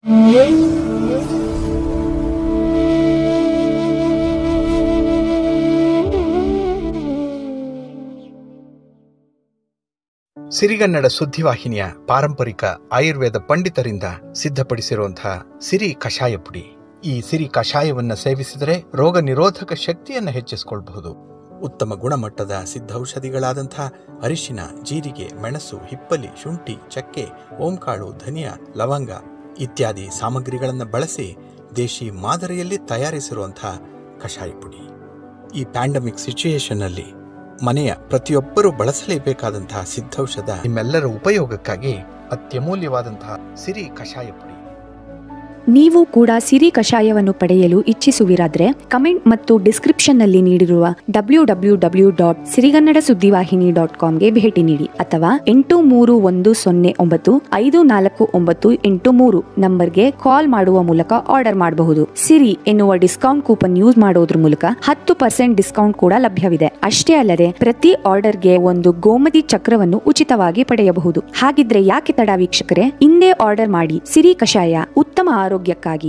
ಸಿರಿಗನ್ನಡ ಸುದ್ದಿವಾಹಿನಿಯ ಪಾರಂಪರಿಕ ಆಯುರ್ವೇದ ಪಂಡಿತರಿಂದ ಸಿದ್ಧಪಡಿಸಿರುವಂತಹ ಸಿರಿ ಕಷಾಯ ಪುಡಿ ಈ ಸಿರಿ ಕಷಾಯವನ್ನ ಸೇವಿಸಿದರೆ ರೋಗ ನಿರೋಧಕ ಶಕ್ತಿಯನ್ನು ಹೆಚ್ಚಿಸಿಕೊಳ್ಳಬಹುದು ಉತ್ತಮ ಗುಣಮಟ್ಟದ ಸಿದ್ಧೌಷಧಿಗಳಾದಂಥ ಅರಿಶಿನ ಜೀರಿಗೆ ಮೆಣಸು ಹಿಪ್ಪಲಿ ಶುಂಠಿ ಚಕ್ಕೆ ಓಂಕಾಳು ಧನಿಯಾ ಲವಂಗ ಇತ್ಯಾದಿ ಸಾಮಗ್ರಿಗಳನ್ನು ಬಳಸಿ ದೇಶಿ ಮಾದರಿಯಲ್ಲಿ ತಯಾರಿಸಿರುವಂತಹ ಕಷಾಯ ಪುಡಿ ಈ ಪ್ಯಾಂಡಮಿಕ್ ಸಿಚುಯೇಷನ್ ಅಲ್ಲಿ ಮನೆಯ ಪ್ರತಿಯೊಬ್ಬರೂ ಬಳಸಲೇಬೇಕಾದಂತಹ ಸಿದ್ಧೌಷಧ ನಿಮ್ಮೆಲ್ಲರ ಉಪಯೋಗಕ್ಕಾಗಿ ಅತ್ಯಮೂಲ್ಯವಾದಂತಹ ಸಿರಿ ಕಷಾಯ ಪುಡಿ ನೀವು ಕೂಡ ಸಿರಿ ಕಷಾಯವನ್ನು ಪಡೆಯಲು ಇಚ್ಛಿಸುವಿರಾದ್ರೆ ಕಮೆಂಟ್ ಮತ್ತು ಡಿಸ್ಕ್ರಿಪ್ಷನ್ನಲ್ಲಿ ನೀಡಿರುವ W W W dot Sirigannada Suddivahini dot ಕಾಮ್ಗೆ ಭೇಟಿ ನೀಡಿ ಅಥವಾ ಎಂಟು ಮೂರು ಒಂದು ಸೊನ್ನೆ ಒಂಬತ್ತು ಐದು ನಾಲ್ಕು ಒಂಬತ್ತು ಎಂಟು ಮೂರು ನಂಬರ್ಗೆ ಕಾಲ್ ಮಾಡುವ ಮೂಲಕ ಆರ್ಡರ್ ಮಾಡಬಹುದು ಸಿರಿ ಎನ್ನುವ ಡಿಸ್ಕೌಂಟ್ ಕೂಪನ್ ಯೂಸ್ ಮಾಡೋದ್ರ ಮೂಲಕ ಹತ್ತು ಪರ್ಸೆಂಟ್ ಡಿಸ್ಕೌಂಟ್ ಕೂಡ ಲಭ್ಯವಿದೆ ಅಷ್ಟೇ ಅಲ್ಲದೆ ಪ್ರತಿ ಆರ್ಡರ್ಗೆ ಒಂದು ಗೋಮತಿ ಚಕ್ರವನ್ನು ಉಚಿತವಾಗಿ ಪಡೆಯಬಹುದು ಹಾಗಿದ್ರೆ ಯಾಕೆ ತಡ ವೀಕ್ಷಕರೇ ಇಂದೇ ಆರ್ಡರ್ ಮಾಡಿ ಸಿರಿ ಕಷಾಯ ಉತ್ತಮ ಆರೋಗ್ಯಕ್ಕಾಗಿ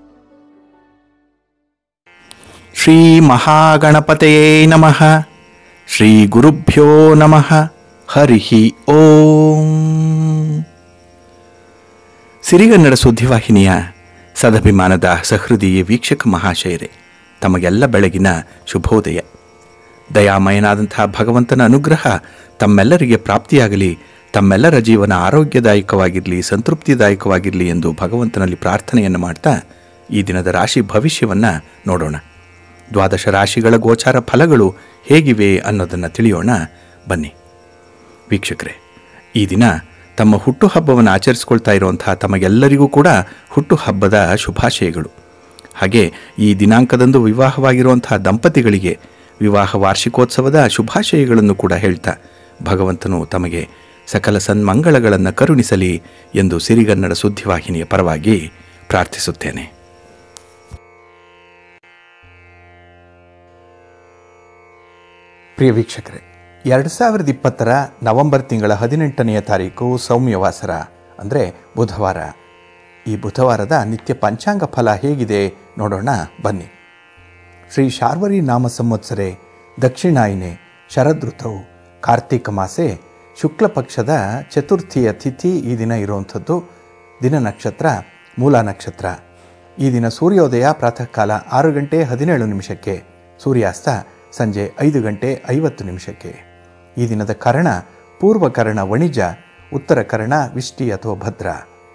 ಶ್ರೀ ಮಹಾಗಣಪತಯೇ ನಮಃ ಶ್ರೀ ಗುರುಭ್ಯೋ ನಮಃ ಹರಿ ಓಂ ಸಿರಿಗನ್ನಡ ಸುದ್ದಿವಾಹಿನಿಯ ಸದಭಿಮಾನದ ಸಹೃದಯ ವೀಕ್ಷಕ ಮಹಾಶಯರೇ ತಮಗೆಲ್ಲ ಬೆಳಗಿನ ಶುಭೋದಯ ದಯಾಮಯನಾದಂತಹ ಭಗವಂತನ ಅನುಗ್ರಹ ತಮ್ಮೆಲ್ಲರಿಗೆ ಪ್ರಾಪ್ತಿಯಾಗಲಿ ತಮ್ಮೆಲ್ಲರ ಜೀವನ ಆರೋಗ್ಯದಾಯಕವಾಗಿರಲಿ ಸಂತೃಪ್ತಿದಾಯಕವಾಗಿರಲಿ ಎಂದು ಭಗವಂತನಲ್ಲಿ ಪ್ರಾರ್ಥನೆಯನ್ನು ಮಾಡ್ತಾ ಈ ದಿನದ ರಾಶಿ ಭವಿಷ್ಯವನ್ನು ನೋಡೋಣ ದ್ವಾದಶ ರಾಶಿಗಳ ಗೋಚಾರ ಫಲಗಳು ಹೇಗಿವೆ ಅನ್ನೋದನ್ನು ತಿಳಿಯೋಣ ಬನ್ನಿ ವೀಕ್ಷಕರೇ ಈ ದಿನ ತಮ್ಮ ಹುಟ್ಟುಹಬ್ಬವನ್ನು ಆಚರಿಸ್ಕೊಳ್ತಾ ಇರುವಂತಹ ತಮಗೆಲ್ಲರಿಗೂ ಕೂಡ ಹುಟ್ಟುಹಬ್ಬದ ಶುಭಾಶಯಗಳು ಹಾಗೆ ಈ ದಿನಾಂಕದಂದು ವಿವಾಹವಾಗಿರುವಂತಹ ದಂಪತಿಗಳಿಗೆ ವಿವಾಹ ವಾರ್ಷಿಕೋತ್ಸವದ ಶುಭಾಶಯಗಳನ್ನು ಕೂಡ ಹೇಳ್ತಾ ಭಗವಂತನು ತಮಗೆ ಸಕಲ ಸನ್ಮಂಗಳಗಳನ್ನು ಕರುಣಿಸಲಿ ಎಂದು ಸಿರಿಗನ್ನಡ ಸುದ್ದಿವಾಹಿನಿಯ ಪರವಾಗಿ ಪ್ರಾರ್ಥಿಸುತ್ತೇನೆ ಪ್ರಿಯ ವೀಕ್ಷಕರೇ ಎರಡು ಸಾವಿರದ ಇಪ್ಪತ್ತರ ನವೆಂಬರ್ ತಿಂಗಳ ಹದಿನೆಂಟನೆಯ ತಾರೀಕು ಸೌಮ್ಯವಾಸರ ಅಂದರೆ ಬುಧವಾರ ಈ ಬುಧವಾರದ ನಿತ್ಯ ಪಂಚಾಂಗ ಫಲ ಹೇಗಿದೆ ನೋಡೋಣ ಬನ್ನಿ ಶ್ರೀ ಶಾರ್ವರಿ ನಾಮ ಸಂವತ್ಸರೆ ದಕ್ಷಿಣಾಯಿನೆ ಶರದೃತವು ಕಾರ್ತಿಕ ಮಾಸೆ ಶುಕ್ಲ ಪಕ್ಷದ ಚತುರ್ಥಿಯ ತಿಥಿ ಈ ದಿನ ಇರುವಂಥದ್ದು ದಿನ ನಕ್ಷತ್ರ ಮೂಲ ನಕ್ಷತ್ರ ಈ ದಿನ ಸೂರ್ಯೋದಯ ಪ್ರಾತಃ ಕಾಲ ಆರು ಗಂಟೆ ಹದಿನೇಳು ನಿಮಿಷಕ್ಕೆ ಸೂರ್ಯಾಸ್ತ ಸಂಜೆ ಐದು ಗಂಟೆ ಐವತ್ತು ನಿಮಿಷಕ್ಕೆ ಈ ದಿನದ ಕರ್ಣ ಪೂರ್ವ ಕರ್ಣ ವಣಿಜ ಉತ್ತರ ಕರ್ಣ ವಿಷ್ಟಿ ಅಥವಾ ಭದ್ರ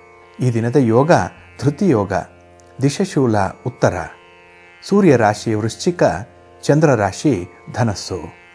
ಈ ದಿನದ ಯೋಗ ಧೃತಿ ಯೋಗ ದಿಶಶೂಲ ಉತ್ತರ ಸೂರ್ಯ ರಾಶಿ ವೃಶ್ಚಿಕ ಚಂದ್ರ ರಾಶಿ ಧನಸ್ಸು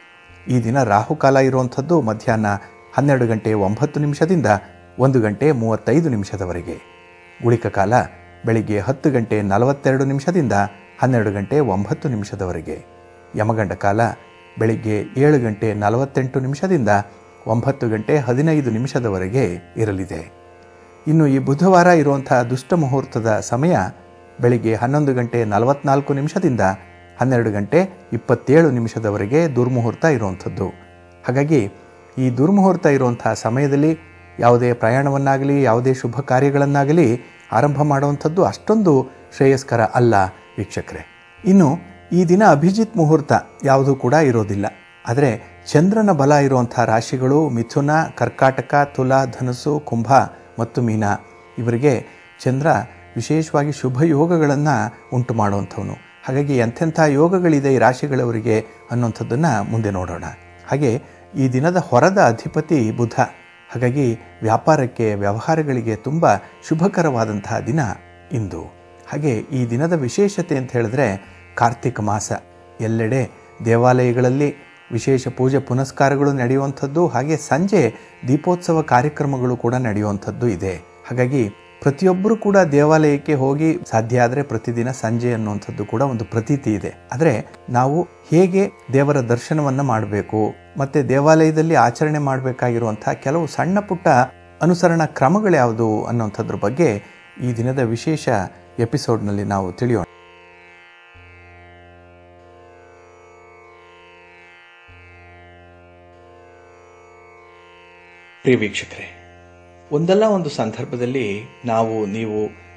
ಈ ದಿನ ರಾಹುಕಾಲ ಇರುವಂಥದ್ದು ಮಧ್ಯಾಹ್ನ ಹನ್ನೆರಡು ಗಂಟೆ ಒಂಬತ್ತು ನಿಮಿಷದಿಂದ ಒಂದು ಗಂಟೆ ಮೂವತ್ತೈದು ನಿಮಿಷದವರೆಗೆ ಗುಳಿಕ ಕಾಲ ಬೆಳಿಗ್ಗೆ ಹತ್ತು ಗಂಟೆ ನಲವತ್ತೆರಡು ನಿಮಿಷದಿಂದ ಹನ್ನೆರಡು ಗಂಟೆ ಒಂಬತ್ತು ನಿಮಿಷದವರೆಗೆ ಯಮಗಂಡ ಕಾಲ ಬೆಳಿಗ್ಗೆ ಏಳು ಗಂಟೆ ನಲವತ್ತೆಂಟು ನಿಮಿಷದಿಂದ ಒಂಬತ್ತು ಗಂಟೆ ಹದಿನೈದು ನಿಮಿಷದವರೆಗೆ ಇರಲಿದೆ ಇನ್ನು ಈ ಬುಧವಾರ ಇರುವಂಥ ದುಷ್ಟ ಮುಹೂರ್ತದ ಸಮಯ ಬೆಳಿಗ್ಗೆ ಹನ್ನೊಂದು ಗಂಟೆ ನಲವತ್ನಾಲ್ಕು ನಿಮಿಷದಿಂದ ಹನ್ನೆರಡು ಗಂಟೆ ಇಪ್ಪತ್ತೇಳು ನಿಮಿಷದವರೆಗೆ ದುರ್ಮುಹೂರ್ತ ಇರುವಂಥದ್ದು ಹಾಗಾಗಿ ಈ ದುರ್ಮುಹೂರ್ತ ಇರುವಂಥ ಸಮಯದಲ್ಲಿ ಯಾವುದೇ ಪ್ರಯಾಣವನ್ನಾಗಲಿ ಯಾವುದೇ ಶುಭ ಕಾರ್ಯಗಳನ್ನಾಗಲಿ ಆರಂಭ ಮಾಡುವಂಥದ್ದು ಅಷ್ಟೊಂದು ಶ್ರೇಯಸ್ಕರ ಅಲ್ಲ ವೀಕ್ಷಕರೇ ಇನ್ನು ಈ ದಿನ ಅಭಿಜಿತ್ ಮುಹೂರ್ತ ಯಾವುದೂ ಕೂಡ ಇರೋದಿಲ್ಲ ಆದರೆ ಚಂದ್ರನ ಬಲ ಇರುವಂಥ ರಾಶಿಗಳು ಮಿಥುನ ಕರ್ಕಾಟಕ ತುಲಾ ಧನುಸು ಕುಂಭ ಮತ್ತು ಮೀನ ಇವರಿಗೆ ಚಂದ್ರ ವಿಶೇಷವಾಗಿ ಶುಭ ಯೋಗಗಳನ್ನು ಉಂಟು ಮಾಡುವಂಥವನು ಹಾಗಾಗಿ ಎಂಥೆಂಥ ಯೋಗಗಳಿದೆ ಈ ರಾಶಿಗಳವರಿಗೆ ಅನ್ನುವಂಥದ್ದನ್ನು ಮುಂದೆ ನೋಡೋಣ ಹಾಗೆ ಈ ದಿನದ ಹೊರದ ಅಧಿಪತಿ ಬುಧ ಹಾಗಾಗಿ ವ್ಯಾಪಾರಕ್ಕೆ ವ್ಯವಹಾರಗಳಿಗೆ ತುಂಬ ಶುಭಕರವಾದಂತಹ ದಿನ ಇಂದು ಹಾಗೆ ಈ ದಿನದ ವಿಶೇಷತೆ ಅಂತ ಹೇಳಿದ್ರೆ ಕಾರ್ತಿಕ ಮಾಸ ಎಲ್ಲೆಡೆ ದೇವಾಲಯಗಳಲ್ಲಿ ವಿಶೇಷ ಪೂಜೆ ಪುನಸ್ಕಾರಗಳು ನಡೆಯುವಂಥದ್ದು ಹಾಗೆ ಸಂಜೆ ದೀಪೋತ್ಸವ ಕಾರ್ಯಕ್ರಮಗಳು ಕೂಡ ನಡೆಯುವಂಥದ್ದು ಇದೆ ಹಾಗಾಗಿ ಪ್ರತಿಯೊಬ್ಬರು ಕೂಡ ದೇವಾಲಯಕ್ಕೆ ಹೋಗಿ ಸಾಧ್ಯ ಆದರೆ ಪ್ರತಿದಿನ ಸಂಜೆ ಅನ್ನುವಂಥದ್ದು ಕೂಡ ಒಂದು ಪ್ರತೀತಿ ಇದೆ ಆದರೆ ನಾವು ಹೇಗೆ ದೇವರ ದರ್ಶನವನ್ನು ಮಾಡಬೇಕು ಮತ್ತೆ ದೇವಾಲಯದಲ್ಲಿ ಆಚರಣೆ ಮಾಡಬೇಕಾಗಿರುವಂತಹ ಕೆಲವು ಸಣ್ಣ ಪುಟ್ಟ ಅನುಸರಣಾ ಕ್ರಮಗಳು ಯಾವುದು ಅನ್ನುವಂಥದ್ರ ಬಗ್ಗೆ ಈ ದಿನದ ವಿಶೇಷ ಎಪಿಸೋಡ್ನಲ್ಲಿ ನಾವು ತಿಳಿಯೋಣ ಪ್ರಿಯ ವೀಕ್ಷಕರೇ ಒಂದಲ್ಲ ಒಂದು ಸಂದರ್ಭದಲ್ಲಿ ನಾವು ನೀವು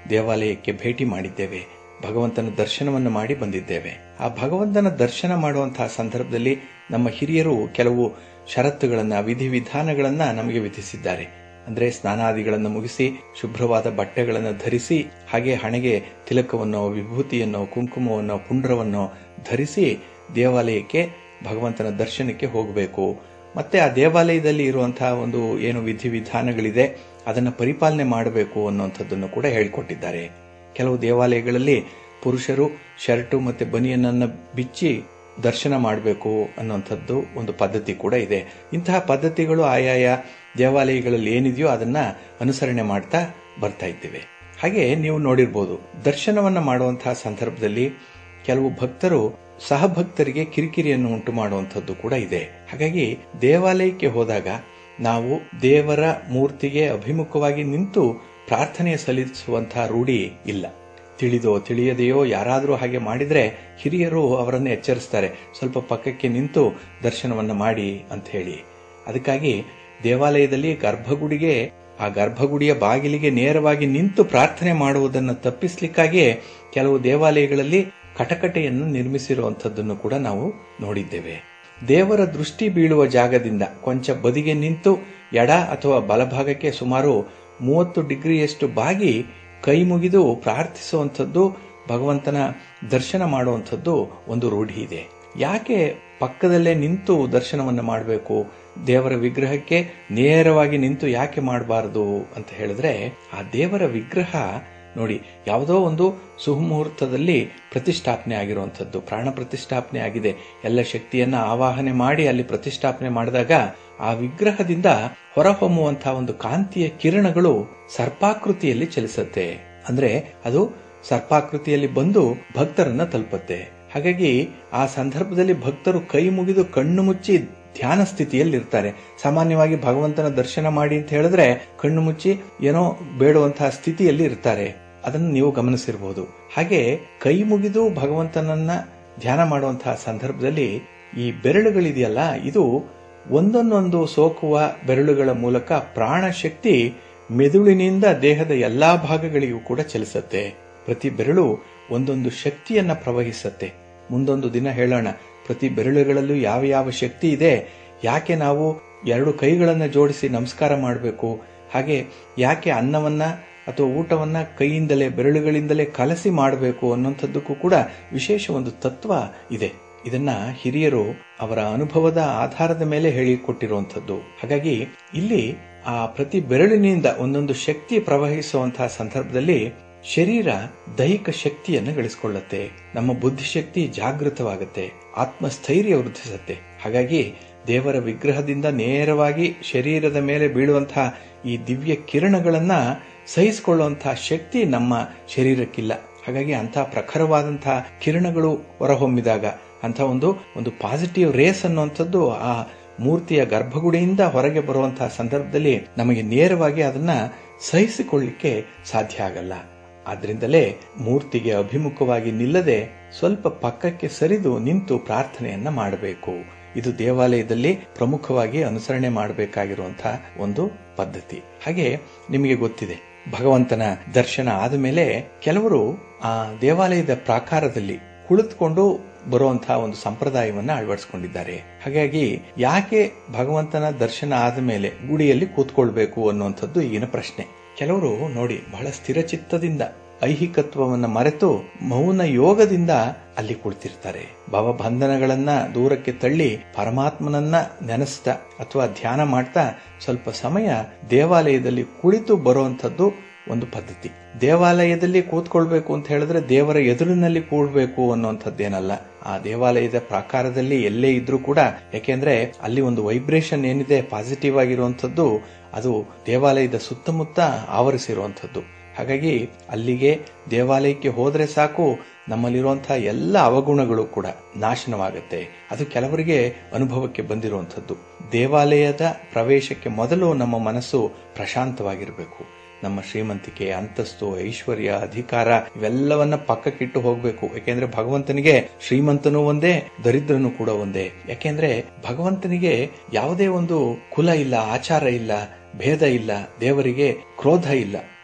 ದೇವಾಲಯಕ್ಕೆ ಭೇಟಿ ಮಾಡಿದ್ದೇವೆ ಭಗವಂತನ ದರ್ಶನವನ್ನು ಮಾಡಿ ಬಂದಿದ್ದೇವೆ ಆ ಭಗವಂತನ ದರ್ಶನ ಮಾಡುವಂತಹ ಸಂದರ್ಭದಲ್ಲಿ ನಮ್ಮ ಹಿರಿಯರು ಕೆಲವು ಷರತ್ತುಗಳನ್ನ ವಿಧಿವಿಧಾನಗಳನ್ನ ನಮಗೆ ವಿಧಿಸಿದ್ದಾರೆ ಅಂದ್ರೆ ಸ್ನಾನಾದಿಗಳನ್ನು ಮುಗಿಸಿ ಶುಭ್ರವಾದ ಬಟ್ಟೆಗಳನ್ನು ಧರಿಸಿ ಹಾಗೆ ಹಣೆಗೆ ತಿಲಕವನ್ನು ವಿಭೂತಿಯನ್ನು ಕುಂಕುಮವನ್ನು ಪುಂಡ್ರವನ್ನು ಧರಿಸಿ ದೇವಾಲಯಕ್ಕೆ ಭಗವಂತನ ದರ್ಶನಕ್ಕೆ ಹೋಗಬೇಕು ಮತ್ತೆ ಆ ದೇವಾಲಯದಲ್ಲಿ ಇರುವಂತಹ ಒಂದು ಏನು ವಿಧಿವಿಧಾನಗಳಿದೆ ಅದನ್ನು ಪರಿಪಾಲನೆ ಮಾಡಬೇಕು ಅನ್ನುವಂಥದ್ದನ್ನು ಕೂಡ ಹೇಳಿಕೊಟ್ಟಿದ್ದಾರೆ ಕೆಲವು ದೇವಾಲಯಗಳಲ್ಲಿ ಪುರುಷರು ಶರ್ಟು ಮತ್ತೆ ಬನಿಯನ್ನನ್ನು ಬಿಚ್ಚಿ ದರ್ಶನ ಮಾಡಬೇಕು ಅನ್ನುವಂಥದ್ದು ಒಂದು ಪದ್ಧತಿ ಕೂಡ ಇದೆ ಇಂತಹ ಪದ್ಧತಿಗಳು ಆಯಾಯ ದೇವಾಲಯಗಳಲ್ಲಿ ಏನಿದೆಯೋ ಅದನ್ನ ಅನುಸರಣೆ ಮಾಡ್ತಾ ಬರ್ತಾ ಇದ್ದೇವೆ ಹಾಗೆ ನೀವು ನೋಡಿರ್ಬೋದು ದರ್ಶನವನ್ನ ಮಾಡುವಂತಹ ಸಂದರ್ಭದಲ್ಲಿ ಕೆಲವು ಭಕ್ತರು ಸಹಭಕ್ತರಿಗೆ ಕಿರಿಕಿರಿಯನ್ನು ಉಂಟು ಮಾಡುವಂಥದ್ದು ಕೂಡ ಇದೆ ಹಾಗಾಗಿ ದೇವಾಲಯಕ್ಕೆ ಹೋದಾಗ ನಾವು ದೇವರ ಮೂರ್ತಿಗೆ ಅಭಿಮುಖವಾಗಿ ನಿಂತು ಪ್ರಾರ್ಥನೆ ಸಲ್ಲಿಸುವಂತಹ ರೂಢಿ ಇಲ್ಲ ತಿಳಿದೋ ತಿಳಿಯದೆಯೋ ಯಾರಾದರೂ ಹಾಗೆ ಮಾಡಿದ್ರೆ ಹಿರಿಯರು ಅವರನ್ನು ಎಚ್ಚರಿಸ್ತಾರೆ ಸ್ವಲ್ಪ ಪಕ್ಕಕ್ಕೆ ನಿಂತು ದರ್ಶನವನ್ನ ಮಾಡಿ ಅಂತ ಹೇಳಿ ಅದಕ್ಕಾಗಿ ದೇವಾಲಯದಲ್ಲಿ ಗರ್ಭಗುಡಿಗೆ ಆ ಗರ್ಭಗುಡಿಯ ಬಾಗಿಲಿಗೆ ನೇರವಾಗಿ ನಿಂತು ಪ್ರಾರ್ಥನೆ ಮಾಡುವುದನ್ನು ತಪ್ಪಿಸ್ಲಿಕ್ಕಾಗಿಯೇ ಕೆಲವು ದೇವಾಲಯಗಳಲ್ಲಿ ಕಟಕಟೆಯನ್ನು ನಿರ್ಮಿಸಿರುವಂತದ್ದನ್ನು ಕೂಡ ನಾವು ನೋಡಿದ್ದೇವೆ ದೇವರ ದೃಷ್ಟಿ ಬೀಳುವ ಜಾಗದಿಂದ ಕೊಂಚ ಬದಿಗೆ ನಿಂತು ಎಡ ಅಥವಾ ಬಲಭಾಗಕ್ಕೆ ಸುಮಾರು ಮೂವತ್ತು ಡಿಗ್ರಿಯಷ್ಟು ಬಾಗಿ ಕೈ ಮುಗಿದು ಪ್ರಾರ್ಥಿಸುವಂಥದ್ದು ಭಗವಂತನ ದರ್ಶನ ಮಾಡುವಂಥದ್ದು ಒಂದು ರೂಢಿ ಇದೆ ಯಾಕೆ ಪಕ್ಕದಲ್ಲೇ ನಿಂತು ದರ್ಶನವನ್ನು ಮಾಡಬೇಕು ದೇವರ ವಿಗ್ರಹಕ್ಕೆ ನೇರವಾಗಿ ನಿಂತು ಯಾಕೆ ಮಾಡಬಾರದು ಅಂತ ಹೇಳಿದ್ರೆ ಆ ದೇವರ ವಿಗ್ರಹ ನೋಡಿ ಯಾವುದೋ ಒಂದು ಸುಮುಹೂರ್ತದಲ್ಲಿ ಪ್ರತಿಷ್ಠಾಪನೆ ಆಗಿರುವಂಥದ್ದು ಪ್ರಾಣ ಪ್ರತಿಷ್ಠಾಪನೆ ಆಗಿದೆ ಎಲ್ಲ ಶಕ್ತಿಯನ್ನ ಆವಾಹನೆ ಮಾಡಿ ಅಲ್ಲಿ ಪ್ರತಿಷ್ಠಾಪನೆ ಮಾಡಿದಾಗ ಆ ವಿಗ್ರಹದಿಂದ ಹೊರಹೊಮ್ಮುವಂತಹ ಒಂದು ಕಾಂತಿಯ ಕಿರಣಗಳು ಸರ್ಪಾಕೃತಿಯಲ್ಲಿ ಚಲಿಸುತ್ತೆ ಅಂದ್ರೆ ಅದು ಸರ್ಪಾಕೃತಿಯಲ್ಲಿ ಬಂದು ಭಕ್ತರನ್ನ ತಲುಪುತ್ತೆ ಹಾಗಾಗಿ ಆ ಸಂದರ್ಭದಲ್ಲಿ ಭಕ್ತರು ಕೈ ಮುಗಿದು ಕಣ್ಣು ಮುಚ್ಚಿ ಧ್ಯಾನ ಸ್ಥಿತಿಯಲ್ಲಿ ಇರ್ತಾರೆ ಸಾಮಾನ್ಯವಾಗಿ ಭಗವಂತನ ದರ್ಶನ ಮಾಡಿ ಅಂತ ಹೇಳಿದ್ರೆ ಕಣ್ಣು ಮುಚ್ಚಿ ಏನೋ ಬೇಡುವಂತಹ ಸ್ಥಿತಿಯಲ್ಲಿ ಇರ್ತಾರೆ ಅದನ್ನು ನೀವು ಗಮನಿಸಿರಬಹುದು ಹಾಗೆ ಕೈ ಮುಗಿದು ಭಗವಂತನನ್ನ ಧ್ಯಾನ ಮಾಡುವಂತಹ ಸಂದರ್ಭದಲ್ಲಿ ಈ ಬೆರಳುಗಳಿದೆಯಲ್ಲ ಇದು ಒಂದೊಂದೊಂದು ಸೋಕುವ ಬೆರಳುಗಳ ಮೂಲಕ ಪ್ರಾಣ ಶಕ್ತಿ ಮೆದುಳಿನಿಂದ ದೇಹದ ಎಲ್ಲಾ ಭಾಗಗಳಿಗೂ ಕೂಡ ಚಲಿಸುತ್ತೆ ಪ್ರತಿ ಬೆರಳು ಒಂದೊಂದು ಶಕ್ತಿಯನ್ನ ಪ್ರವಹಿಸುತ್ತೆ ಮುಂದೊಂದು ದಿನ ಹೇಳೋಣ ಪ್ರತಿ ಬೆರಳುಗಳಲ್ಲೂ ಯಾವ ಯಾವ ಶಕ್ತಿ ಇದೆ ಯಾಕೆ ನಾವು ಎರಡು ಕೈಗಳನ್ನ ಜೋಡಿಸಿ ನಮಸ್ಕಾರ ಮಾಡಬೇಕು ಹಾಗೆ ಯಾಕೆ ಅನ್ನವನ್ನ ಅಥವಾ ಊಟವನ್ನ ಕೈಯಿಂದಲೇ ಬೆರಳುಗಳಿಂದಲೇ ಕಲಸಿ ಮಾಡಬೇಕು ಅನ್ನುವಂಥದ್ದಕ್ಕೂ ಕೂಡ ವಿಶೇಷ ಒಂದು ತತ್ವ ಇದೆ ಇದನ್ನ ಹಿರಿಯರು ಅವರ ಅನುಭವದ ಆಧಾರದ ಮೇಲೆ ಹೇಳಿಕೊಟ್ಟಿರುವಂಥದ್ದು ಹಾಗಾಗಿ ಇಲ್ಲಿ ಆ ಪ್ರತಿ ಬೆರಳಿನಿಂದ ಒಂದೊಂದು ಶಕ್ತಿ ಪ್ರವಹಿಸುವಂತಹ ಸಂದರ್ಭದಲ್ಲಿ ಶರೀರ ದೈಹಿಕ ಶಕ್ತಿಯನ್ನು ಗಳಿಸಿಕೊಳ್ಳುತ್ತೆ ನಮ್ಮ ಬುದ್ಧಿಶಕ್ತಿ ಜಾಗೃತವಾಗುತ್ತೆ ಆತ್ಮಸ್ಥೈರ್ಯ ವೃದ್ಧಿಸುತ್ತೆ ಹಾಗಾಗಿ ದೇವರ ವಿಗ್ರಹದಿಂದ ನೇರವಾಗಿ ಶರೀರದ ಮೇಲೆ ಬೀಳುವಂತಹ ಈ ದಿವ್ಯ ಕಿರಣಗಳನ್ನ ಸಹಿಸಿಕೊಳ್ಳುವಂತಹ ಶಕ್ತಿ ನಮ್ಮ ಶರೀರಕ್ಕಿಲ್ಲ ಹಾಗಾಗಿ ಅಂತಹ ಪ್ರಖರವಾದಂತಹ ಕಿರಣಗಳು ಹೊರಹೊಮ್ಮಿದಾಗ ಅಂತ ಒಂದು ಒಂದು ಪಾಸಿಟಿವ್ ರೇಸ್ ಅನ್ನುವಂಥದ್ದು ಆ ಮೂರ್ತಿಯ ಗರ್ಭಗುಡಿಯಿಂದ ಹೊರಗೆ ಬರುವಂತಹ ಸಂದರ್ಭದಲ್ಲಿ ನಮಗೆ ನೇರವಾಗಿ ಅದನ್ನ ಸಹಿಸಿಕೊಳ್ಳಿಕ್ಕೆ ಸಾಧ್ಯ ಆಗಲ್ಲ ಆದ್ರಿಂದಲೇ ಮೂರ್ತಿಗೆ ಅಭಿಮುಖವಾಗಿ ನಿಲ್ಲದೆ ಸ್ವಲ್ಪ ಪಕ್ಕಕ್ಕೆ ಸರಿದು ನಿಂತು ಪ್ರಾರ್ಥನೆಯನ್ನ ಮಾಡಬೇಕು ಇದು ದೇವಾಲಯದಲ್ಲಿ ಪ್ರಮುಖವಾಗಿ ಅನುಸರಣೆ ಮಾಡಬೇಕಾಗಿರುವಂತಹ ಒಂದು ಪದ್ಧತಿ ಹಾಗೆ ನಿಮಗೆ ಗೊತ್ತಿದೆ ಭಗವಂತನ ದರ್ಶನ ಆದ ಮೇಲೆ ಕೆಲವರು ಆ ದೇವಾಲಯದ ಪ್ರಾಕಾರದಲ್ಲಿ ಕುಳಿತುಕೊಂಡು ಬರುವಂತಹ ಒಂದು ಸಂಪ್ರದಾಯವನ್ನ ಅಳವಡಿಸಿಕೊಂಡಿದ್ದಾರೆ ಹಾಗಾಗಿ ಯಾಕೆ ಭಗವಂತನ ದರ್ಶನ ಆದ ಮೇಲೆ ಗುಡಿಯಲ್ಲಿ ಕೂತ್ಕೊಳ್ಬೇಕು ಅನ್ನುವಂಥದ್ದು ಈಗಿನ ಪ್ರಶ್ನೆ ಕೆಲವರು ನೋಡಿ ಬಹಳ ಸ್ಥಿರಚಿತ್ತದಿಂದ ಐಹಿಕತ್ವವನ್ನ ಮರೆತು ಮೌನ ಯೋಗದಿಂದ ಅಲ್ಲಿ ಕುಳಿತಿರ್ತಾರೆ ಭವಬಂಧನಗಳನ್ನ ದೂರಕ್ಕೆ ತಳ್ಳಿ ಪರಮಾತ್ಮನನ್ನ ನೆನೆಸ್ತಾ ಅಥವಾ ಧ್ಯಾನ ಮಾಡ್ತಾ ಸ್ವಲ್ಪ ಸಮಯ ದೇವಾಲಯದಲ್ಲಿ ಕುಳಿತು ಬರುವಂತದ್ದು ಒಂದು ಪದ್ಧತಿ ದೇವಾಲಯದಲ್ಲಿ ಕೂತ್ಕೊಳ್ಬೇಕು ಅಂತ ಹೇಳಿದ್ರೆ ದೇವರ ಎದುರಿನಲ್ಲಿ ಕೂಡ್ಬೇಕು ಅನ್ನುವಂಥದ್ದೇನಲ್ಲ ಆ ದೇವಾಲಯದ ಪ್ರಾಕಾರದಲ್ಲಿ ಎಲ್ಲೇ ಇದ್ರೂ ಕೂಡ ಯಾಕೆಂದ್ರೆ ಅಲ್ಲಿ ಒಂದು ವೈಬ್ರೇಷನ್ ಏನಿದೆ ಪಾಸಿಟಿವ್ ಆಗಿರುವಂತದ್ದು ಅದು ದೇವಾಲಯದ ಸುತ್ತಮುತ್ತ ಆವರಿಸಿರುವಂತದ್ದು ಹಾಗಾಗಿ ಅಲ್ಲಿಗೆ ದೇವಾಲಯಕ್ಕೆ ಹೋದ್ರೆ ಸಾಕು ನಮ್ಮಲ್ಲಿರುವಂತಹ ಎಲ್ಲ ಅವಗುಣಗಳು ಕೂಡ ನಾಶನವಾಗುತ್ತೆ ಅದು ಕೆಲವರಿಗೆ ಅನುಭವಕ್ಕೆ ಬಂದಿರುವಂಥದ್ದು ದೇವಾಲಯದ ಪ್ರವೇಶಕ್ಕೆ ಮೊದಲು ನಮ್ಮ ಮನಸ್ಸು ಪ್ರಶಾಂತವಾಗಿರಬೇಕು ನಮ್ಮ ಶ್ರೀಮಂತಿಕೆ ಅಂತಸ್ತು ಐಶ್ವರ್ಯ ಅಧಿಕಾರ ಇವೆಲ್ಲವನ್ನ ಪಕ್ಕಕ್ಕಿಟ್ಟು ಹೋಗ್ಬೇಕು ಯಾಕೆಂದ್ರೆ ಭಗವಂತನಿಗೆ ಶ್ರೀಮಂತನೂ ಒಂದೇ ದರಿದ್ರನು ಕೂಡ ಒಂದೇ ಯಾಕೆಂದ್ರೆ ಭಗವಂತನಿಗೆ ಯಾವುದೇ ಒಂದು ಕುಲ ಇಲ್ಲ ಆಚಾರ ಇಲ್ಲ ಭೇದ ಇಲ್ಲ ದೇವರಿಗೆ ಕ್ರೋಧ ಇಲ್ಲ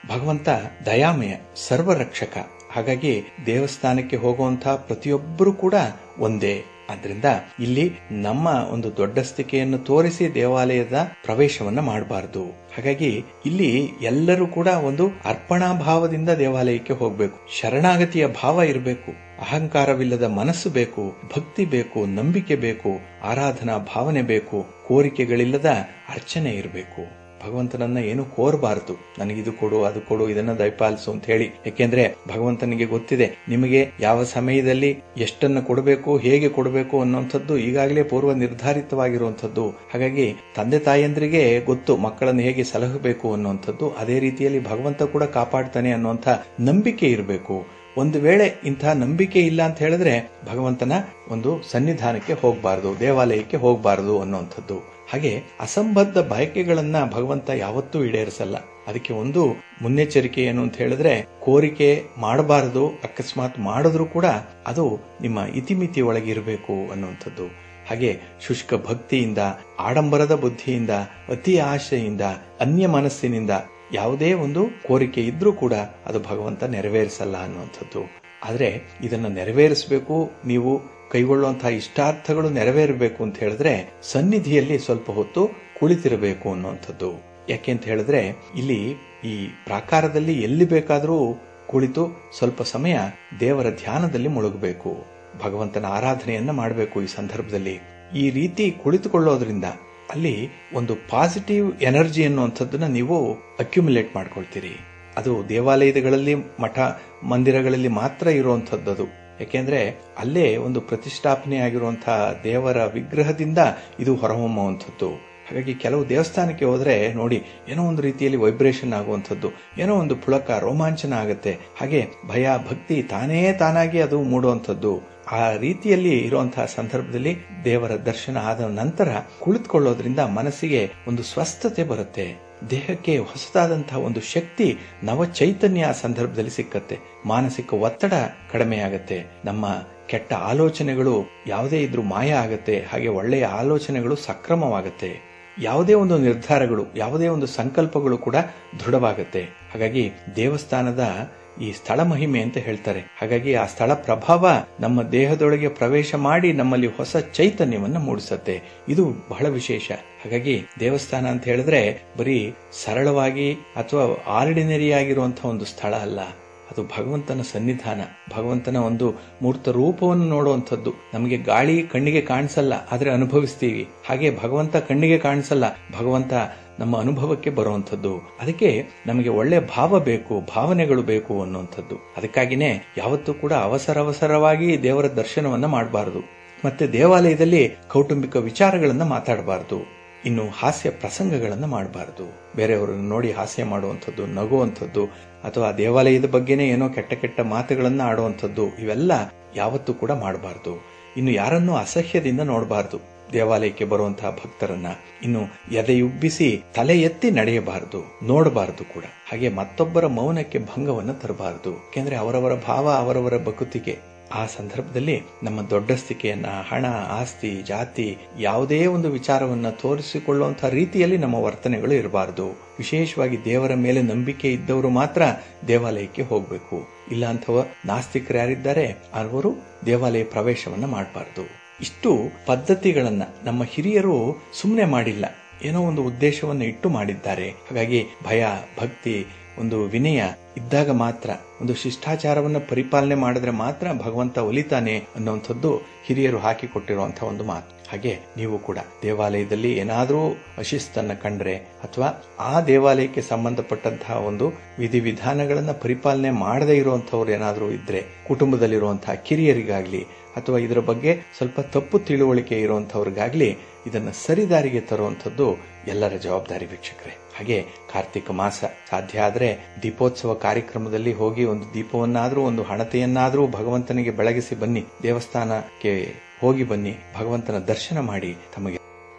ಭಗವಂತ ದಯಾಮಯ ಸರ್ವರಕ್ಷಕ ಹಾಗಾಗಿ ದೇವಸ್ಥಾನಕ್ಕೆ ಹೋಗುವಂತಹ ಪ್ರತಿಯೊಬ್ಬರು ಕೂಡ ಒಂದೇ ಆದ್ರಿಂದ ಇಲ್ಲಿ ನಮ್ಮ ಒಂದು ದೊಡ್ಡಸ್ತಿಕೆಯನ್ನು ತೋರಿಸಿ ದೇವಾಲಯದ ಪ್ರವೇಶವನ್ನ ಮಾಡಬಾರದು ಹಾಗಾಗಿ ಇಲ್ಲಿ ಎಲ್ಲರೂ ಕೂಡ ಒಂದು ಅರ್ಪಣಾ ಭಾವದಿಂದ ದೇವಾಲಯಕ್ಕೆ ಹೋಗಬೇಕು ಶರಣಾಗತಿಯ ಭಾವ ಇರಬೇಕು ಅಹಂಕಾರವಿಲ್ಲದ ಮನಸ್ಸು ಬೇಕು ಭಕ್ತಿ ಬೇಕು ನಂಬಿಕೆ ಬೇಕು ಆರಾಧನಾ ಭಾವನೆ ಬೇಕು ಕೋರಿಕೆಗಳಿಲ್ಲದ ಅರ್ಚನೆ ಇರಬೇಕು ಭಗವಂತನನ್ನ ಏನು ಕೋರಬಾರದು ನನಗಿದು ಕೊಡು ಅದು ಕೊಡು ಇದನ್ನ ದಯಪಾಲಿಸು ಅಂತ ಹೇಳಿ ಯಾಕೆಂದ್ರೆ ಭಗವಂತನಿಗೆ ಗೊತ್ತಿದೆ ನಿಮಗೆ ಯಾವ ಸಮಯದಲ್ಲಿ ಎಷ್ಟನ್ನ ಕೊಡಬೇಕು ಹೇಗೆ ಕೊಡಬೇಕು ಅನ್ನುವಂಥದ್ದು ಈಗಾಗಲೇ ಪೂರ್ವ ನಿರ್ಧಾರಿತವಾಗಿರುವಂಥದ್ದು ಹಾಗಾಗಿ ತಂದೆ ತಾಯಂದ್ರಿಗೆ ಗೊತ್ತು ಮಕ್ಕಳನ್ನು ಹೇಗೆ ಸಲಹಬೇಕು ಅನ್ನುವಂಥದ್ದು ಅದೇ ರೀತಿಯಲ್ಲಿ ಭಗವಂತ ಕೂಡ ಕಾಪಾಡ್ತಾನೆ ಅನ್ನುವಂಥ ನಂಬಿಕೆ ಇರಬೇಕು ಒಂದು ವೇಳೆ ಇಂತಹ ನಂಬಿಕೆ ಇಲ್ಲ ಅಂತ ಹೇಳಿದ್ರೆ ಭಗವಂತನ ಒಂದು ಸನ್ನಿಧಾನಕ್ಕೆ ಹೋಗಬಾರದು ದೇವಾಲಯಕ್ಕೆ ಹೋಗಬಾರದು ಅನ್ನುವಂಥದ್ದು ಹಾಗೆ ಅಸಂಬದ್ಧ ಬಯಕೆಗಳನ್ನ ಭಗವಂತ ಯಾವತ್ತೂ ಈಡೇರಿಸಲ್ಲ ಅದಕ್ಕೆ ಒಂದು ಮುನ್ನೆಚ್ಚರಿಕೆ ಏನು ಅಂತ ಹೇಳಿದ್ರೆ ಕೋರಿಕೆ ಮಾಡಬಾರದು ಅಕಸ್ಮಾತ್ ಮಾಡಿದ್ರೂ ಕೂಡ ಅದು ನಿಮ್ಮ ಇತಿಮಿತಿ ಒಳಗೆ ಇರಬೇಕು ಅನ್ನುವಂಥದ್ದು ಹಾಗೆ ಶುಷ್ಕ ಭಕ್ತಿಯಿಂದ ಆಡಂಬರದ ಬುದ್ಧಿಯಿಂದ ಅತಿ ಆಶೆಯಿಂದ ಅನ್ಯ ಮನಸ್ಸಿನಿಂದ ಯಾವುದೇ ಒಂದು ಕೋರಿಕೆ ಇದ್ರೂ ಕೂಡ ಅದು ಭಗವಂತ ನೆರವೇರಿಸಲ್ಲ ಅನ್ನುವಂಥದ್ದು ಆದ್ರೆ ಇದನ್ನ ನೆರವೇರಿಸಬೇಕು ನೀವು ಕೈಗೊಳ್ಳುವಂತಹ ಇಷ್ಟಾರ್ಥಗಳು ನೆರವೇರಬೇಕು ಅಂತ ಹೇಳಿದ್ರೆ ಸನ್ನಿಧಿಯಲ್ಲಿ ಸ್ವಲ್ಪ ಹೊತ್ತು ಕುಳಿತಿರಬೇಕು ಅನ್ನುವಂಥದ್ದು ಯಾಕೆ ಅಂತ ಹೇಳಿದ್ರೆ ಇಲ್ಲಿ ಈ ಪ್ರಾಕಾರದಲ್ಲಿ ಎಲ್ಲಿ ಬೇಕಾದರೂ ಕುಳಿತು ಸ್ವಲ್ಪ ಸಮಯ ದೇವರ ಧ್ಯಾನದಲ್ಲಿ ಮುಳುಗಬೇಕು ಭಗವಂತನ ಆರಾಧನೆಯನ್ನ ಮಾಡಬೇಕು ಈ ಸಂದರ್ಭದಲ್ಲಿ ಈ ರೀತಿ ಕುಳಿತುಕೊಳ್ಳೋದ್ರಿಂದ ಅಲ್ಲಿ ಒಂದು ಪಾಸಿಟಿವ್ ಎನರ್ಜಿ ಅನ್ನುವಂಥದ್ದನ್ನ ನೀವು ಅಕ್ಯುಮುಲೇಟ್ ಮಾಡ್ಕೊಳ್ತೀರಿ ಅದು ದೇವಾಲಯಗಳಲ್ಲಿ ಮಠ ಮಂದಿರಗಳಲ್ಲಿ ಮಾತ್ರ ಇರುವಂಥದ್ದು ಯಾಕೆಂದ್ರೆ ಅಲ್ಲೇ ಒಂದು ಪ್ರತಿಷ್ಠಾಪನೆ ಆಗಿರುವಂತಹ ದೇವರ ವಿಗ್ರಹದಿಂದ ಇದು ಹೊರಹೊಮ್ಮುವಂಥದ್ದು ಹಾಗಾಗಿ ಕೆಲವು ದೇವಸ್ಥಾನಕ್ಕೆ ಹೋದ್ರೆ ನೋಡಿ ಏನೋ ಒಂದು ರೀತಿಯಲ್ಲಿ ವೈಬ್ರೇಷನ್ ಆಗುವಂಥದ್ದು ಏನೋ ಒಂದು ಪುಳಕ ರೋಮಾಂಚನ ಆಗುತ್ತೆ ಹಾಗೆ ಭಯ ಭಕ್ತಿ ತಾನೇ ತಾನಾಗಿ ಅದು ಮೂಡುವಂಥದ್ದು ಆ ರೀತಿಯಲ್ಲಿ ಇರುವಂತಹ ಸಂದರ್ಭದಲ್ಲಿ ದೇವರ ದರ್ಶನ ಆದ ನಂತರ ಕುಳಿತುಕೊಳ್ಳೋದ್ರಿಂದ ಮನಸ್ಸಿಗೆ ಒಂದು ಸ್ವಸ್ಥತೆ ಬರುತ್ತೆ ದೇಹಕ್ಕೆ ಹೊಸದಾದಂತಹ ಒಂದು ಶಕ್ತಿ ನವ ಚೈತನ್ಯ ಆ ಸಂದರ್ಭದಲ್ಲಿ ಸಿಕ್ಕತ್ತೆ ಮಾನಸಿಕ ಒತ್ತಡ ಕಡಿಮೆ ಆಗತ್ತೆ ನಮ್ಮ ಕೆಟ್ಟ ಆಲೋಚನೆಗಳು ಯಾವುದೇ ಇದ್ರೂ ಮಾಯ ಆಗತ್ತೆ ಹಾಗೆ ಒಳ್ಳೆಯ ಆಲೋಚನೆಗಳು ಸಕ್ರಮವಾಗತ್ತೆ ಯಾವುದೇ ಒಂದು ನಿರ್ಧಾರಗಳು ಯಾವುದೇ ಒಂದು ಸಂಕಲ್ಪಗಳು ಕೂಡ ದೃಢವಾಗುತ್ತೆ ಹಾಗಾಗಿ ದೇವಸ್ಥಾನದ ಈ ಸ್ಥಳ ಮಹಿಮೆ ಅಂತ ಹೇಳ್ತಾರೆ ಹಾಗಾಗಿ ಆ ಸ್ಥಳ ಪ್ರಭಾವ ನಮ್ಮ ದೇಹದೊಳಗೆ ಪ್ರವೇಶ ಮಾಡಿ ನಮ್ಮಲ್ಲಿ ಹೊಸ ಚೈತನ್ಯವನ್ನ ಮೂಡಿಸುತ್ತೆ ಇದು ಬಹಳ ವಿಶೇಷ ಹಾಗಾಗಿ ದೇವಸ್ಥಾನ ಅಂತ ಹೇಳಿದ್ರೆ ಬರೀ ಸರಳವಾಗಿ ಅಥವಾ ಆರ್ಡಿನರಿ ಆಗಿರುವಂತಹ ಒಂದು ಸ್ಥಳ ಅಲ್ಲ ಅದು ಭಗವಂತನ ಸನ್ನಿಧಾನ ಭಗವಂತನ ಒಂದು ಮೂರ್ತ ರೂಪವನ್ನು ನೋಡುವಂಥದ್ದು ನಮಗೆ ಗಾಳಿ ಕಣ್ಣಿಗೆ ಕಾಣಿಸಲ್ಲ ಆದ್ರೆ ಅನುಭವಿಸ್ತೀವಿ ಹಾಗೆ ಭಗವಂತ ಕಣ್ಣಿಗೆ ಕಾಣಿಸಲ್ಲ ಭಗವಂತ ನಮ್ಮ ಅನುಭವಕ್ಕೆ ಬರುವಂಥದ್ದು ಅದಕ್ಕೆ ನಮಗೆ ಒಳ್ಳೆ ಭಾವ ಬೇಕು ಭಾವನೆಗಳು ಬೇಕು ಅನ್ನುವಂಥದ್ದು ಅದಕ್ಕಾಗಿನೇ ಯಾವತ್ತೂ ಕೂಡ ಅವಸರ ಅವಸರವಾಗಿ ದೇವರ ದರ್ಶನವನ್ನ ಮಾಡಬಾರದು ಮತ್ತೆ ದೇವಾಲಯದಲ್ಲಿ ಕೌಟುಂಬಿಕ ವಿಚಾರಗಳನ್ನ ಮಾತಾಡಬಾರದು ಇನ್ನು ಹಾಸ್ಯ ಪ್ರಸಂಗಗಳನ್ನು ಮಾಡಬಾರದು ಬೇರೆಯವರನ್ನು ನೋಡಿ ಹಾಸ್ಯ ಮಾಡುವಂಥದ್ದು ನಗುವಂಥದ್ದು ಅಥವಾ ದೇವಾಲಯದ ಬಗ್ಗೆನೇ ಏನೋ ಕೆಟ್ಟ ಕೆಟ್ಟ ಮಾತುಗಳನ್ನ ಆಡುವಂಥದ್ದು ಇವೆಲ್ಲ ಯಾವತ್ತೂ ಕೂಡ ಮಾಡಬಾರದು ಇನ್ನು ಯಾರನ್ನೂ ಅಸಹ್ಯದಿಂದ ನೋಡಬಾರದು ದೇವಾಲಯಕ್ಕೆ ಬರುವಂತಹ ಭಕ್ತರನ್ನ ಇನ್ನು ಎದೆಯುಬ್ಬಿಸಿ ತಲೆ ಎತ್ತಿ ನಡೆಯಬಾರದು ನೋಡಬಾರದು ಕೂಡ ಹಾಗೆ ಮತ್ತೊಬ್ಬರ ಮೌನಕ್ಕೆ ಭಂಗವನ್ನು ತರಬಾರದು ಯಾಕೆಂದ್ರೆ ಅವರವರ ಭಾವ ಅವರವರ ಬಕುತಿಗೆ ಆ ಸಂದರ್ಭದಲ್ಲಿ ನಮ್ಮ ದೊಡ್ಡಸ್ತಿಕೆಯನ್ನ ಹಣ ಆಸ್ತಿ ಜಾತಿ ಯಾವುದೇ ಒಂದು ವಿಚಾರವನ್ನ ತೋರಿಸಿಕೊಳ್ಳುವಂತಹ ರೀತಿಯಲ್ಲಿ ನಮ್ಮ ವರ್ತನೆಗಳು ಇರಬಾರದು ವಿಶೇಷವಾಗಿ ದೇವರ ಮೇಲೆ ನಂಬಿಕೆ ಇದ್ದವರು ಮಾತ್ರ ದೇವಾಲಯಕ್ಕೆ ಹೋಗಬೇಕು ಇಲ್ಲ ಅಂತವ ನಾಸ್ತಿಕರು ಯಾರಿದ್ದಾರೆ ಅವರು ದೇವಾಲಯ ಪ್ರವೇಶವನ್ನ ಮಾಡಬಾರದು ಇಷ್ಟು ಪದ್ಧತಿಗಳನ್ನ ನಮ್ಮ ಹಿರಿಯರು ಸುಮ್ಮನೆ ಮಾಡಿಲ್ಲ ಏನೋ ಒಂದು ಉದ್ದೇಶವನ್ನು ಇಟ್ಟು ಮಾಡಿದ್ದಾರೆ ಹಾಗಾಗಿ ಭಯ ಭಕ್ತಿ ಒಂದು ವಿನಯ ಇದ್ದಾಗ ಮಾತ್ರ ಒಂದು ಶಿಷ್ಟಾಚಾರವನ್ನು ಪರಿಪಾಲನೆ ಮಾಡಿದ್ರೆ ಮಾತ್ರ ಭಗವಂತ ಒಲಿತಾನೆ ಅನ್ನುವಂಥದ್ದು ಹಿರಿಯರು ಹಾಕಿಕೊಟ್ಟಿರುವಂತಹ ಒಂದು ಮಾತು ಹಾಗೆ ನೀವು ಕೂಡ ದೇವಾಲಯದಲ್ಲಿ ಏನಾದರೂ ಅಶಿಸ್ತನ್ನ ಕಂಡ್ರೆ ಅಥವಾ ಆ ದೇವಾಲಯಕ್ಕೆ ಸಂಬಂಧಪಟ್ಟಂತಹ ಒಂದು ವಿಧಿವಿಧಾನಗಳನ್ನ ಪರಿಪಾಲನೆ ಮಾಡದೇ ಇರುವಂತವ್ರು ಏನಾದರೂ ಇದ್ರೆ ಕುಟುಂಬದಲ್ಲಿರುವಂತಹ ಕಿರಿಯರಿಗಾಗ್ಲಿ ಅಥವಾ ಇದರ ಬಗ್ಗೆ ಸ್ವಲ್ಪ ತಪ್ಪು ತಿಳುವಳಿಕೆ ಇರುವಂತವ್ರಿಗಾಗ್ಲಿ ಇದನ್ನ ಸರಿದಾರಿಗೆ ತರುವಂಥದ್ದು ಎಲ್ಲರ ಜವಾಬ್ದಾರಿ ವೀಕ್ಷಕರೇ ಹಾಗೆ ಕಾರ್ತಿಕ ಮಾಸ ಸಾಧ್ಯ ಆದ್ರೆ ದೀಪೋತ್ಸವ ಕಾರ್ಯಕ್ರಮದಲ್ಲಿ ಹೋಗಿ ಒಂದು ದೀಪವನ್ನಾದ್ರೂ ಒಂದು ಹಣತೆಯನ್ನಾದ್ರೂ ಭಗವಂತನಿಗೆ ಬೆಳಗಿಸಿ ಬನ್ನಿ ದೇವಸ್ಥಾನಕ್ಕೆ ಹೋಗಿ ಬನ್ನಿ ಭಗವಂತನ ದರ್ಶನ ಮಾಡಿ ತಮಗೆ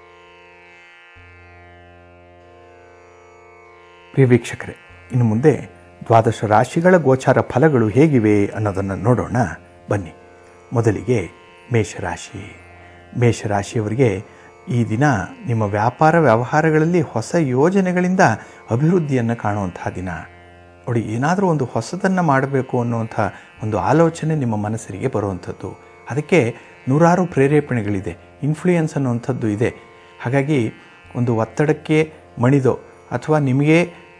ಪ್ರಿಯ ವೀಕ್ಷಕರೇ ಇನ್ನು ಮುಂದೆ ದ್ವಾದಶ ರಾಶಿಗಳ ಗೋಚಾರ ಫಲಗಳು ಹೇಗಿವೆ ಅನ್ನೋದನ್ನು ನೋಡೋಣ ಬನ್ನಿ ಮೊದಲಿಗೆ ಮೇಷರಾಶಿ ಮೇಷರಾಶಿಯವರಿಗೆ ಈ ದಿನ ನಿಮ್ಮ ವ್ಯಾಪಾರ ವ್ಯವಹಾರಗಳಲ್ಲಿ ಹೊಸ ಯೋಜನೆಗಳಿಂದ ಅಭಿವೃದ್ಧಿಯನ್ನು ಕಾಣುವಂತಹ ದಿನ ನೋಡಿ ಏನಾದರೂ ಒಂದು ಹೊಸದನ್ನು ಮಾಡಬೇಕು ಅನ್ನುವಂಥ ಒಂದು ಆಲೋಚನೆ ನಿಮ್ಮ ಮನಸ್ಸಿಗೆ ಬರುವಂಥದ್ದು ಅದಕ್ಕೆ ನೂರಾರು ಪ್ರೇರೇಪಣೆಗಳಿದೆ ಇನ್ಫ್ಲೂಯೆನ್ಸ್ ಅನ್ನುವಂಥದ್ದು ಇದೆ ಹಾಗಾಗಿ ಒಂದು ಒತ್ತಡಕ್ಕೆ ಮಣಿದೋ ಅಥವಾ ನಿಮಗೆ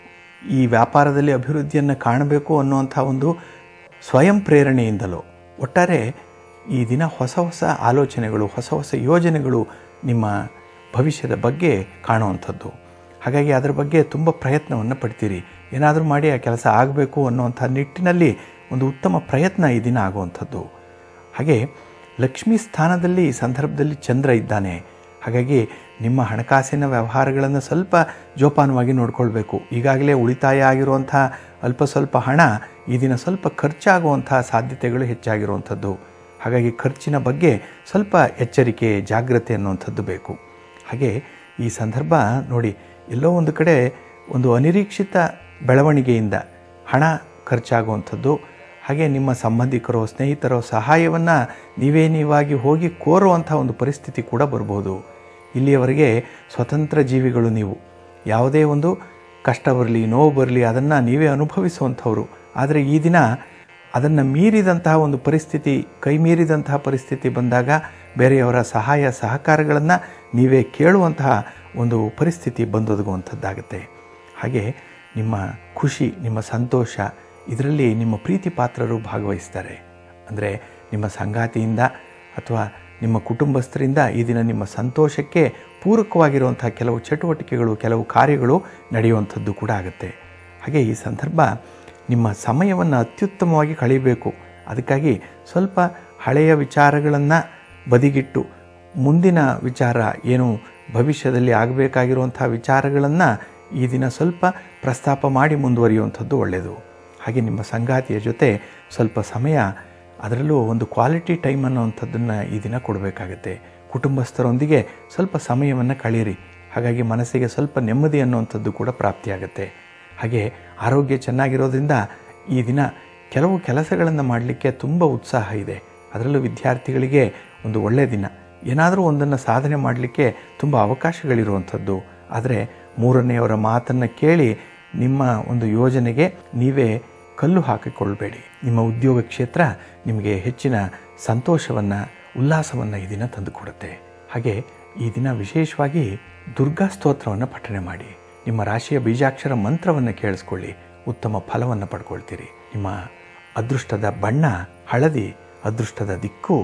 ಈ ವ್ಯಾಪಾರದಲ್ಲಿ ಅಭಿವೃದ್ಧಿಯನ್ನು ಕಾಣಬೇಕು ಅನ್ನುವಂಥ ಒಂದು ಸ್ವಯಂ ಪ್ರೇರಣೆಯಿಂದಲೋ ಒಟ್ಟಾರೆ ಈ ದಿನ ಹೊಸ ಹೊಸ ಆಲೋಚನೆಗಳು ಹೊಸ ಹೊಸ ಯೋಜನೆಗಳು ನಿಮ್ಮ ಭವಿಷ್ಯದ ಬಗ್ಗೆ ಕಾಣುವಂಥದ್ದು ಹಾಗಾಗಿ ಅದರ ಬಗ್ಗೆ ತುಂಬ ಪ್ರಯತ್ನವನ್ನು ಪಡ್ತೀರಿ ಏನಾದರೂ ಮಾಡಿ ಆ ಕೆಲಸ ಆಗಬೇಕು ಅನ್ನುವಂಥ ನಿಟ್ಟಿನಲ್ಲಿ ಒಂದು ಉತ್ತಮ ಪ್ರಯತ್ನ ಈ ದಿನ ಆಗುವಂಥದ್ದು ಹಾಗೆ ಲಕ್ಷ್ಮೀ ಸ್ಥಾನದಲ್ಲಿ ಈ ಸಂದರ್ಭದಲ್ಲಿ ಚಂದ್ರ ಇದ್ದಾನೆ ಹಾಗಾಗಿ ನಿಮ್ಮ ಹಣಕಾಸಿನ ವ್ಯವಹಾರಗಳನ್ನು ಸ್ವಲ್ಪ ಜೋಪಾನವಾಗಿ ನೋಡ್ಕೊಳ್ಬೇಕು ಈಗಾಗಲೇ ಉಳಿತಾಯ ಆಗಿರುವಂಥ ಅಲ್ಪ ಸ್ವಲ್ಪ ಹಣ ಈ ದಿನ ಸ್ವಲ್ಪ ಖರ್ಚಾಗುವಂಥ ಸಾಧ್ಯತೆಗಳು ಹೆಚ್ಚಾಗಿರುವಂಥದ್ದು ಹಾಗಾಗಿ ಖರ್ಚಿನ ಬಗ್ಗೆ ಸ್ವಲ್ಪ ಎಚ್ಚರಿಕೆ ಜಾಗ್ರತೆ ಅನ್ನುವಂಥದ್ದು ಬೇಕು ಹಾಗೆ ಈ ಸಂದರ್ಭ ನೋಡಿ ಎಲ್ಲೋ ಒಂದು ಕಡೆ ಒಂದು ಅನಿರೀಕ್ಷಿತ ಬೆಳವಣಿಗೆಯಿಂದ ಹಣ ಖರ್ಚಾಗುವಂಥದ್ದು ಹಾಗೆ ನಿಮ್ಮ ಸಂಬಂಧಿಕರೋ ಸ್ನೇಹಿತರೋ ಸಹಾಯವನ್ನು ನೀವೇ ನೀವಾಗಿ ಹೋಗಿ ಕೋರುವಂಥ ಒಂದು ಪರಿಸ್ಥಿತಿ ಕೂಡ ಬರ್ಬೋದು ಇಲ್ಲಿಯವರೆಗೆ ಸ್ವತಂತ್ರ ಜೀವಿಗಳು ನೀವು ಯಾವುದೇ ಒಂದು ಕಷ್ಟ ಬರಲಿ ನೋವು ಬರಲಿ ಅದನ್ನು ನೀವೇ ಅನುಭವಿಸುವಂಥವ್ರು ಆದರೆ ಈ ದಿನ ಅದನ್ನು ಮೀರಿದಂತಹ ಒಂದು ಪರಿಸ್ಥಿತಿ ಕೈ ಮೀರಿದಂತಹ ಪರಿಸ್ಥಿತಿ ಬಂದಾಗ ಬೇರೆಯವರ ಸಹಾಯ ಸಹಕಾರಗಳನ್ನು ನೀವೇ ಕೇಳುವಂತಹ ಒಂದು ಪರಿಸ್ಥಿತಿ ಬಂದೊದಗುವಂಥದ್ದಾಗುತ್ತೆ ಹಾಗೆ ನಿಮ್ಮ ಖುಷಿ ನಿಮ್ಮ ಸಂತೋಷ ಇದರಲ್ಲಿ ನಿಮ್ಮ ಪ್ರೀತಿ ಪಾತ್ರರು ಭಾಗವಹಿಸ್ತಾರೆ ಅಂದರೆ ನಿಮ್ಮ ಸಂಗಾತಿಯಿಂದ ಅಥವಾ ನಿಮ್ಮ ಕುಟುಂಬಸ್ಥರಿಂದ ಈ ದಿನ ನಿಮ್ಮ ಸಂತೋಷಕ್ಕೆ ಪೂರಕವಾಗಿರುವಂಥ ಕೆಲವು ಚಟುವಟಿಕೆಗಳು ಕೆಲವು ಕಾರ್ಯಗಳು ನಡೆಯುವಂಥದ್ದು ಕೂಡ ಆಗುತ್ತೆ ಹಾಗೆ ಈ ಸಂದರ್ಭ ನಿಮ್ಮ ಸಮಯವನ್ನು ಅತ್ಯುತ್ತಮವಾಗಿ ಕಳೀಬೇಕು ಅದಕ್ಕಾಗಿ ಸ್ವಲ್ಪ ಹಳೆಯ ವಿಚಾರಗಳನ್ನು ಬದಿಗಿಟ್ಟು ಮುಂದಿನ ವಿಚಾರ ಏನು ಭವಿಷ್ಯದಲ್ಲಿ ಆಗಬೇಕಾಗಿರುವಂಥ ವಿಚಾರಗಳನ್ನು ಈ ದಿನ ಸ್ವಲ್ಪ ಪ್ರಸ್ತಾಪ ಮಾಡಿ ಮುಂದುವರಿಯುವಂಥದ್ದು ಒಳ್ಳೆಯದು ಹಾಗೆ ನಿಮ್ಮ ಸಂಗಾತಿಯ ಜೊತೆ ಸ್ವಲ್ಪ ಸಮಯ ಅದರಲ್ಲೂ ಒಂದು ಕ್ವಾಲಿಟಿ ಟೈಮ್ ಅನ್ನೋವಂಥದ್ದನ್ನು ಈ ದಿನ ಕೊಡಬೇಕಾಗತ್ತೆ ಕುಟುಂಬಸ್ಥರೊಂದಿಗೆ ಸ್ವಲ್ಪ ಸಮಯವನ್ನು ಕಳೀರಿ ಹಾಗಾಗಿ ಮನಸ್ಸಿಗೆ ಸ್ವಲ್ಪ ನೆಮ್ಮದಿ ಅನ್ನುವಂಥದ್ದು ಕೂಡ ಪ್ರಾಪ್ತಿಯಾಗುತ್ತೆ ಹಾಗೆ ಆರೋಗ್ಯ ಚೆನ್ನಾಗಿರೋದ್ರಿಂದ ಈ ದಿನ ಕೆಲವು ಕೆಲಸಗಳನ್ನು ಮಾಡಲಿಕ್ಕೆ ತುಂಬ ಉತ್ಸಾಹ ಇದೆ ಅದರಲ್ಲೂ ವಿದ್ಯಾರ್ಥಿಗಳಿಗೆ ಒಂದು ಒಳ್ಳೆಯ ದಿನ ಏನಾದರೂ ಒಂದನ್ನು ಸಾಧನೆ ಮಾಡಲಿಕ್ಕೆ ತುಂಬ ಅವಕಾಶಗಳಿರುವಂಥದ್ದು ಆದರೆ ಮೂರನೆಯವರ ಮಾತನ್ನು ಕೇಳಿ ನಿಮ್ಮ ಒಂದು ಯೋಜನೆಗೆ ನೀವೇ ಕಲ್ಲು ಹಾಕಿಕೊಳ್ಬೇಡಿ ನಿಮ್ಮ ಉದ್ಯೋಗ ಕ್ಷೇತ್ರ ನಿಮಗೆ ಹೆಚ್ಚಿನ ಸಂತೋಷವನ್ನು ಉಲ್ಲಾಸವನ್ನು ಈ ದಿನ ತಂದುಕೊಡುತ್ತೆ ಹಾಗೆ ಈ ದಿನ ವಿಶೇಷವಾಗಿ ದುರ್ಗಾ ಸ್ತೋತ್ರವನ್ನು ಪಠನೆ ಮಾಡಿ ನಿಮ್ಮ ರಾಶಿಯ ಬೀಜಾಕ್ಷರ ಮಂತ್ರವನ್ನು ಕೇಳಿಸ್ಕೊಳ್ಳಿ ಉತ್ತಮ ಫಲವನ್ನು ಪಡ್ಕೊಳ್ತೀರಿ ನಿಮ್ಮ ಅದೃಷ್ಟದ ಬಣ್ಣ ಹಳದಿ ಅದೃಷ್ಟದ ದಿಕ್ಕು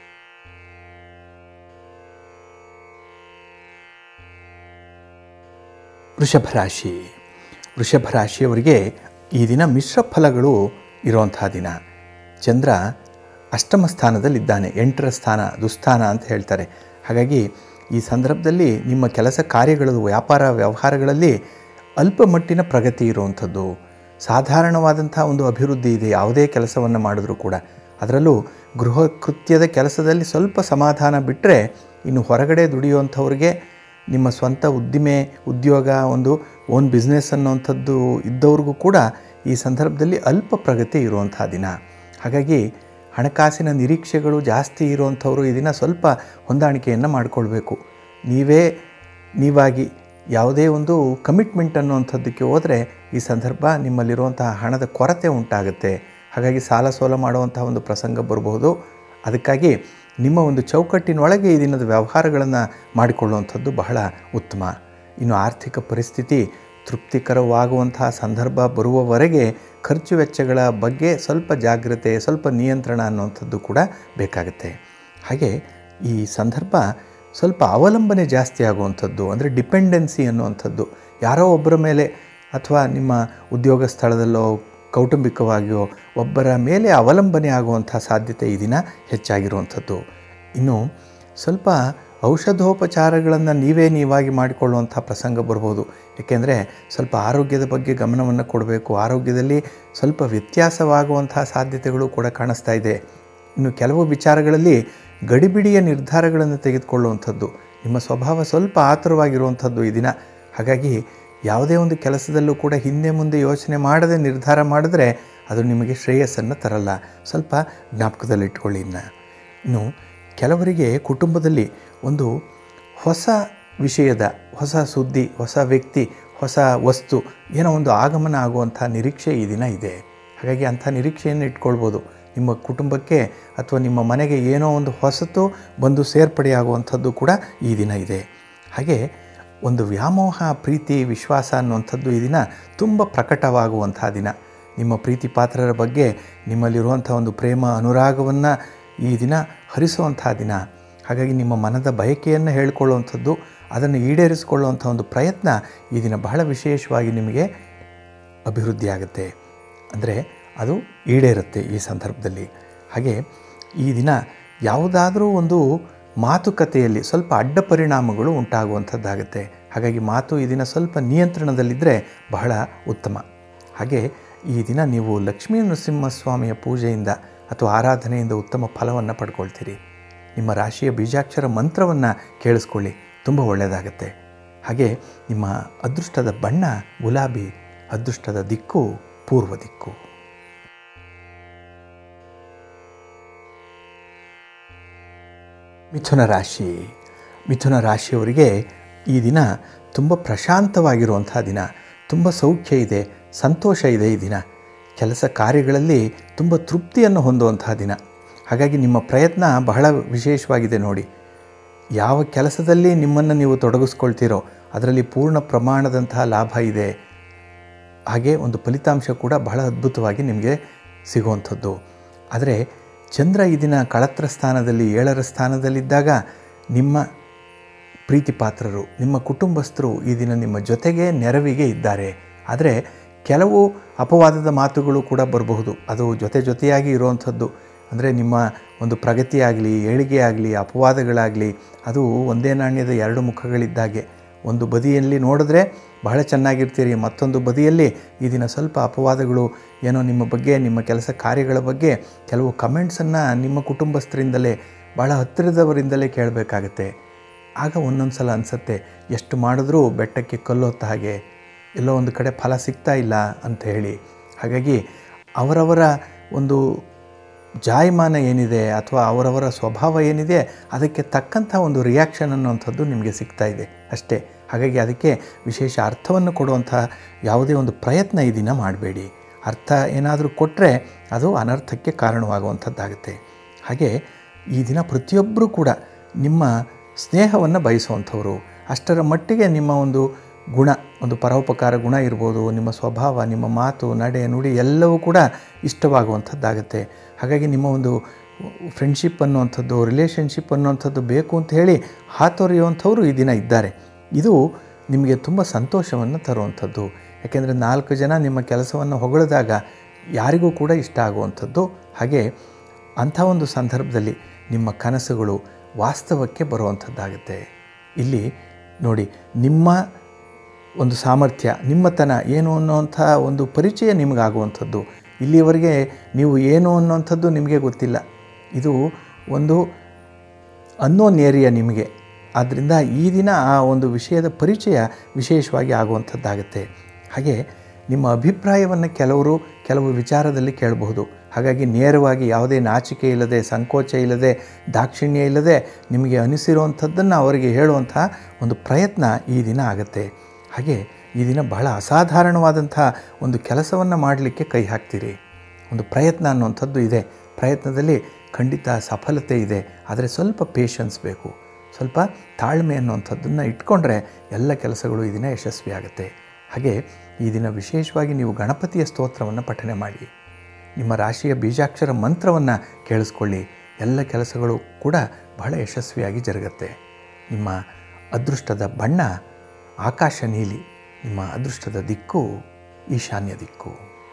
ವೃಷಭ ರಾಶಿ ವೃಷಭ ರಾಶಿಯವರಿಗೆ ಈ ದಿನ ಮಿಶ್ರ ಫಲಗಳು ಇರುವಂತಹ ದಿನ ಚಂದ್ರ ಅಷ್ಟಮ ಸ್ಥಾನದಲ್ಲಿದ್ದಾನೆ ಎಂಟರ ಸ್ಥಾನ ದುಸ್ಥಾನ ಅಂತ ಹೇಳ್ತಾರೆ ಹಾಗಾಗಿ ಈ ಸಂದರ್ಭದಲ್ಲಿ ನಿಮ್ಮ ಕೆಲಸ ಕಾರ್ಯಗಳು ವ್ಯಾಪಾರ ವ್ಯವಹಾರಗಳಲ್ಲಿ ಅಲ್ಪ ಮಟ್ಟಿನ ಪ್ರಗತಿ ಇರುವಂಥದ್ದು ಸಾಧಾರಣವಾದಂಥ ಒಂದು ಅಭಿವೃದ್ಧಿ ಇದೆ ಯಾವುದೇ ಕೆಲಸವನ್ನು ಮಾಡಿದ್ರೂ ಕೂಡ ಅದರಲ್ಲೂ ಗೃಹ ಕೃತ್ಯದ ಕೆಲಸದಲ್ಲಿ ಸ್ವಲ್ಪ ಸಮಾಧಾನ ಬಿಟ್ಟರೆ ಇನ್ನು ಹೊರಗಡೆ ದುಡಿಯುವಂಥವ್ರಿಗೆ ನಿಮ್ಮ ಸ್ವಂತ ಉದ್ದಿಮೆ ಉದ್ಯೋಗ ಒಂದು ಓನ್ ಬಿಸ್ನೆಸ್ ಅನ್ನೋವಂಥದ್ದು ಇದ್ದವ್ರಿಗೂ ಕೂಡ ಈ ಸಂದರ್ಭದಲ್ಲಿ ಅಲ್ಪ ಪ್ರಗತಿ ಇರುವಂಥ ದಿನ ಹಾಗಾಗಿ ಹಣಕಾಸಿನ ನಿರೀಕ್ಷೆಗಳು ಜಾಸ್ತಿ ಇರುವಂಥವ್ರು ಈ ದಿನ ಸ್ವಲ್ಪ ಹೊಂದಾಣಿಕೆಯನ್ನು ಮಾಡಿಕೊಳ್ಬೇಕು ನೀವೇ ನೀವಾಗಿ ಯಾವುದೇ ಒಂದು ಕಮಿಟ್ಮೆಂಟ್ ಅನ್ನುವಂಥದ್ದಕ್ಕೆ ಹೋದರೆ ಈ ಸಂದರ್ಭ ನಿಮ್ಮಲ್ಲಿರುವಂತಹ ಹಣದ ಕೊರತೆ ಉಂಟಾಗುತ್ತೆ ಹಾಗಾಗಿ ಸಾಲ ಸೋಲ ಮಾಡುವಂಥ ಒಂದು ಪ್ರಸಂಗ ಬರಬಹುದು ಅದಕ್ಕಾಗಿ ನಿಮ್ಮ ಒಂದು ಚೌಕಟ್ಟಿನೊಳಗೆ ಈ ದಿನದ ವ್ಯವಹಾರಗಳನ್ನು ಮಾಡಿಕೊಳ್ಳುವಂಥದ್ದು ಬಹಳ ಉತ್ತಮ ಇನ್ನು ಆರ್ಥಿಕ ಪರಿಸ್ಥಿತಿ ತೃಪ್ತಿಕರವಾಗುವಂತಹ ಸಂದರ್ಭ ಬರುವವರೆಗೆ ಖರ್ಚು ವೆಚ್ಚಗಳ ಬಗ್ಗೆ ಸ್ವಲ್ಪ ಜಾಗ್ರತೆ ಸ್ವಲ್ಪ ನಿಯಂತ್ರಣ ಅನ್ನುವಂಥದ್ದು ಕೂಡ ಬೇಕಾಗುತ್ತೆ ಹಾಗೆ ಈ ಸಂದರ್ಭ ಸ್ವಲ್ಪ ಅವಲಂಬನೆ ಜಾಸ್ತಿ ಆಗುವಂಥದ್ದು ಅಂದರೆ ಡಿಪೆಂಡೆನ್ಸಿ ಅನ್ನುವಂಥದ್ದು ಯಾರೋ ಒಬ್ಬರ ಮೇಲೆ ಅಥವಾ ನಿಮ್ಮ ಉದ್ಯೋಗ ಸ್ಥಳದಲ್ಲೋ ಕೌಟುಂಬಿಕವಾಗಿಯೋ ಒಬ್ಬರ ಮೇಲೆ ಅವಲಂಬನೆ ಆಗುವಂಥ ಸಾಧ್ಯತೆ ಈ ದಿನ ಹೆಚ್ಚಾಗಿರುವಂಥದ್ದು ಇನ್ನು ಸ್ವಲ್ಪ ಔಷಧೋಪಚಾರಗಳನ್ನು ನೀವೇ ನೀವಾಗಿ ಮಾಡಿಕೊಳ್ಳುವಂಥ ಪ್ರಸಂಗ ಬರ್ಬೋದು ಏಕೆಂದರೆ ಸ್ವಲ್ಪ ಆರೋಗ್ಯದ ಬಗ್ಗೆ ಗಮನವನ್ನು ಕೊಡಬೇಕು ಆರೋಗ್ಯದಲ್ಲಿ ಸ್ವಲ್ಪ ವ್ಯತ್ಯಾಸವಾಗುವಂಥ ಸಾಧ್ಯತೆಗಳು ಕೂಡ ಕಾಣಿಸ್ತಾ ಇದೆ ಇನ್ನು ಕೆಲವು ವಿಚಾರಗಳಲ್ಲಿ ಗಡಿಬಿಡಿಯ ನಿರ್ಧಾರಗಳನ್ನು ತೆಗೆದುಕೊಳ್ಳುವಂಥದ್ದು ನಿಮ್ಮ ಸ್ವಭಾವ ಸ್ವಲ್ಪ ಆತುರವಾಗಿರುವಂಥದ್ದು ಈ ದಿನ ಹಾಗಾಗಿ ಯಾವುದೇ ಒಂದು ಕೆಲಸದಲ್ಲೂ ಕೂಡ ಹಿಂದೆ ಮುಂದೆ ಯೋಚನೆ ಮಾಡದೆ ನಿರ್ಧಾರ ಮಾಡಿದ್ರೆ ಅದು ನಿಮಗೆ ಶ್ರೇಯಸ್ಸನ್ನು ತರಲ್ಲ ಸ್ವಲ್ಪ ಜ್ಞಾಪಕದಲ್ಲಿಟ್ಕೊಳ್ಳಿ ಇನ್ನು ಇನ್ನು ಕೆಲವರಿಗೆ ಕುಟುಂಬದಲ್ಲಿ ಒಂದು ಹೊಸ ವಿಷಯದ ಹೊಸ ಸುದ್ದಿ ಹೊಸ ವ್ಯಕ್ತಿ ಹೊಸ ವಸ್ತು ಏನೋ ಒಂದು ಆಗಮನ ಆಗುವಂಥ ನಿರೀಕ್ಷೆ ಈ ದಿನ ಇದೆ ಹಾಗಾಗಿ ಅಂಥ ನಿರೀಕ್ಷೆಯನ್ನು ಇಟ್ಕೊಳ್ಬೋದು ನಿಮ್ಮ ಕುಟುಂಬಕ್ಕೆ ಅಥವಾ ನಿಮ್ಮ ಮನೆಗೆ ಏನೋ ಒಂದು ಹೊಸತು ಬಂದು ಸೇರ್ಪಡೆಯಾಗುವಂಥದ್ದು ಕೂಡ ಈ ದಿನ ಇದೆ ಹಾಗೆ ಒಂದು ವ್ಯಾಮೋಹ ಪ್ರೀತಿ ವಿಶ್ವಾಸ ಅನ್ನುವಂಥದ್ದು ಈ ದಿನ ತುಂಬ ಪ್ರಕಟವಾಗುವಂಥ ದಿನ ನಿಮ್ಮ ಪ್ರೀತಿ ಪಾತ್ರರ ಬಗ್ಗೆ ನಿಮ್ಮಲ್ಲಿರುವಂಥ ಒಂದು ಪ್ರೇಮ ಅನುರಾಗವನ್ನು ಈ ದಿನ ಹರಿಸುವಂಥ ದಿನ ಹಾಗಾಗಿ ನಿಮ್ಮ ಮನದ ಬಯಕೆಯನ್ನು ಹೇಳಿಕೊಳ್ಳುವಂಥದ್ದು ಅದನ್ನು ಈಡೇರಿಸಿಕೊಳ್ಳುವಂಥ ಒಂದು ಪ್ರಯತ್ನ ಈ ದಿನ ಬಹಳ ವಿಶೇಷವಾಗಿ ನಿಮಗೆ ಅಭಿವೃದ್ಧಿ ಆಗುತ್ತೆ ಅಂದರೆ ಅದು ಈಡೇರುತ್ತೆ ಈ ಸಂದರ್ಭದಲ್ಲಿ ಹಾಗೆ ಈ ದಿನ ಯಾವುದಾದರೂ ಒಂದು ಮಾತುಕತೆಯಲ್ಲಿ ಸ್ವಲ್ಪ ಅಡ್ಡ ಪರಿಣಾಮಗಳು ಉಂಟಾಗುವಂಥದ್ದಾಗುತ್ತೆ ಹಾಗಾಗಿ ಮಾತು ಈ ದಿನ ಸ್ವಲ್ಪ ನಿಯಂತ್ರಣದಲ್ಲಿದ್ದರೆ ಬಹಳ ಉತ್ತಮ ಹಾಗೆ ಈ ದಿನ ನೀವು ಲಕ್ಷ್ಮೀ ನರಸಿಂಹಸ್ವಾಮಿಯ ಪೂಜೆಯಿಂದ ಅಥವಾ ಆರಾಧನೆಯಿಂದ ಉತ್ತಮ ಫಲವನ್ನು ಪಡ್ಕೊಳ್ತೀರಿ ನಿಮ್ಮ ರಾಶಿಯ ಬೀಜಾಕ್ಷರ ಮಂತ್ರವನ್ನು ಕೇಳಿಸ್ಕೊಳ್ಳಿ ತುಂಬ ಒಳ್ಳೆಯದಾಗತ್ತೆ ಹಾಗೆ ನಿಮ್ಮ ಅದೃಷ್ಟದ ಬಣ್ಣ ಗುಲಾಬಿ ಅದೃಷ್ಟದ ದಿಕ್ಕು ಪೂರ್ವ ದಿಕ್ಕು ಮಿಥುನ ರಾಶಿ ಮಿಥುನ ರಾಶಿಯವರಿಗೆ ಈ ದಿನ ತುಂಬ ಪ್ರಶಾಂತವಾಗಿರುವಂಥ ದಿನ ತುಂಬ ಸೌಖ್ಯ ಇದೆ ಸಂತೋಷ ಇದೆ ಈ ದಿನ ಕೆಲಸ ಕಾರ್ಯಗಳಲ್ಲಿ ತುಂಬ ತೃಪ್ತಿಯನ್ನು ಹೊಂದುವಂಥ ದಿನ ಹಾಗಾಗಿ ನಿಮ್ಮ ಪ್ರಯತ್ನ ಬಹಳ ವಿಶೇಷವಾಗಿದೆ ನೋಡಿ ಯಾವ ಕೆಲಸದಲ್ಲಿ ನಿಮ್ಮನ್ನು ನೀವು ತೊಡಗಿಸ್ಕೊಳ್ತೀರೋ ಅದರಲ್ಲಿ ಪೂರ್ಣ ಪ್ರಮಾಣದಂತಹ ಲಾಭ ಇದೆ ಹಾಗೆ ಒಂದು ಫಲಿತಾಂಶ ಕೂಡ ಬಹಳ ಅದ್ಭುತವಾಗಿ ನಿಮಗೆ ಸಿಗುವಂಥದ್ದು ಆದರೆ ಚಂದ್ರ ಈ ದಿನ ಕಳತ್ರ ಸ್ಥಾನದಲ್ಲಿ ಏಳರ ಸ್ಥಾನದಲ್ಲಿದ್ದಾಗ ನಿಮ್ಮ ಪ್ರೀತಿ ಪಾತ್ರರು ನಿಮ್ಮ ಕುಟುಂಬಸ್ಥರು ಈ ದಿನ ನಿಮ್ಮ ಜೊತೆಗೆ ನೆರವಿಗೆ ಇದ್ದಾರೆ ಆದರೆ ಕೆಲವು ಅಪವಾದದ ಮಾತುಗಳು ಕೂಡ ಬರಬಹುದು ಅದು ಜೊತೆ ಜೊತೆಯಾಗಿ ಇರುವಂಥದ್ದು ಅಂದರೆ ನಿಮ್ಮ ಒಂದು ಪ್ರಗತಿಯಾಗಲಿ ಏಳಿಗೆ ಆಗಲಿ ಅಪವಾದಗಳಾಗಲಿ ಅದು ಒಂದೇ ನಾಣ್ಯದ ಎರಡು ಮುಖಗಳಿದ್ದಾಗೆ ಒಂದು ಬದಿಯಲ್ಲಿ ನೋಡಿದ್ರೆ ಬಹಳ ಚೆನ್ನಾಗಿರ್ತೀರಿ ಮತ್ತೊಂದು ಬದಿಯಲ್ಲಿ ಈ ದಿನ ಸ್ವಲ್ಪ ಅಪವಾದಗಳು ಏನೋ ನಿಮ್ಮ ಬಗ್ಗೆ ನಿಮ್ಮ ಕೆಲಸ ಕಾರ್ಯಗಳ ಬಗ್ಗೆ ಕೆಲವು ಕಮೆಂಟ್ಸನ್ನು ನಿಮ್ಮ ಕುಟುಂಬಸ್ಥರಿಂದಲೇ ಭಾಳ ಹತ್ತಿರದವರಿಂದಲೇ ಕೇಳಬೇಕಾಗತ್ತೆ ಆಗ ಒಂದೊಂದು ಸಲ ಅನಿಸುತ್ತೆ ಎಷ್ಟು ಮಾಡಿದ್ರೂ ಬೆಟ್ಟಕ್ಕೆ ಕಲ್ಲೊತ್ತ ಹಾಗೆ ಎಲ್ಲೋ ಒಂದು ಕಡೆ ಫಲ ಸಿಗ್ತಾ ಇಲ್ಲ ಅಂತ ಹೇಳಿ ಹಾಗಾಗಿ ಅವರವರ ಒಂದು ಜಾಯಮಾನ ಏನಿದೆ ಅಥವಾ ಅವರವರ ಸ್ವಭಾವ ಏನಿದೆ ಅದಕ್ಕೆ ತಕ್ಕಂಥ ಒಂದು ರಿಯಾಕ್ಷನ್ ಅನ್ನುವಂಥದ್ದು ನಿಮಗೆ ಸಿಗ್ತಾ ಇದೆ ಅಷ್ಟೇ ಹಾಗಾಗಿ ಅದಕ್ಕೆ ವಿಶೇಷ ಅರ್ಥವನ್ನು ಕೊಡುವಂಥ ಯಾವುದೇ ಒಂದು ಪ್ರಯತ್ನ ಈ ದಿನ ಮಾಡಬೇಡಿ ಅರ್ಥ ಏನಾದರೂ ಕೊಟ್ಟರೆ ಅದು ಅನರ್ಥಕ್ಕೆ ಕಾರಣವಾಗುವಂಥದ್ದಾಗುತ್ತೆ ಹಾಗೆ ಈ ದಿನ ಪ್ರತಿಯೊಬ್ಬರೂ ಕೂಡ ನಿಮ್ಮ ಸ್ನೇಹವನ್ನು ಬಯಸುವಂಥವ್ರು ಅಷ್ಟರ ಮಟ್ಟಿಗೆ ನಿಮ್ಮ ಒಂದು ಗುಣ ಒಂದು ಪರೋಪಕಾರ ಗುಣ ಇರ್ಬೋದು ನಿಮ್ಮ ಸ್ವಭಾವ ನಿಮ್ಮ ಮಾತು ನಡೆ ನುಡಿ ಎಲ್ಲವೂ ಕೂಡ ಇಷ್ಟವಾಗುವಂಥದ್ದಾಗುತ್ತೆ ಹಾಗಾಗಿ ನಿಮ್ಮ ಒಂದು ಫ್ರೆಂಡ್ಶಿಪ್ ಅನ್ನುವಂಥದ್ದು ರಿಲೇಷನ್ಶಿಪ್ ಅನ್ನುವಂಥದ್ದು ಬೇಕು ಅಂತ ಹೇಳಿ ಹಾತೊರೆಯುವಂಥವ್ರು ಈ ದಿನ ಇದ್ದಾರೆ ಇದು ನಿಮಗೆ ತುಂಬ ಸಂತೋಷವನ್ನು ತರುವಂಥದ್ದು ಯಾಕೆಂದರೆ ನಾಲ್ಕು ಜನ ನಿಮ್ಮ ಕೆಲಸವನ್ನು ಹೊಗಳಿದಾಗ ಯಾರಿಗೂ ಕೂಡ ಇಷ್ಟ ಆಗುವಂಥದ್ದು ಹಾಗೆ ಅಂಥ ಒಂದು ಸಂದರ್ಭದಲ್ಲಿ ನಿಮ್ಮ ಕನಸುಗಳು ವಾಸ್ತವಕ್ಕೆ ಬರುವಂಥದ್ದಾಗುತ್ತೆ ಇಲ್ಲಿ ನೋಡಿ ನಿಮ್ಮ ಒಂದು ಸಾಮರ್ಥ್ಯ ನಿಮ್ಮತನ ಏನು ಅನ್ನುವಂಥ ಒಂದು ಪರಿಚಯ ನಿಮಗಾಗುವಂಥದ್ದು ಇಲ್ಲಿಯವರೆಗೆ ನೀವು ಏನು ಅನ್ನುವಂಥದ್ದು ನಿಮಗೆ ಗೊತ್ತಿಲ್ಲ ಇದು ಒಂದು ಅನ್ನೋನ್ ಏರಿಯಾ ನಿಮಗೆ ಆದ್ದರಿಂದ ಈ ದಿನ ಆ ಒಂದು ವಿಷಯದ ಪರಿಚಯ ವಿಶೇಷವಾಗಿ ಆಗುವಂಥದ್ದಾಗುತ್ತೆ ಹಾಗೆ ನಿಮ್ಮ ಅಭಿಪ್ರಾಯವನ್ನು ಕೆಲವರು ಕೆಲವು ವಿಚಾರದಲ್ಲಿ ಕೇಳಬಹುದು ಹಾಗಾಗಿ ನೇರವಾಗಿ ಯಾವುದೇ ನಾಚಿಕೆ ಇಲ್ಲದೆ ಸಂಕೋಚ ಇಲ್ಲದೆ ದಾಕ್ಷಿಣ್ಯ ಇಲ್ಲದೆ ನಿಮಗೆ ಅನಿಸಿರುವಂಥದ್ದನ್ನು ಅವರಿಗೆ ಹೇಳುವಂಥ ಒಂದು ಪ್ರಯತ್ನ ಈ ದಿನ ಆಗುತ್ತೆ ಹಾಗೆ ಈ ದಿನ ಬಹಳ ಅಸಾಧಾರಣವಾದಂಥ ಒಂದು ಕೆಲಸವನ್ನು ಮಾಡಲಿಕ್ಕೆ ಕೈ ಹಾಕ್ತೀರಿ ಒಂದು ಪ್ರಯತ್ನ ಅನ್ನುವಂಥದ್ದು ಇದೆ ಪ್ರಯತ್ನದಲ್ಲಿ ಖಂಡಿತ ಸಫಲತೆ ಇದೆ ಆದರೆ ಸ್ವಲ್ಪ ಪೇಷನ್ಸ್ ಬೇಕು ಸ್ವಲ್ಪ ತಾಳ್ಮೆ ಅನ್ನುವಂಥದ್ದನ್ನು ಇಟ್ಕೊಂಡ್ರೆ ಎಲ್ಲ ಕೆಲಸಗಳು ಈ ದಿನ ಯಶಸ್ವಿಯಾಗುತ್ತೆ ಹಾಗೆ ಈ ದಿನ ವಿಶೇಷವಾಗಿ ನೀವು ಗಣಪತಿಯ ಸ್ತೋತ್ರವನ್ನು ಪಠನೆ ಮಾಡಿ ನಿಮ್ಮ ರಾಶಿಯ ಬೀಜಾಕ್ಷರ ಮಂತ್ರವನ್ನು ಕೇಳಿಸ್ಕೊಳ್ಳಿ ಎಲ್ಲ ಕೆಲಸಗಳು ಕೂಡ ಬಹಳ ಯಶಸ್ವಿಯಾಗಿ ಜರುಗುತ್ತೆ ನಿಮ್ಮ ಅದೃಷ್ಟದ ಬಣ್ಣ ಆಕಾಶ ನೀಲಿ ನಿಮ್ಮ ಅದೃಷ್ಟದ ದಿಕ್ಕು ಈಶಾನ್ಯ ದಿಕ್ಕು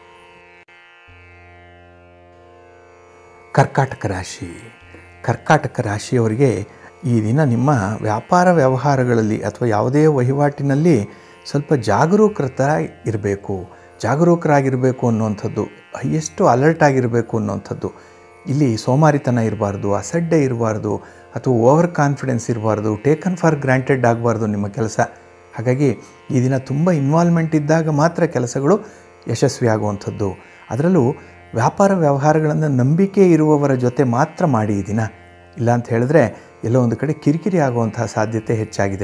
ಕರ್ಕಾಟಕ ರಾಶಿ ಕರ್ಕಾಟಕ ರಾಶಿಯವರಿಗೆ ಈ ದಿನ ನಿಮ್ಮ ವ್ಯಾಪಾರ ವ್ಯವಹಾರಗಳಲ್ಲಿ ಅಥವಾ ಯಾವುದೇ ವಹಿವಾಟಿನಲ್ಲಿ ಸ್ವಲ್ಪ ಜಾಗರೂಕತ ಇರಬೇಕು ಜಾಗರೂಕರಾಗಿರಬೇಕು ಅನ್ನುವಂಥದ್ದು ಹೈಯೆಸ್ಟು ಅಲರ್ಟ್ ಆಗಿರಬೇಕು ಅನ್ನುವಂಥದ್ದು ಇಲ್ಲಿ ಸೋಮಾರಿತನ ಇರಬಾರ್ದು ಅಸಡ್ಡೆ ಇರಬಾರ್ದು ಅಥವಾ ಓವರ್ ಕಾನ್ಫಿಡೆನ್ಸ್ ಇರಬಾರ್ದು ಟೇಕನ್ ಫಾರ್ ಗ್ರಾಂಟೆಡ್ ಆಗಬಾರ್ದು ನಿಮ್ಮ ಕೆಲಸ ಹಾಗಾಗಿ ಈ ದಿನ ತುಂಬ ಇನ್ವಾಲ್ವ್ಮೆಂಟ್ ಇದ್ದಾಗ ಮಾತ್ರ ಕೆಲಸಗಳು ಯಶಸ್ವಿ ಆಗುವಂಥದ್ದು ಅದರಲ್ಲೂ ವ್ಯಾಪಾರ ವ್ಯವಹಾರಗಳನ್ನು ನಂಬಿಕೆ ಇರುವವರ ಜೊತೆ ಮಾತ್ರ ಮಾಡಿ ಈ ದಿನ ಇಲ್ಲ ಅಂತ ಹೇಳಿದ್ರೆ ಎಲ್ಲೋ ಒಂದು ಕಡೆ ಕಿರಿಕಿರಿ ಆಗುವಂತಹ ಸಾಧ್ಯತೆ ಹೆಚ್ಚಾಗಿದೆ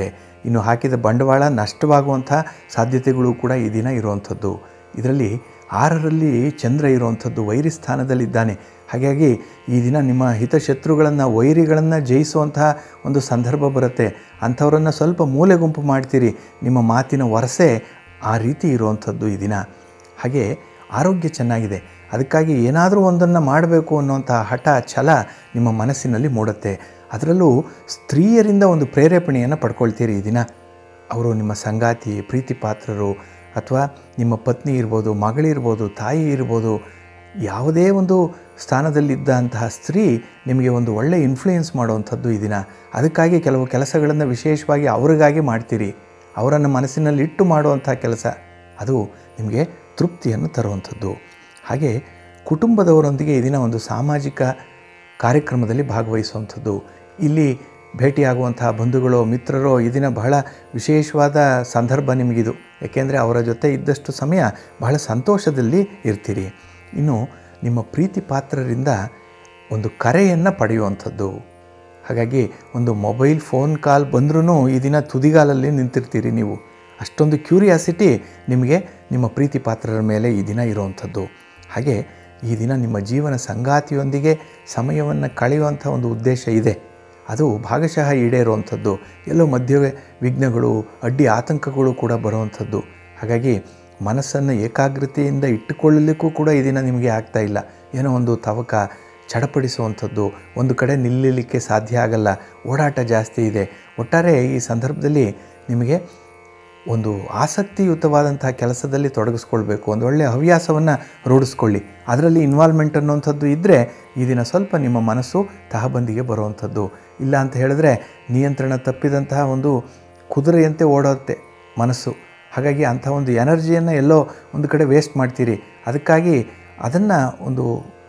ಇನ್ನು ಹಾಕಿದ ಬಂಡವಾಳ ನಷ್ಟವಾಗುವಂಥ ಸಾಧ್ಯತೆಗಳು ಕೂಡ ಈ ದಿನ ಇರುವಂಥದ್ದು ಇದರಲ್ಲಿ ಆರರಲ್ಲಿ ಚಂದ್ರ ಇರುವಂಥದ್ದು ವೈರಿ ಸ್ಥಾನದಲ್ಲಿದ್ದಾನೆ ಹಾಗಾಗಿ ಈ ದಿನ ನಿಮ್ಮ ಹಿತಶತ್ರುಗಳನ್ನು ವೈರಿಗಳನ್ನು ಜಯಿಸುವಂತಹ ಒಂದು ಸಂದರ್ಭ ಬರುತ್ತೆ ಅಂಥವರನ್ನು ಸ್ವಲ್ಪ ಮೂಲೆ ಗುಂಪು ಮಾಡ್ತೀರಿ ನಿಮ್ಮ ಮಾತಿನ ವರಸೆ ಆ ರೀತಿ ಇರುವಂಥದ್ದು ಈ ದಿನ ಹಾಗೆ ಆರೋಗ್ಯ ಚೆನ್ನಾಗಿದೆ ಅದಕ್ಕಾಗಿ ಏನಾದರೂ ಒಂದನ್ನು ಮಾಡಬೇಕು ಅನ್ನುವಂಥ ಹಠ ಛಲ ನಿಮ್ಮ ಮನಸ್ಸಿನಲ್ಲಿ ಮೂಡುತ್ತೆ ಅದರಲ್ಲೂ ಸ್ತ್ರೀಯರಿಂದ ಒಂದು ಪ್ರೇರೇಪಣೆಯನ್ನು ಪಡ್ಕೊಳ್ತೀರಿ ಈ ದಿನ ಅವರು ನಿಮ್ಮ ಸಂಗಾತಿ ಪ್ರೀತಿ ಪಾತ್ರರು ಅಥವಾ ನಿಮ್ಮ ಪತ್ನಿ ಇರ್ಬೋದು ಮಗಳಿರ್ಬೋದು ತಾಯಿ ಇರ್ಬೋದು ಯಾವುದೇ ಒಂದು ಸ್ಥಾನದಲ್ಲಿದ್ದಂತಹ ಸ್ತ್ರೀ ನಿಮಗೆ ಒಂದು ಒಳ್ಳೆಯ ಇನ್ಫ್ಲೂಯೆನ್ಸ್ ಮಾಡುವಂಥದ್ದು ಈ ದಿನ ಅದಕ್ಕಾಗಿ ಕೆಲವು ಕೆಲಸಗಳನ್ನು ವಿಶೇಷವಾಗಿ ಅವರಿಗಾಗಿ ಮಾಡ್ತೀರಿ ಅವರನ್ನು ಮನಸ್ಸಿನಲ್ಲಿ ಇಟ್ಟು ಮಾಡುವಂಥ ಕೆಲಸ ಅದು ನಿಮಗೆ ತೃಪ್ತಿಯನ್ನು ತರುವಂಥದ್ದು ಹಾಗೆ ಕುಟುಂಬದವರೊಂದಿಗೆ ಈ ದಿನ ಒಂದು ಸಾಮಾಜಿಕ ಕಾರ್ಯಕ್ರಮದಲ್ಲಿ ಭಾಗವಹಿಸುವಂಥದ್ದು ಇಲ್ಲಿ ಭೇಟಿಯಾಗುವಂತಹ ಬಂಧುಗಳೋ ಮಿತ್ರರೋ ಈ ದಿನ ಬಹಳ ವಿಶೇಷವಾದ ಸಂದರ್ಭ ನಿಮಗಿದು ಏಕೆಂದರೆ ಅವರ ಜೊತೆ ಇದ್ದಷ್ಟು ಸಮಯ ಬಹಳ ಸಂತೋಷದಲ್ಲಿ ಇರ್ತೀರಿ ಇನ್ನು ನಿಮ್ಮ ಪ್ರೀತಿ ಪಾತ್ರರಿಂದ ಒಂದು ಕರೆಯನ್ನು ಪಡೆಯುವಂಥದ್ದು ಹಾಗಾಗಿ ಒಂದು ಮೊಬೈಲ್ ಫೋನ್ ಕಾಲ್ ಬಂದ್ರೂ ಈ ದಿನ ತುದಿಗಾಲಲ್ಲಿ ನಿಂತಿರ್ತೀರಿ ನೀವು ಅಷ್ಟೊಂದು ಕ್ಯೂರಿಯಾಸಿಟಿ ನಿಮಗೆ ನಿಮ್ಮ ಪ್ರೀತಿ ಪಾತ್ರರ ಮೇಲೆ ಈ ದಿನ ಇರುವಂಥದ್ದು ಹಾಗೆ ಈ ದಿನ ನಿಮ್ಮ ಜೀವನ ಸಂಗಾತಿಯೊಂದಿಗೆ ಸಮಯವನ್ನು ಕಳೆಯುವಂಥ ಒಂದು ಉದ್ದೇಶ ಇದೆ ಅದು ಭಾಗಶಃ ಈಡೇರುವಂಥದ್ದು ಎಲ್ಲೋ ಮಧ್ಯ ವಿಘ್ನಗಳು ಅಡ್ಡಿ ಆತಂಕಗಳು ಕೂಡ ಬರುವಂಥದ್ದು ಹಾಗಾಗಿ ಮನಸ್ಸನ್ನು ಏಕಾಗ್ರತೆಯಿಂದ ಇಟ್ಟುಕೊಳ್ಳಲಿಕ್ಕೂ ಕೂಡ ಈ ದಿನ ನಿಮಗೆ ಆಗ್ತಾ ಇಲ್ಲ ಏನೋ ಒಂದು ತವಕ ಚಡಪಡಿಸುವಂಥದ್ದು ಒಂದು ಕಡೆ ನಿಲ್ಲಲಿಕ್ಕೆ ಸಾಧ್ಯ ಆಗಲ್ಲ ಓಡಾಟ ಜಾಸ್ತಿ ಇದೆ ಒಟ್ಟಾರೆ ಈ ಸಂದರ್ಭದಲ್ಲಿ ನಿಮಗೆ ಒಂದು ಆಸಕ್ತಿಯುತವಾದಂತಹ ಕೆಲಸದಲ್ಲಿ ತೊಡಗಿಸ್ಕೊಳ್ಬೇಕು ಒಂದು ಒಳ್ಳೆಯ ಹವ್ಯಾಸವನ್ನು ರೂಢಿಸ್ಕೊಳ್ಳಿ ಅದರಲ್ಲಿ ಇನ್ವಾಲ್ವ್ಮೆಂಟ್ ಅನ್ನುವಂಥದ್ದು ಇದ್ದರೆ ಈ ದಿನ ಸ್ವಲ್ಪ ನಿಮ್ಮ ಮನಸ್ಸು ತಹಬಂದಿಗೆ ಬರುವಂಥದ್ದು ಇಲ್ಲ ಅಂತ ಹೇಳಿದ್ರೆ ನಿಯಂತ್ರಣ ತಪ್ಪಿದಂತಹ ಒಂದು ಕುದುರೆಯಂತೆ ಓಡೋತ್ತೆ ಮನಸ್ಸು ಹಾಗಾಗಿ ಅಂಥ ಒಂದು ಎನರ್ಜಿಯನ್ನು ಎಲ್ಲೋ ಒಂದು ಕಡೆ ವೇಸ್ಟ್ ಮಾಡ್ತೀರಿ ಅದಕ್ಕಾಗಿ ಅದನ್ನು ಒಂದು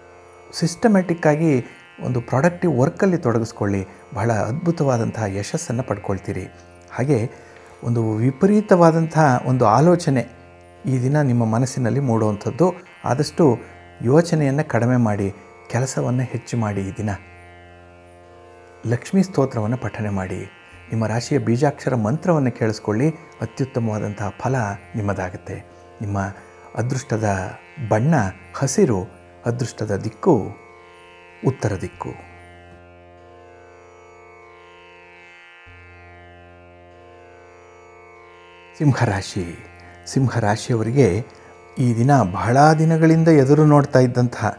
ಸಿಸ್ಟಮ್ಯಾಟಿಕ್ಕಾಗಿ ಒಂದು ಪ್ರಾಡಕ್ಟಿವ್ ವರ್ಕಲ್ಲಿ ತೊಡಗಿಸ್ಕೊಳ್ಳಿ ಬಹಳ ಅದ್ಭುತವಾದಂತಹ ಯಶಸ್ಸನ್ನು ಪಡ್ಕೊಳ್ತೀರಿ ಹಾಗೆ ಒಂದು ವಿಪರೀತವಾದಂತಹ ಒಂದು ಆಲೋಚನೆ ಈ ದಿನ ನಿಮ್ಮ ಮನಸ್ಸಿನಲ್ಲಿ ಮೂಡುವಂಥದ್ದು ಆದಷ್ಟು ಯೋಚನೆಯನ್ನು ಕಡಿಮೆ ಮಾಡಿ ಕೆಲಸವನ್ನು ಹೆಚ್ಚು ಮಾಡಿ ಈ ದಿನ ಲಕ್ಷ್ಮೀ ಸ್ತೋತ್ರವನ್ನು ಪಠನೆ ಮಾಡಿ ನಿಮ್ಮ ರಾಶಿಯ ಬೀಜಾಕ್ಷರ ಮಂತ್ರವನ್ನು ಕೇಳಿಸ್ಕೊಳ್ಳಿ ಅತ್ಯುತ್ತಮವಾದಂತಹ ಫಲ ನಿಮ್ಮದಾಗುತ್ತೆ ನಿಮ್ಮ ಅದೃಷ್ಟದ ಬಣ್ಣ ಹಸಿರು ಅದೃಷ್ಟದ ದಿಕ್ಕು ಉತ್ತರ ದಿಕ್ಕು ಸಿಂಹರಾಶಿ ಸಿಂಹರಾಶಿಯವರಿಗೆ ಈ ದಿನ ಬಹಳ ದಿನಗಳಿಂದ ಎದುರು ನೋಡ್ತಾ ಇದ್ದಂತಹ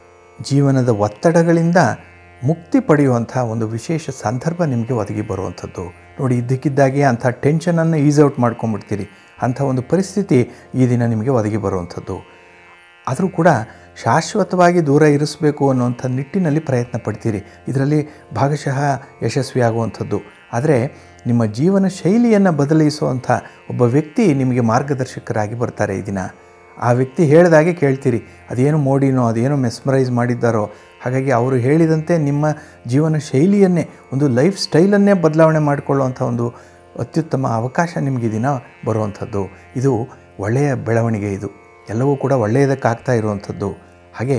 ಜೀವನದ ಒತ್ತಡಗಳಿಂದ ಮುಕ್ತಿ ಪಡೆಯುವಂಥ ಒಂದು ವಿಶೇಷ ಸಂದರ್ಭ ನಿಮಗೆ ಒದಗಿ ಬರುವಂಥದ್ದು ನೋಡಿ ಇದ್ದಕ್ಕಿದ್ದಾಗೆ ಅಂಥ ಟೆನ್ಷನನ್ನು ಈಸ್ ಔಟ್ ಮಾಡ್ಕೊಂಡ್ಬಿಡ್ತೀರಿ ಅಂಥ ಒಂದು ಪರಿಸ್ಥಿತಿ ಈ ದಿನ ನಿಮಗೆ ಒದಗಿ ಬರುವಂಥದ್ದು ಆದರೂ ಕೂಡ ಶಾಶ್ವತವಾಗಿ ದೂರ ಇರಿಸಬೇಕು ಅನ್ನುವಂಥ ನಿಟ್ಟಿನಲ್ಲಿ ಪ್ರಯತ್ನ ಪಡ್ತೀರಿ ಇದರಲ್ಲಿ ಭಾಗಶಃ ಯಶಸ್ವಿಯಾಗುವಂಥದ್ದು ಆದರೆ ನಿಮ್ಮ ಜೀವನ ಶೈಲಿಯನ್ನು ಬದಲಿಸುವಂಥ ಒಬ್ಬ ವ್ಯಕ್ತಿ ನಿಮಗೆ ಮಾರ್ಗದರ್ಶಕರಾಗಿ ಬರ್ತಾರೆ ಈ ದಿನ ಆ ವ್ಯಕ್ತಿ ಹೇಳಿದಾಗೆ ಕೇಳ್ತೀರಿ ಅದೇನು ಮೋಡಿನೋ ಅದೇನೋ ಮೆಸ್ಮರೈಸ್ ಮಾಡಿದ್ದಾರೋ ಹಾಗಾಗಿ ಅವರು ಹೇಳಿದಂತೆ ನಿಮ್ಮ ಜೀವನ ಶೈಲಿಯನ್ನೇ ಒಂದು ಲೈಫ್ ಸ್ಟೈಲನ್ನೇ ಬದಲಾವಣೆ ಮಾಡಿಕೊಳ್ಳುವಂಥ ಒಂದು ಅತ್ಯುತ್ತಮ ಅವಕಾಶ ನಿಮಗೆ ಈ ದಿನ ಬರುವಂಥದ್ದು ಇದು ಒಳ್ಳೆಯ ಬೆಳವಣಿಗೆ ಇದು ಎಲ್ಲವೂ ಕೂಡ ಒಳ್ಳೆಯದಕ್ಕಾಗ್ತಾ ಇರುವಂಥದ್ದು ಹಾಗೆ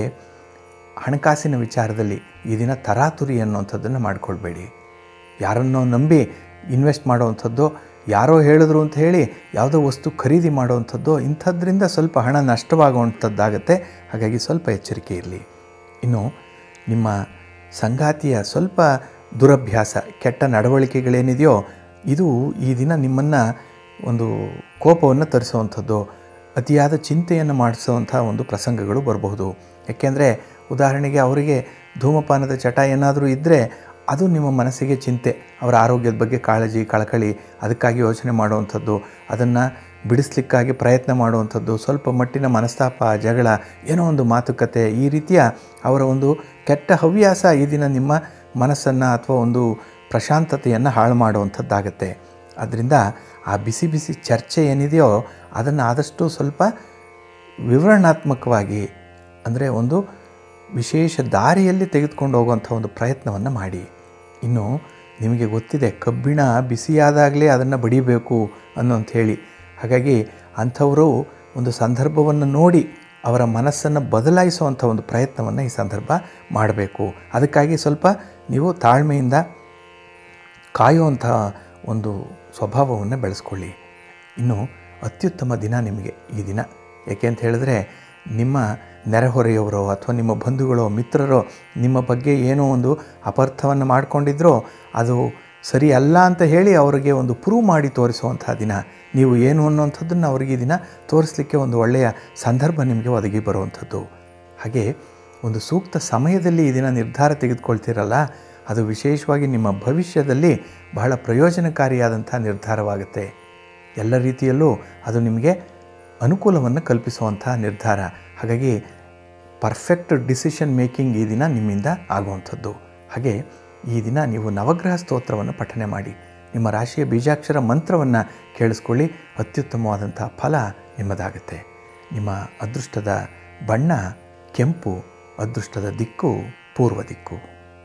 ಹಣಕಾಸಿನ ವಿಚಾರದಲ್ಲಿ ಈ ದಿನ ತರಾತುರಿ ಅನ್ನುವಂಥದ್ದನ್ನು ಮಾಡಿಕೊಳ್ಬೇಡಿ ಯಾರನ್ನೋ ನಂಬಿ ಇನ್ವೆಸ್ಟ್ ಮಾಡುವಂಥದ್ದು ಯಾರೋ ಹೇಳಿದ್ರು ಅಂತ ಹೇಳಿ ಯಾವುದೋ ವಸ್ತು ಖರೀದಿ ಮಾಡುವಂಥದ್ದು ಇಂಥದ್ರಿಂದ ಸ್ವಲ್ಪ ಹಣ ನಷ್ಟವಾಗುವಂಥದ್ದಾಗತ್ತೆ ಹಾಗಾಗಿ ಸ್ವಲ್ಪ ಎಚ್ಚರಿಕೆ ಇರಲಿ ಇನ್ನು ನಿಮ್ಮ ಸಂಗಾತಿಯ ಸ್ವಲ್ಪ ದುರಭ್ಯಾಸ ಕೆಟ್ಟ ನಡವಳಿಕೆಗಳೇನಿದೆಯೋ ಇದು ಈ ದಿನ ನಿಮ್ಮನ್ನು ಒಂದು ಕೋಪವನ್ನು ತರಿಸುವಂಥದ್ದು ಅತಿಯಾದ ಚಿಂತೆಯನ್ನು ಮಾಡಿಸುವಂಥ ಒಂದು ಪ್ರಸಂಗಗಳು ಬರಬಹುದು ಯಾಕೆಂದರೆ ಉದಾಹರಣೆಗೆ ಅವರಿಗೆ ಧೂಮಪಾನದ ಚಟ ಏನಾದರೂ ಇದ್ದರೆ ಅದು ನಿಮ್ಮ ಮನಸ್ಸಿಗೆ ಚಿಂತೆ ಅವರ ಆರೋಗ್ಯದ ಬಗ್ಗೆ ಕಾಳಜಿ ಕಳಕಳಿ ಅದಕ್ಕಾಗಿ ಯೋಚನೆ ಮಾಡುವಂಥದ್ದು ಅದನ್ನು ಬಿಡಿಸ್ಲಿಕ್ಕಾಗಿ ಪ್ರಯತ್ನ ಮಾಡುವಂಥದ್ದು ಸ್ವಲ್ಪ ಮಟ್ಟಿನ ಮನಸ್ತಾಪ ಜಗಳ ಏನೋ ಒಂದು ಮಾತುಕತೆ ಈ ರೀತಿಯ ಅವರ ಒಂದು ಕೆಟ್ಟ ಹವ್ಯಾಸ ಈ ದಿನ ನಿಮ್ಮ ಮನಸ್ಸನ್ನು ಅಥವಾ ಒಂದು ಪ್ರಶಾಂತತೆಯನ್ನು ಹಾಳು ಮಾಡುವಂಥದ್ದಾಗತ್ತೆ ಅದರಿಂದ ಆ ಬಿಸಿ ಬಿಸಿ ಚರ್ಚೆ ಏನಿದೆಯೋ ಅದನ್ನು ಆದಷ್ಟು ಸ್ವಲ್ಪ ವಿವರಣಾತ್ಮಕವಾಗಿ ಅಂದರೆ ಒಂದು ವಿಶೇಷ ದಾರಿಯಲ್ಲಿ ತೆಗೆದುಕೊಂಡು ಹೋಗುವಂಥ ಒಂದು ಪ್ರಯತ್ನವನ್ನು ಮಾಡಿ ಇನ್ನು ನಿಮಗೆ ಗೊತ್ತಿದೆ ಕಬ್ಬಿಣ ಬಿಸಿಯಾದಾಗಲೇ ಅದನ್ನು ಬಡಿಬೇಕು ಅನ್ನೋಂತ ಹೇಳಿ ಹಾಗಾಗಿ ಅಂಥವರು ಒಂದು ಸಂದರ್ಭವನ್ನು ನೋಡಿ ಅವರ ಮನಸ್ಸನ್ನು ಬದಲಾಯಿಸುವಂಥ ಒಂದು ಪ್ರಯತ್ನವನ್ನು ಈ ಸಂದರ್ಭ ಮಾಡಬೇಕು ಅದಕ್ಕಾಗಿ ಸ್ವಲ್ಪ ನೀವು ತಾಳ್ಮೆಯಿಂದ ಕಾಯುವಂಥ ಒಂದು ಸ್ವಭಾವವನ್ನು ಬೆಳೆಸ್ಕೊಳ್ಳಿ ಇನ್ನು ಅತ್ಯುತ್ತಮ ದಿನ ನಿಮಗೆ ಈ ದಿನ ಏಕೆ ಅಂತ ಹೇಳಿದ್ರೆ ನಿಮ್ಮ ನೆರೆಹೊರೆಯವರೋ ಅಥವಾ ನಿಮ್ಮ ಬಂಧುಗಳೋ ಮಿತ್ರರೋ ನಿಮ್ಮ ಬಗ್ಗೆ ಏನೋ ಒಂದು ಅಪಾರ್ಥವನ್ನು ಮಾಡ್ಕೊಂಡಿದ್ರೋ ಅದು ಸರಿ ಅಲ್ಲ ಅಂತ ಹೇಳಿ ಅವರಿಗೆ ಒಂದು ಪ್ರೂವ್ ಮಾಡಿ ತೋರಿಸುವಂಥ ದಿನ ನೀವು ಏನು ಅನ್ನುವಂಥದ್ದನ್ನು ಅವರಿಗೆ ಈ ದಿನ ತೋರಿಸಲಿಕ್ಕೆ ಒಂದು ಒಳ್ಳೆಯ ಸಂದರ್ಭ ನಿಮಗೆ ಒದಗಿ ಬರುವಂಥದ್ದು ಹಾಗೆ ಒಂದು ಸೂಕ್ತ ಸಮಯದಲ್ಲಿ ಈ ದಿನ ನಿರ್ಧಾರ ತೆಗೆದುಕೊಳ್ತೀರಲ್ಲ ಅದು ವಿಶೇಷವಾಗಿ ನಿಮ್ಮ ಭವಿಷ್ಯದಲ್ಲಿ ಬಹಳ ಪ್ರಯೋಜನಕಾರಿಯಾದಂಥ ನಿರ್ಧಾರವಾಗುತ್ತೆ ಎಲ್ಲ ರೀತಿಯಲ್ಲೂ ಅದು ನಿಮಗೆ ಅನುಕೂಲವನ್ನು ಕಲ್ಪಿಸುವಂಥ ನಿರ್ಧಾರ ಹಾಗಾಗಿ ಪರ್ಫೆಕ್ಟ್ ಡಿಸಿಷನ್ ಮೇಕಿಂಗ್ ಈ ದಿನ ನಿಮ್ಮಿಂದ ಆಗುವಂಥದ್ದು ಹಾಗೆ ಈ ದಿನ ನೀವು ನವಗ್ರಹ ಸ್ತೋತ್ರವನ್ನು ಪಠನೆ ಮಾಡಿ ನಿಮ್ಮ ರಾಶಿಯ ಬೀಜಾಕ್ಷರ ಮಂತ್ರವನ್ನು ಕೇಳಿಸ್ಕೊಳ್ಳಿ ಅತ್ಯುತ್ತಮವಾದಂಥ ಫಲ ನಿಮ್ಮದಾಗುತ್ತೆ ನಿಮ್ಮ ಅದೃಷ್ಟದ ಬಣ್ಣ ಕೆಂಪು ಅದೃಷ್ಟದ ದಿಕ್ಕು ಪೂರ್ವ ದಿಕ್ಕು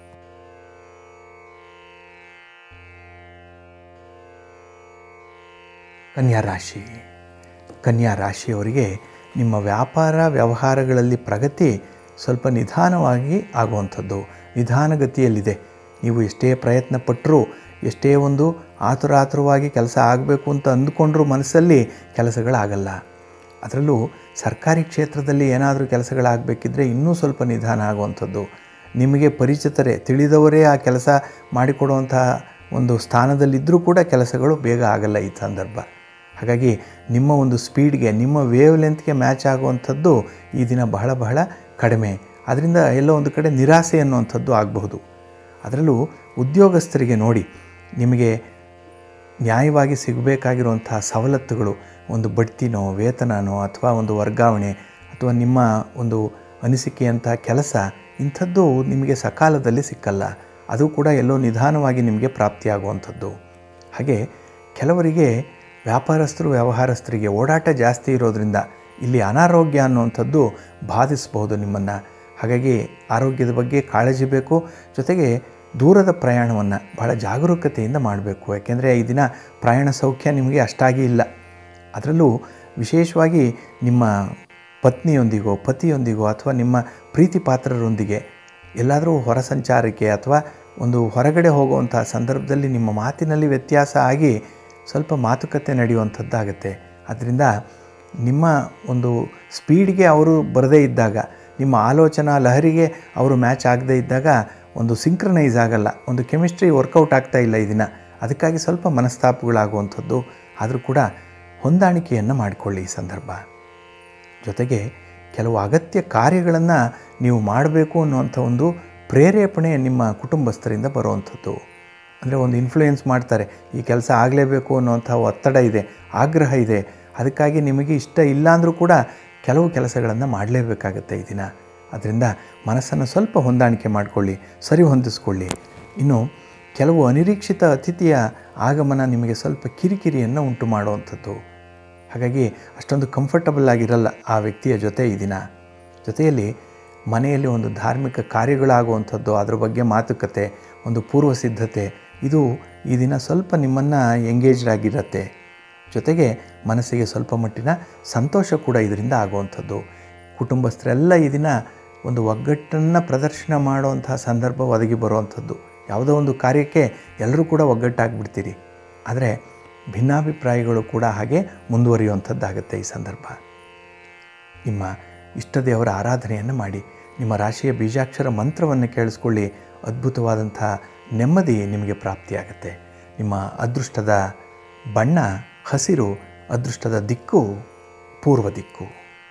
ಕನ್ಯಾ ರಾಶಿ ಕನ್ಯಾ ರಾಶಿಯವರಿಗೆ ನಿಮ್ಮ ವ್ಯಾಪಾರ ವ್ಯವಹಾರಗಳಲ್ಲಿ ಪ್ರಗತಿ ಸ್ವಲ್ಪ ನಿಧಾನವಾಗಿ ಆಗುವಂಥದ್ದು ನಿಧಾನಗತಿಯಲ್ಲಿದೆ ನೀವು ಎಷ್ಟೇ ಪ್ರಯತ್ನ ಪಟ್ಟರೂ ಎಷ್ಟೇ ಒಂದು ಆತುರ ಆತುರವಾಗಿ ಕೆಲಸ ಆಗಬೇಕು ಅಂತ ಅಂದುಕೊಂಡ್ರೂ ಮನಸ್ಸಲ್ಲಿ ಕೆಲಸಗಳಾಗಲ್ಲ ಅದರಲ್ಲೂ ಸರ್ಕಾರಿ ಕ್ಷೇತ್ರದಲ್ಲಿ ಏನಾದರೂ ಕೆಲಸಗಳಾಗಬೇಕಿದ್ರೆ ಇನ್ನೂ ಸ್ವಲ್ಪ ನಿಧಾನ ಆಗುವಂಥದ್ದು ನಿಮಗೆ ಪರಿಚಿತರೇ ತಿಳಿದವರೇ ಆ ಕೆಲಸ ಮಾಡಿಕೊಡುವಂಥ ಒಂದು ಸ್ಥಾನದಲ್ಲಿದ್ದರೂ ಕೂಡ ಕೆಲಸಗಳು ಬೇಗ ಆಗಲ್ಲ ಈ ಸಂದರ್ಭ ಹಾಗಾಗಿ ನಿಮ್ಮ ಒಂದು ಸ್ಪೀಡ್ಗೆ ನಿಮ್ಮ ವೇವ್ ಲೆಂತ್ಗೆ ಮ್ಯಾಚ್ ಆಗುವಂಥದ್ದು ಈ ದಿನ ಬಹಳ ಬಹಳ ಕಡಿಮೆ ಅದರಿಂದ ಎಲ್ಲೋ ಒಂದು ಕಡೆ ನಿರಾಸೆ ಅನ್ನುವಂಥದ್ದು ಆಗಬಹುದು ಅದರಲ್ಲೂ ಉದ್ಯೋಗಸ್ಥರಿಗೆ ನೋಡಿ ನಿಮಗೆ ನ್ಯಾಯವಾಗಿ ಸಿಗಬೇಕಾಗಿರುವಂಥ ಸವಲತ್ತುಗಳು ಒಂದು ಬಡ್ತಿನೋ ವೇತನನೋ ಅಥವಾ ಒಂದು ವರ್ಗಾವಣೆ ಅಥವಾ ನಿಮ್ಮ ಒಂದು ಅನಿಸಿಕೆಯಂಥ ಕೆಲಸ ಇಂಥದ್ದು ನಿಮಗೆ ಸಕಾಲದಲ್ಲಿ ಸಿಕ್ಕಲ್ಲ ಅದು ಕೂಡ ಎಲ್ಲೋ ನಿಧಾನವಾಗಿ ನಿಮಗೆ ಪ್ರಾಪ್ತಿಯಾಗುವಂಥದ್ದು ಹಾಗೆ ಕೆಲವರಿಗೆ ವ್ಯಾಪಾರಸ್ಥರು ವ್ಯವಹಾರಸ್ಥರಿಗೆ ಓಡಾಟ ಜಾಸ್ತಿ ಇರೋದರಿಂದ ಇಲ್ಲಿ ಅನಾರೋಗ್ಯ ಅನ್ನುವಂಥದ್ದು ಬಾಧಿಸಬಹುದು ನಿಮ್ಮನ್ನು ಹಾಗಾಗಿ ಆರೋಗ್ಯದ ಬಗ್ಗೆ ಕಾಳಜಿ ಬೇಕು ಜೊತೆಗೆ ದೂರದ ಪ್ರಯಾಣವನ್ನು ಬಹಳ ಜಾಗರೂಕತೆಯಿಂದ ಮಾಡಬೇಕು ಯಾಕೆಂದರೆ ಈ ದಿನ ಪ್ರಯಾಣ ಸೌಖ್ಯ ನಿಮಗೆ ಅಷ್ಟಾಗಿ ಇಲ್ಲ ಅದರಲ್ಲೂ ವಿಶೇಷವಾಗಿ ನಿಮ್ಮ ಪತ್ನಿಯೊಂದಿಗೋ ಪತಿಯೊಂದಿಗೋ ಅಥವಾ ನಿಮ್ಮ ಪ್ರೀತಿ ಪಾತ್ರರೊಂದಿಗೆ ಎಲ್ಲಾದರೂ ಹೊರ ಸಂಚಾರಕ್ಕೆ ಅಥವಾ ಒಂದು ಹೊರಗಡೆ ಹೋಗುವಂಥ ಸಂದರ್ಭದಲ್ಲಿ ನಿಮ್ಮ ಮಾತಿನಲ್ಲಿ ವ್ಯತ್ಯಾಸ ಆಗಿ ಸ್ವಲ್ಪ ಮಾತುಕತೆ ನಡೆಯುವಂಥದ್ದಾಗತ್ತೆ ಅದರಿಂದ ನಿಮ್ಮ ಒಂದು ಸ್ಪೀಡ್ಗೆ ಅವರು ಬರದೇ ಇದ್ದಾಗ ನಿಮ್ಮ ಆಲೋಚನಾ ಲಹರಿಗೆ ಅವರು ಮ್ಯಾಚ್ ಆಗದೇ ಇದ್ದಾಗ ಒಂದು ಸಿಂಕ್ರನೈಸ್ ಆಗಲ್ಲ ಒಂದು ಕೆಮಿಸ್ಟ್ರಿ ವರ್ಕೌಟ್ ಆಗ್ತಾ ಇಲ್ಲ ಈ ದಿನ ಅದಕ್ಕಾಗಿ ಸ್ವಲ್ಪ ಮನಸ್ತಾಪಗಳಾಗುವಂಥದ್ದು ಆದರೂ ಕೂಡ ಹೊಂದಾಣಿಕೆಯನ್ನು ಮಾಡಿಕೊಳ್ಳಿ ಈ ಸಂದರ್ಭ ಜೊತೆಗೆ ಕೆಲವು ಅಗತ್ಯ ಕಾರ್ಯಗಳನ್ನು ನೀವು ಮಾಡಬೇಕು ಅನ್ನುವಂಥ ಒಂದು ಪ್ರೇರೇಪಣೆ ನಿಮ್ಮ ಕುಟುಂಬಸ್ಥರಿಂದ ಬರುವಂಥದ್ದು ಅಂದರೆ ಒಂದು ಇನ್ಫ್ಲೂಯೆನ್ಸ್ ಮಾಡ್ತಾರೆ ಈ ಕೆಲಸ ಆಗಲೇಬೇಕು ಅನ್ನುವಂಥ ಒತ್ತಡ ಇದೆ ಆಗ್ರಹ ಇದೆ ಅದಕ್ಕಾಗಿ ನಿಮಗೆ ಇಷ್ಟ ಇಲ್ಲ ಅಂದರೂ ಕೂಡ ಕೆಲವು ಕೆಲಸಗಳನ್ನು ಮಾಡಲೇಬೇಕಾಗತ್ತೆ ಈ ದಿನ ಅದರಿಂದ ಮನಸ್ಸನ್ನು ಸ್ವಲ್ಪ ಹೊಂದಾಣಿಕೆ ಮಾಡಿಕೊಳ್ಳಿ ಸರಿ ಹೊಂದಿಸ್ಕೊಳ್ಳಿ ಇನ್ನು ಕೆಲವು ಅನಿರೀಕ್ಷಿತ ಅತಿಥಿಯ ಆಗಮನ ನಿಮಗೆ ಸ್ವಲ್ಪ ಕಿರಿಕಿರಿಯನ್ನು ಉಂಟು ಮಾಡುವಂಥದ್ದು ಹಾಗಾಗಿ ಅಷ್ಟೊಂದು ಕಂಫರ್ಟಬಲ್ ಆಗಿರಲ್ಲ ಆ ವ್ಯಕ್ತಿಯ ಜೊತೆ ಈ ದಿನ ಜೊತೆಯಲ್ಲಿ ಮನೆಯಲ್ಲಿ ಒಂದು ಧಾರ್ಮಿಕ ಕಾರ್ಯಗಳಾಗುವಂಥದ್ದು ಅದ್ರ ಬಗ್ಗೆ ಮಾತುಕತೆ ಒಂದು ಪೂರ್ವ ಸಿದ್ಧತೆ ಇದು ಈ ದಿನ ಸ್ವಲ್ಪ ನಿಮ್ಮನ್ನು ಎಂಗೇಜ್ಡ್ ಆಗಿರುತ್ತೆ ಜೊತೆಗೆ ಮನಸ್ಸಿಗೆ ಸ್ವಲ್ಪ ಮಟ್ಟಿನ ಸಂತೋಷ ಕೂಡ ಇದರಿಂದ ಆಗುವಂಥದ್ದು ಕುಟುಂಬಸ್ಥರೆಲ್ಲ ಈ ದಿನ ಒಂದು ಒಗ್ಗಟ್ಟನ್ನು ಪ್ರದರ್ಶನ ಮಾಡುವಂತಹ ಸಂದರ್ಭ ಒದಗಿ ಬರುವಂಥದ್ದು ಯಾವುದೋ ಒಂದು ಕಾರ್ಯಕ್ಕೆ ಎಲ್ಲರೂ ಕೂಡ ಒಗ್ಗಟ್ಟಾಗ್ಬಿಡ್ತೀರಿ ಆದರೆ ಭಿನ್ನಾಭಿಪ್ರಾಯಗಳು ಕೂಡ ಹಾಗೆ ಮುಂದುವರಿಯುವಂಥದ್ದಾಗುತ್ತೆ ಈ ಸಂದರ್ಭ ನಿಮ್ಮ ಇಷ್ಟ ದೇವರ ಆರಾಧನೆಯನ್ನು ಮಾಡಿ ನಿಮ್ಮ ರಾಶಿಯ ಬೀಜಾಕ್ಷರ ಮಂತ್ರವನ್ನು ಕೇಳಿಸ್ಕೊಳ್ಳಿ ಅದ್ಭುತವಾದಂಥ ನೆಮ್ಮದಿ ನಿಮಗೆ ಪ್ರಾಪ್ತಿಯಾಗುತ್ತೆ ನಿಮ್ಮ ಅದೃಷ್ಟದ ಬಣ್ಣ ಹಸಿರು ಅದೃಷ್ಟದ ದಿಕ್ಕು ಪೂರ್ವ ದಿಕ್ಕು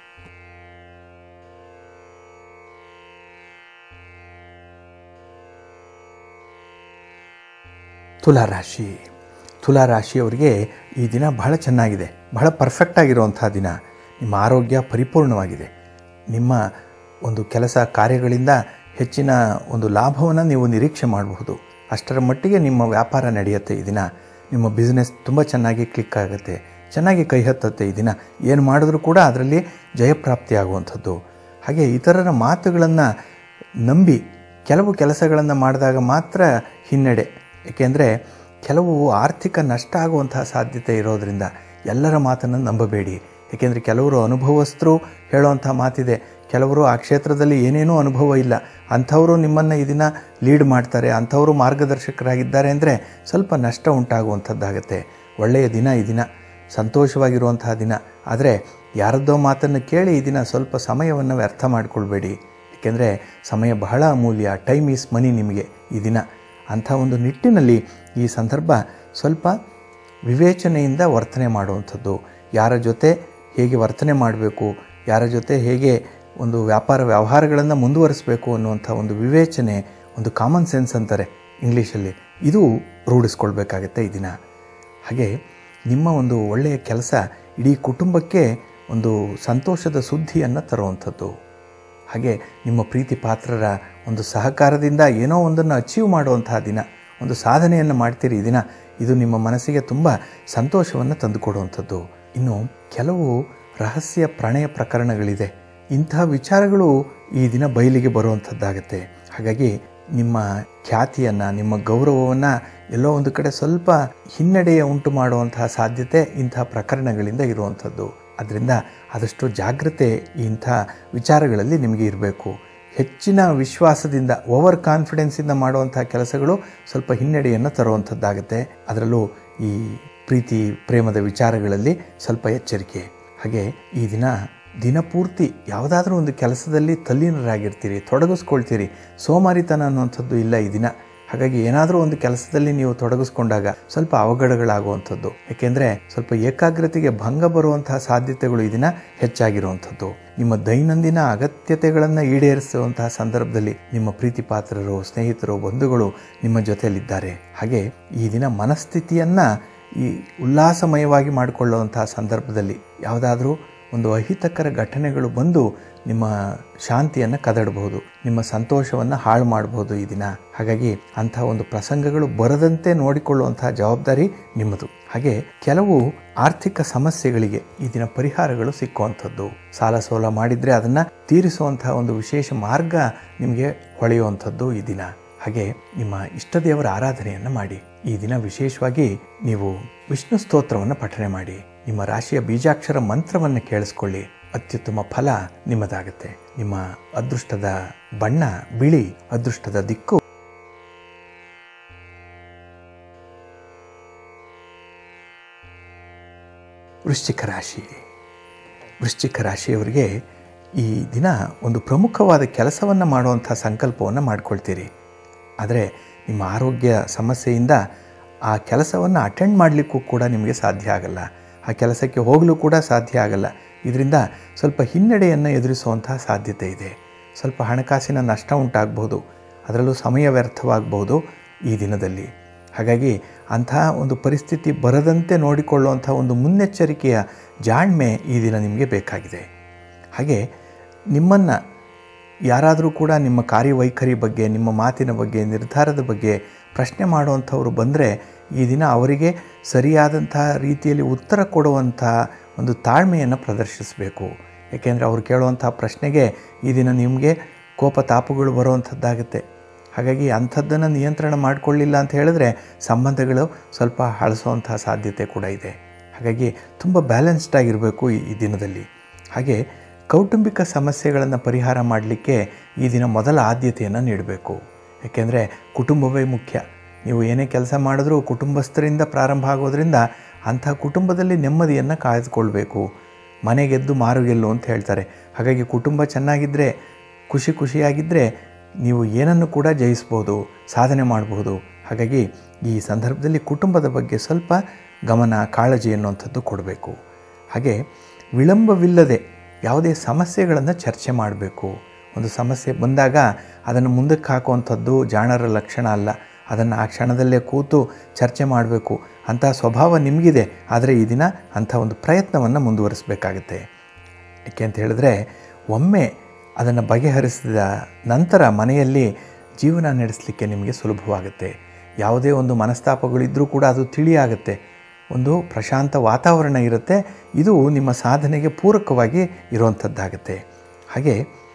ತುಲಾರಾಶಿ ತುಲಾರಾಶಿಯವರಿಗೆ ಈ ದಿನ ಬಹಳ ಚೆನ್ನಾಗಿದೆ ಬಹಳ ಪರ್ಫೆಕ್ಟ್ ಆಗಿರುವಂಥ ದಿನ ನಿಮ್ಮ ಆರೋಗ್ಯ ಪರಿಪೂರ್ಣವಾಗಿದೆ ನಿಮ್ಮ ಒಂದು ಕೆಲಸ ಕಾರ್ಯಗಳಿಂದ ಹೆಚ್ಚಿನ ಒಂದು ಲಾಭವನ್ನು ನೀವು ನಿರೀಕ್ಷೆ ಮಾಡಬಹುದು ಅಷ್ಟರ ಮಟ್ಟಿಗೆ ನಿಮ್ಮ ವ್ಯಾಪಾರ ನಡೆಯುತ್ತೆ ಈ ದಿನ ನಿಮ್ಮ ಬಿಸ್ನೆಸ್ ತುಂಬ ಚೆನ್ನಾಗಿ ಕ್ಲಿಕ್ ಆಗುತ್ತೆ ಚೆನ್ನಾಗಿ ಕೈ ಹತ್ತುತ್ತೆ ಈ ದಿನ ಏನು ಮಾಡಿದ್ರೂ ಕೂಡ ಅದರಲ್ಲಿ ಜಯಪ್ರಾಪ್ತಿ ಆಗುವಂಥದ್ದು ಹಾಗೆ ಇತರರ ಮಾತುಗಳನ್ನು ನಂಬಿ ಕೆಲವು ಕೆಲಸಗಳನ್ನು ಮಾಡಿದಾಗ ಮಾತ್ರ ಹಿನ್ನಡೆ ಏಕೆಂದರೆ ಕೆಲವು ಆರ್ಥಿಕ ನಷ್ಟ ಆಗುವಂತಹ ಸಾಧ್ಯತೆ ಇರೋದರಿಂದ ಎಲ್ಲರ ಮಾತನ್ನು ನಂಬಬೇಡಿ ಏಕೆಂದರೆ ಕೆಲವರು ಅನುಭವಸ್ಥರು ಹೇಳುವಂಥ ಮಾತಿದೆ ಕೆಲವರು ಆ ಕ್ಷೇತ್ರದಲ್ಲಿ ಏನೇನೂ ಅನುಭವ ಇಲ್ಲ ಅಂಥವರು ನಿಮ್ಮನ್ನು ಈ ದಿನ ಲೀಡ್ ಮಾಡ್ತಾರೆ ಅಂಥವರು ಮಾರ್ಗದರ್ಶಕರಾಗಿದ್ದಾರೆ ಅಂದರೆ ಸ್ವಲ್ಪ ನಷ್ಟ ಉಂಟಾಗುವಂಥದ್ದಾಗತ್ತೆ ಒಳ್ಳೆಯ ದಿನ ಈ ದಿನ ಸಂತೋಷವಾಗಿರುವಂತಹ ದಿನ ಆದರೆ ಯಾರದ್ದೋ ಮಾತನ್ನು ಕೇಳಿ ಈ ದಿನ ಸ್ವಲ್ಪ ಸಮಯವನ್ನು ವ್ಯರ್ಥ ಮಾಡಿಕೊಳ್ಬೇಡಿ ಏಕೆಂದರೆ ಸಮಯ ಬಹಳ ಅಮೂಲ್ಯ ಟೈಮ್ ಈಸ್ ಮನಿ ನಿಮಗೆ ಈ ದಿನ ಅಂಥ ಒಂದು ನಿಟ್ಟಿನಲ್ಲಿ ಈ ಸಂದರ್ಭ ಸ್ವಲ್ಪ ವಿವೇಚನೆಯಿಂದ ವರ್ತನೆ ಮಾಡುವಂಥದ್ದು ಯಾರ ಜೊತೆ ಹೇಗೆ ವರ್ತನೆ ಮಾಡಬೇಕು ಯಾರ ಜೊತೆ ಹೇಗೆ ಒಂದು ವ್ಯಾಪಾರ ವ್ಯವಹಾರಗಳನ್ನು ಮುಂದುವರಿಸಬೇಕು ಅನ್ನುವಂಥ ಒಂದು ವಿವೇಚನೆ ಒಂದು ಕಾಮನ್ ಸೆನ್ಸ್ ಅಂತಾರೆ ಇಂಗ್ಲೀಷಲ್ಲಿ ಇದು ರೂಢಿಸ್ಕೊಳ್ಬೇಕಾಗತ್ತೆ ಈ ದಿನ ಹಾಗೆ ನಿಮ್ಮ ಒಂದು ಒಳ್ಳೆಯ ಕೆಲಸ ಇಡೀ ಕುಟುಂಬಕ್ಕೆ ಒಂದು ಸಂತೋಷದ ಸುದ್ದಿಯನ್ನು ತರುವಂಥದ್ದು ಹಾಗೆ ನಿಮ್ಮ ಪ್ರೀತಿ ಪಾತ್ರರ ಒಂದು ಸಹಕಾರದಿಂದ ಏನೋ ಒಂದನ್ನು ಅಚೀವ್ ಮಾಡುವಂತಹ ದಿನ ಒಂದು ಸಾಧನೆಯನ್ನು ಮಾಡ್ತೀರಿ ಈ ದಿನ ಇದು ನಿಮ್ಮ ಮನಸ್ಸಿಗೆ ತುಂಬ ಸಂತೋಷವನ್ನು ತಂದುಕೊಡುವಂಥದ್ದು ಇನ್ನು ಕೆಲವು ರಹಸ್ಯ ಪ್ರಣಯ ಪ್ರಕರಣಗಳಿದೆ ಇಂತಹ ವಿಚಾರಗಳು ಈ ದಿನ ಬಯಲಿಗೆ ಬರುವಂಥದ್ದಾಗತ್ತೆ ಹಾಗಾಗಿ ನಿಮ್ಮ ಖ್ಯಾತಿಯನ್ನು ನಿಮ್ಮ ಗೌರವವನ್ನು ಎಲ್ಲೋ ಒಂದು ಕಡೆ ಸ್ವಲ್ಪ ಹಿನ್ನಡೆಯ ಉಂಟು ಮಾಡುವಂತಹ ಸಾಧ್ಯತೆ ಇಂತಹ ಪ್ರಕರಣಗಳಿಂದ ಇರುವಂಥದ್ದು ಅದರಿಂದ ಆದಷ್ಟು ಜಾಗ್ರತೆ ಇಂಥ ವಿಚಾರಗಳಲ್ಲಿ ನಿಮಗೆ ಇರಬೇಕು ಹೆಚ್ಚಿನ ವಿಶ್ವಾಸದಿಂದ ಓವರ್ ಕಾನ್ಫಿಡೆನ್ಸಿಂದ ಮಾಡುವಂತಹ ಕೆಲಸಗಳು ಸ್ವಲ್ಪ ಹಿನ್ನಡೆಯನ್ನು ತರುವಂಥದ್ದಾಗುತ್ತೆ ಅದರಲ್ಲೂ ಈ ಪ್ರೀತಿ ಪ್ರೇಮದ ವಿಚಾರಗಳಲ್ಲಿ ಸ್ವಲ್ಪ ಎಚ್ಚರಿಕೆ ಹಾಗೆ ಈ ದಿನ ದಿನಪೂರ್ತಿ ಯಾವುದಾದ್ರೂ ಒಂದು ಕೆಲಸದಲ್ಲಿ ತಲ್ಲೀನರಾಗಿರ್ತೀರಿ ತೊಡಗಿಸ್ಕೊಳ್ತೀರಿ ಸೋಮಾರಿತನ ಅನ್ನುವಂಥದ್ದು ಇಲ್ಲ ಈ ದಿನ ಹಾಗಾಗಿ ಏನಾದರೂ ಒಂದು ಕೆಲಸದಲ್ಲಿ ನೀವು ತೊಡಗಿಸ್ಕೊಂಡಾಗ ಸ್ವಲ್ಪ ಅವಘಡಗಳಾಗುವಂಥದ್ದು ಯಾಕೆಂದರೆ ಸ್ವಲ್ಪ ಏಕಾಗ್ರತೆಗೆ ಭಂಗ ಬರುವಂತಹ ಸಾಧ್ಯತೆಗಳು ಈ ದಿನ ಹೆಚ್ಚಾಗಿರುವಂಥದ್ದು ನಿಮ್ಮ ದೈನಂದಿನ ಅಗತ್ಯತೆಗಳನ್ನು ಈಡೇರಿಸುವಂತಹ ಸಂದರ್ಭದಲ್ಲಿ ನಿಮ್ಮ ಪ್ರೀತಿ ಪಾತ್ರರು ಸ್ನೇಹಿತರು ಬಂಧುಗಳು ನಿಮ್ಮ ಜೊತೆಯಲ್ಲಿದ್ದಾರೆ ಹಾಗೆ ಈ ದಿನ ಮನಸ್ಥಿತಿಯನ್ನು ಈ ಉಲ್ಲಾಸಮಯವಾಗಿ ಮಾಡಿಕೊಳ್ಳುವಂತಹ ಸಂದರ್ಭದಲ್ಲಿ ಯಾವುದಾದ್ರೂ ಒಂದು ಅಹಿತಕರ ಘಟನೆಗಳು ಬಂದು ನಿಮ್ಮ ಶಾಂತಿಯನ್ನು ಕದಡಬಹುದು ನಿಮ್ಮ ಸಂತೋಷವನ್ನು ಹಾಳು ಮಾಡಬಹುದು ಈ ದಿನ ಹಾಗಾಗಿ ಅಂತಹ ಒಂದು ಪ್ರಸಂಗಗಳು ಬರದಂತೆ ನೋಡಿಕೊಳ್ಳುವಂತಹ ಜವಾಬ್ದಾರಿ ನಿಮ್ಮದು ಹಾಗೆ ಕೆಲವು ಆರ್ಥಿಕ ಸಮಸ್ಯೆಗಳಿಗೆ ಈ ದಿನ ಪರಿಹಾರಗಳು ಸಿಕ್ಕುವಂಥದ್ದು ಸಾಲ ಸೋಲ ಮಾಡಿದರೆ ಅದನ್ನು ತೀರಿಸುವಂತಹ ಒಂದು ವಿಶೇಷ ಮಾರ್ಗ ನಿಮಗೆ ಹೊಳೆಯುವಂಥದ್ದು ಈ ದಿನ ಹಾಗೆ ನಿಮ್ಮ ಇಷ್ಟ ದೇವರ ಆರಾಧನೆಯನ್ನು ಮಾಡಿ ಈ ದಿನ ವಿಶೇಷವಾಗಿ ನೀವು ವಿಷ್ಣು ಸ್ತೋತ್ರವನ್ನು ಪಠನೆ ಮಾಡಿ ನಿಮ್ಮ ರಾಶಿಯ ಬೀಜಾಕ್ಷರ ಮಂತ್ರವನ್ನು ಕೇಳಿಸ್ಕೊಳ್ಳಿ ಅತ್ಯುತ್ತಮ ಫಲ ನಿಮ್ಮದಾಗುತ್ತೆ ನಿಮ್ಮ ಅದೃಷ್ಟದ ಬಣ್ಣ ಬಿಳಿ ಅದೃಷ್ಟದ ದಿಕ್ಕು ವೃಶ್ಚಿಕ ರಾಶಿ ವೃಶ್ಚಿಕ ರಾಶಿಯವರಿಗೆ ಈ ದಿನ ಒಂದು ಪ್ರಮುಖವಾದ ಕೆಲಸವನ್ನು ಮಾಡುವಂಥ ಸಂಕಲ್ಪವನ್ನು ಮಾಡ್ಕೊಳ್ತೀರಿ ಆದರೆ ನಿಮ್ಮ ಆರೋಗ್ಯ ಸಮಸ್ಯೆಯಿಂದ ಆ ಕೆಲಸವನ್ನು ಅಟೆಂಡ್ ಮಾಡಲಿಕ್ಕೂ ಕೂಡ ನಿಮಗೆ ಸಾಧ್ಯ ಆಗಲ್ಲ ಆ ಕೆಲಸಕ್ಕೆ ಹೋಗಲು ಕೂಡ ಸಾಧ್ಯ ಆಗಲ್ಲ ಇದರಿಂದ ಸ್ವಲ್ಪ ಹಿನ್ನಡೆಯನ್ನು ಎದುರಿಸುವಂತಹ ಸಾಧ್ಯತೆ ಇದೆ ಸ್ವಲ್ಪ ಹಣಕಾಸಿನ ನಷ್ಟ ಉಂಟಾಗಬಹುದು ಅದರಲ್ಲೂ ಸಮಯ ವ್ಯರ್ಥವಾಗಬಹುದು ಈ ದಿನದಲ್ಲಿ ಹಾಗಾಗಿ ಅಂತಹ ಒಂದು ಪರಿಸ್ಥಿತಿ ಬರದಂತೆ ನೋಡಿಕೊಳ್ಳುವಂಥ ಒಂದು ಮುನ್ನೆಚ್ಚರಿಕೆಯ ಜಾಣ್ಮೆ ಈ ದಿನ ನಿಮಗೆ ಬೇಕಾಗಿದೆ ಹಾಗೆ ನಿಮ್ಮನ್ನು ಯಾರಾದರೂ ಕೂಡ ನಿಮ್ಮ ಕಾರ್ಯವೈಖರಿ ಬಗ್ಗೆ ನಿಮ್ಮ ಮಾತಿನ ಬಗ್ಗೆ ನಿರ್ಧಾರದ ಬಗ್ಗೆ ಪ್ರಶ್ನೆ ಮಾಡುವಂಥವ್ರು ಬಂದರೆ ಈ ದಿನ ಅವರಿಗೆ ಸರಿಯಾದಂಥ ರೀತಿಯಲ್ಲಿ ಉತ್ತರ ಕೊಡುವಂಥ ಒಂದು ತಾಳ್ಮೆಯನ್ನು ಪ್ರದರ್ಶಿಸಬೇಕು ಏಕೆಂದರೆ ಅವ್ರು ಕೇಳುವಂಥ ಪ್ರಶ್ನೆಗೆ ಈ ದಿನ ನಿಮಗೆ ಕೋಪ ತಾಪಗಳು ಬರುವಂಥದ್ದಾಗುತ್ತೆ ಹಾಗಾಗಿ ಅಂಥದ್ದನ್ನು ನಿಯಂತ್ರಣ ಮಾಡಿಕೊಳ್ಳಿಲ್ಲ ಅಂತ ಹೇಳಿದ್ರೆ ಸಂಬಂಧಗಳು ಸ್ವಲ್ಪ ಹಳಸುವಂತಹ ಸಾಧ್ಯತೆ ಕೂಡ ಇದೆ ಹಾಗಾಗಿ ತುಂಬ ಬ್ಯಾಲೆನ್ಸ್ಡ್ ಆಗಿರಬೇಕು ಈ ಈ ದಿನದಲ್ಲಿ ಹಾಗೆ ಕೌಟುಂಬಿಕ ಸಮಸ್ಯೆಗಳನ್ನು ಪರಿಹಾರ ಮಾಡಲಿಕ್ಕೆ ಈ ದಿನ ಮೊದಲ ಆದ್ಯತೆಯನ್ನು ನೀಡಬೇಕು ಏಕೆಂದರೆ ಕುಟುಂಬವೇ ಮುಖ್ಯ ನೀವು ಏನೇ ಕೆಲಸ ಮಾಡಿದ್ರೂ ಕುಟುಂಬಸ್ಥರಿಂದ ಪ್ರಾರಂಭ ಆಗೋದ್ರಿಂದ ಅಂಥ ಕುಟುಂಬದಲ್ಲಿ ನೆಮ್ಮದಿಯನ್ನು ಕಾಯ್ದುಕೊಳ್ಬೇಕು ಮನೆಗೆದ್ದು ಮಾರುಗೆಲ್ಲು ಅಂತ ಹೇಳ್ತಾರೆ ಹಾಗಾಗಿ ಕುಟುಂಬ ಚೆನ್ನಾಗಿದ್ದರೆ ಖುಷಿ ಖುಷಿಯಾಗಿದ್ದರೆ ನೀವು ಏನನ್ನು ಕೂಡ ಜಯಿಸ್ಬೋದು ಸಾಧನೆ ಮಾಡಬಹುದು ಹಾಗಾಗಿ ಈ ಸಂದರ್ಭದಲ್ಲಿ ಕುಟುಂಬದ ಬಗ್ಗೆ ಸ್ವಲ್ಪ ಗಮನ ಕಾಳಜಿ ಅನ್ನುವಂಥದ್ದು ಕೊಡಬೇಕು ಹಾಗೆ ವಿಳಂಬವಿಲ್ಲದೆ ಯಾವುದೇ ಸಮಸ್ಯೆಗಳನ್ನು ಚರ್ಚೆ ಮಾಡಬೇಕು ಒಂದು ಸಮಸ್ಯೆ ಬಂದಾಗ ಅದನ್ನು ಮುಂದಕ್ಕೆ ಹಾಕುವಂಥದ್ದು ಜಾಣರ ಲಕ್ಷಣ ಅಲ್ಲ ಅದನ್ನು ಆ ಕ್ಷಣದಲ್ಲೇ ಕೂತು ಚರ್ಚೆ ಮಾಡಬೇಕು ಅಂಥ ಸ್ವಭಾವ ನಿಮಗಿದೆ ಆದರೆ ಈ ದಿನ ಅಂಥ ಒಂದು ಪ್ರಯತ್ನವನ್ನು ಮುಂದುವರಿಸಬೇಕಾಗತ್ತೆ ಯಾಕೆ ಅಂತ ಹೇಳಿದ್ರೆ ಒಮ್ಮೆ ಅದನ್ನು ಬಗೆಹರಿಸಿದ ನಂತರ ಮನೆಯಲ್ಲಿ ಜೀವನ ನಡೆಸಲಿಕ್ಕೆ ನಿಮಗೆ ಸುಲಭವಾಗುತ್ತೆ ಯಾವುದೇ ಒಂದು ಮನಸ್ತಾಪಗಳಿದ್ದರೂ ಕೂಡ ಅದು ತಿಳಿಯಾಗುತ್ತೆ ಒಂದು ಪ್ರಶಾಂತ ವಾತಾವರಣ ಇರುತ್ತೆ ಇದು ನಿಮ್ಮ ಸಾಧನೆಗೆ ಪೂರಕವಾಗಿ ಇರುವಂಥದ್ದಾಗುತ್ತೆ ಹಾಗೆ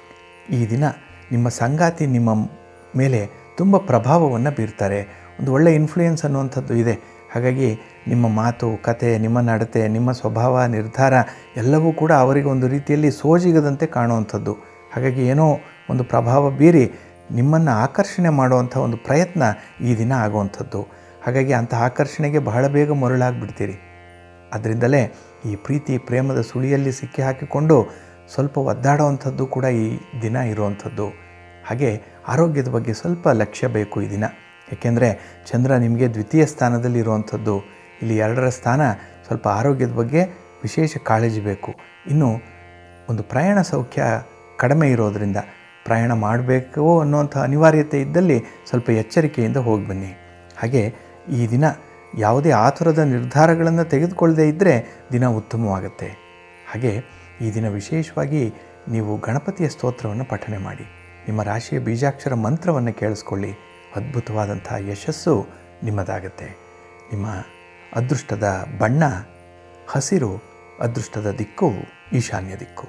ಈ ದಿನ ನಿಮ್ಮ ಸಂಗಾತಿ ನಿಮ್ಮ ಮೇಲೆ ತುಂಬ ಪ್ರಭಾವವನ್ನು ಬೀರ್ತಾರೆ ಒಂದು ಒಳ್ಳೆಯ ಇನ್ಫ್ಲೂಯೆನ್ಸ್ ಅನ್ನುವಂಥದ್ದು ಇದೆ ಹಾಗಾಗಿ ನಿಮ್ಮ ಮಾತು ಕತೆ ನಿಮ್ಮ ನಡತೆ ನಿಮ್ಮ ಸ್ವಭಾವ ನಿರ್ಧಾರ ಎಲ್ಲವೂ ಕೂಡ ಅವರಿಗೆ ಒಂದು ರೀತಿಯಲ್ಲಿ ಸೋಜಿಗದಂತೆ ಕಾಣುವಂಥದ್ದು ಹಾಗಾಗಿ ಏನೋ ಒಂದು ಪ್ರಭಾವ ಬೀರಿ ನಿಮ್ಮನ್ನು ಆಕರ್ಷಣೆ ಮಾಡುವಂಥ ಒಂದು ಪ್ರಯತ್ನ ಈ ದಿನ ಆಗುವಂಥದ್ದು ಹಾಗಾಗಿ ಅಂಥ ಆಕರ್ಷಣೆಗೆ ಬಹಳ ಬೇಗ ಮರಳಾಗ್ಬಿಡ್ತೀರಿ ಅದರಿಂದಲೇ ಈ ಪ್ರೀತಿ ಪ್ರೇಮದ ಸುಳಿಯಲ್ಲಿ ಸಿಕ್ಕಿ ಹಾಕಿಕೊಂಡು ಸ್ವಲ್ಪ ಒದ್ದಾಡುವಂಥದ್ದು ಕೂಡ ಈ ದಿನ ಇರುವಂಥದ್ದು ಹಾಗೆ ಆರೋಗ್ಯದ ಬಗ್ಗೆ ಸ್ವಲ್ಪ ಲಕ್ಷ್ಯ ಬೇಕು ಈ ದಿನ ಏಕೆಂದರೆ ಚಂದ್ರ ನಿಮಗೆ ದ್ವಿತೀಯ ಸ್ಥಾನದಲ್ಲಿ ಇರುವಂಥದ್ದು ಇಲ್ಲಿ ಎರಡರ ಸ್ಥಾನ ಸ್ವಲ್ಪ ಆರೋಗ್ಯದ ಬಗ್ಗೆ ವಿಶೇಷ ಕಾಳಜಿ ಬೇಕು ಇನ್ನು ಒಂದು ಪ್ರಯಾಣ ಸೌಖ್ಯ ಕಡಿಮೆ ಇರೋದರಿಂದ ಪ್ರಯಾಣ ಮಾಡಬೇಕು ಅನ್ನುವಂಥ ಅನಿವಾರ್ಯತೆ ಇದ್ದಲ್ಲಿ ಸ್ವಲ್ಪ ಎಚ್ಚರಿಕೆಯಿಂದ ಹೋಗಿ ಬನ್ನಿ ಹಾಗೆ ಈ ದಿನ ಯಾವುದೇ ಆತುರದ ನಿರ್ಧಾರಗಳನ್ನು ತೆಗೆದುಕೊಳ್ಳದೇ ಇದ್ದರೆ ದಿನ ಉತ್ತಮವಾಗುತ್ತೆ ಹಾಗೆ ಈ ದಿನ ವಿಶೇಷವಾಗಿ ನೀವು ಗಣಪತಿಯ ಸ್ತೋತ್ರವನ್ನು ಪಠನೆ ಮಾಡಿ ನಿಮ್ಮ ರಾಶಿಯ ಬೀಜಾಕ್ಷರ ಮಂತ್ರವನ್ನು ಕೇಳಿಸ್ಕೊಳ್ಳಿ ಅದ್ಭುತವಾದಂಥ ಯಶಸ್ಸು ನಿಮ್ಮದಾಗತ್ತೆ ನಿಮ್ಮ ಅದೃಷ್ಟದ ಬಣ್ಣ ಹಸಿರು ಅದೃಷ್ಟದ ದಿಕ್ಕು ಈಶಾನ್ಯ ದಿಕ್ಕು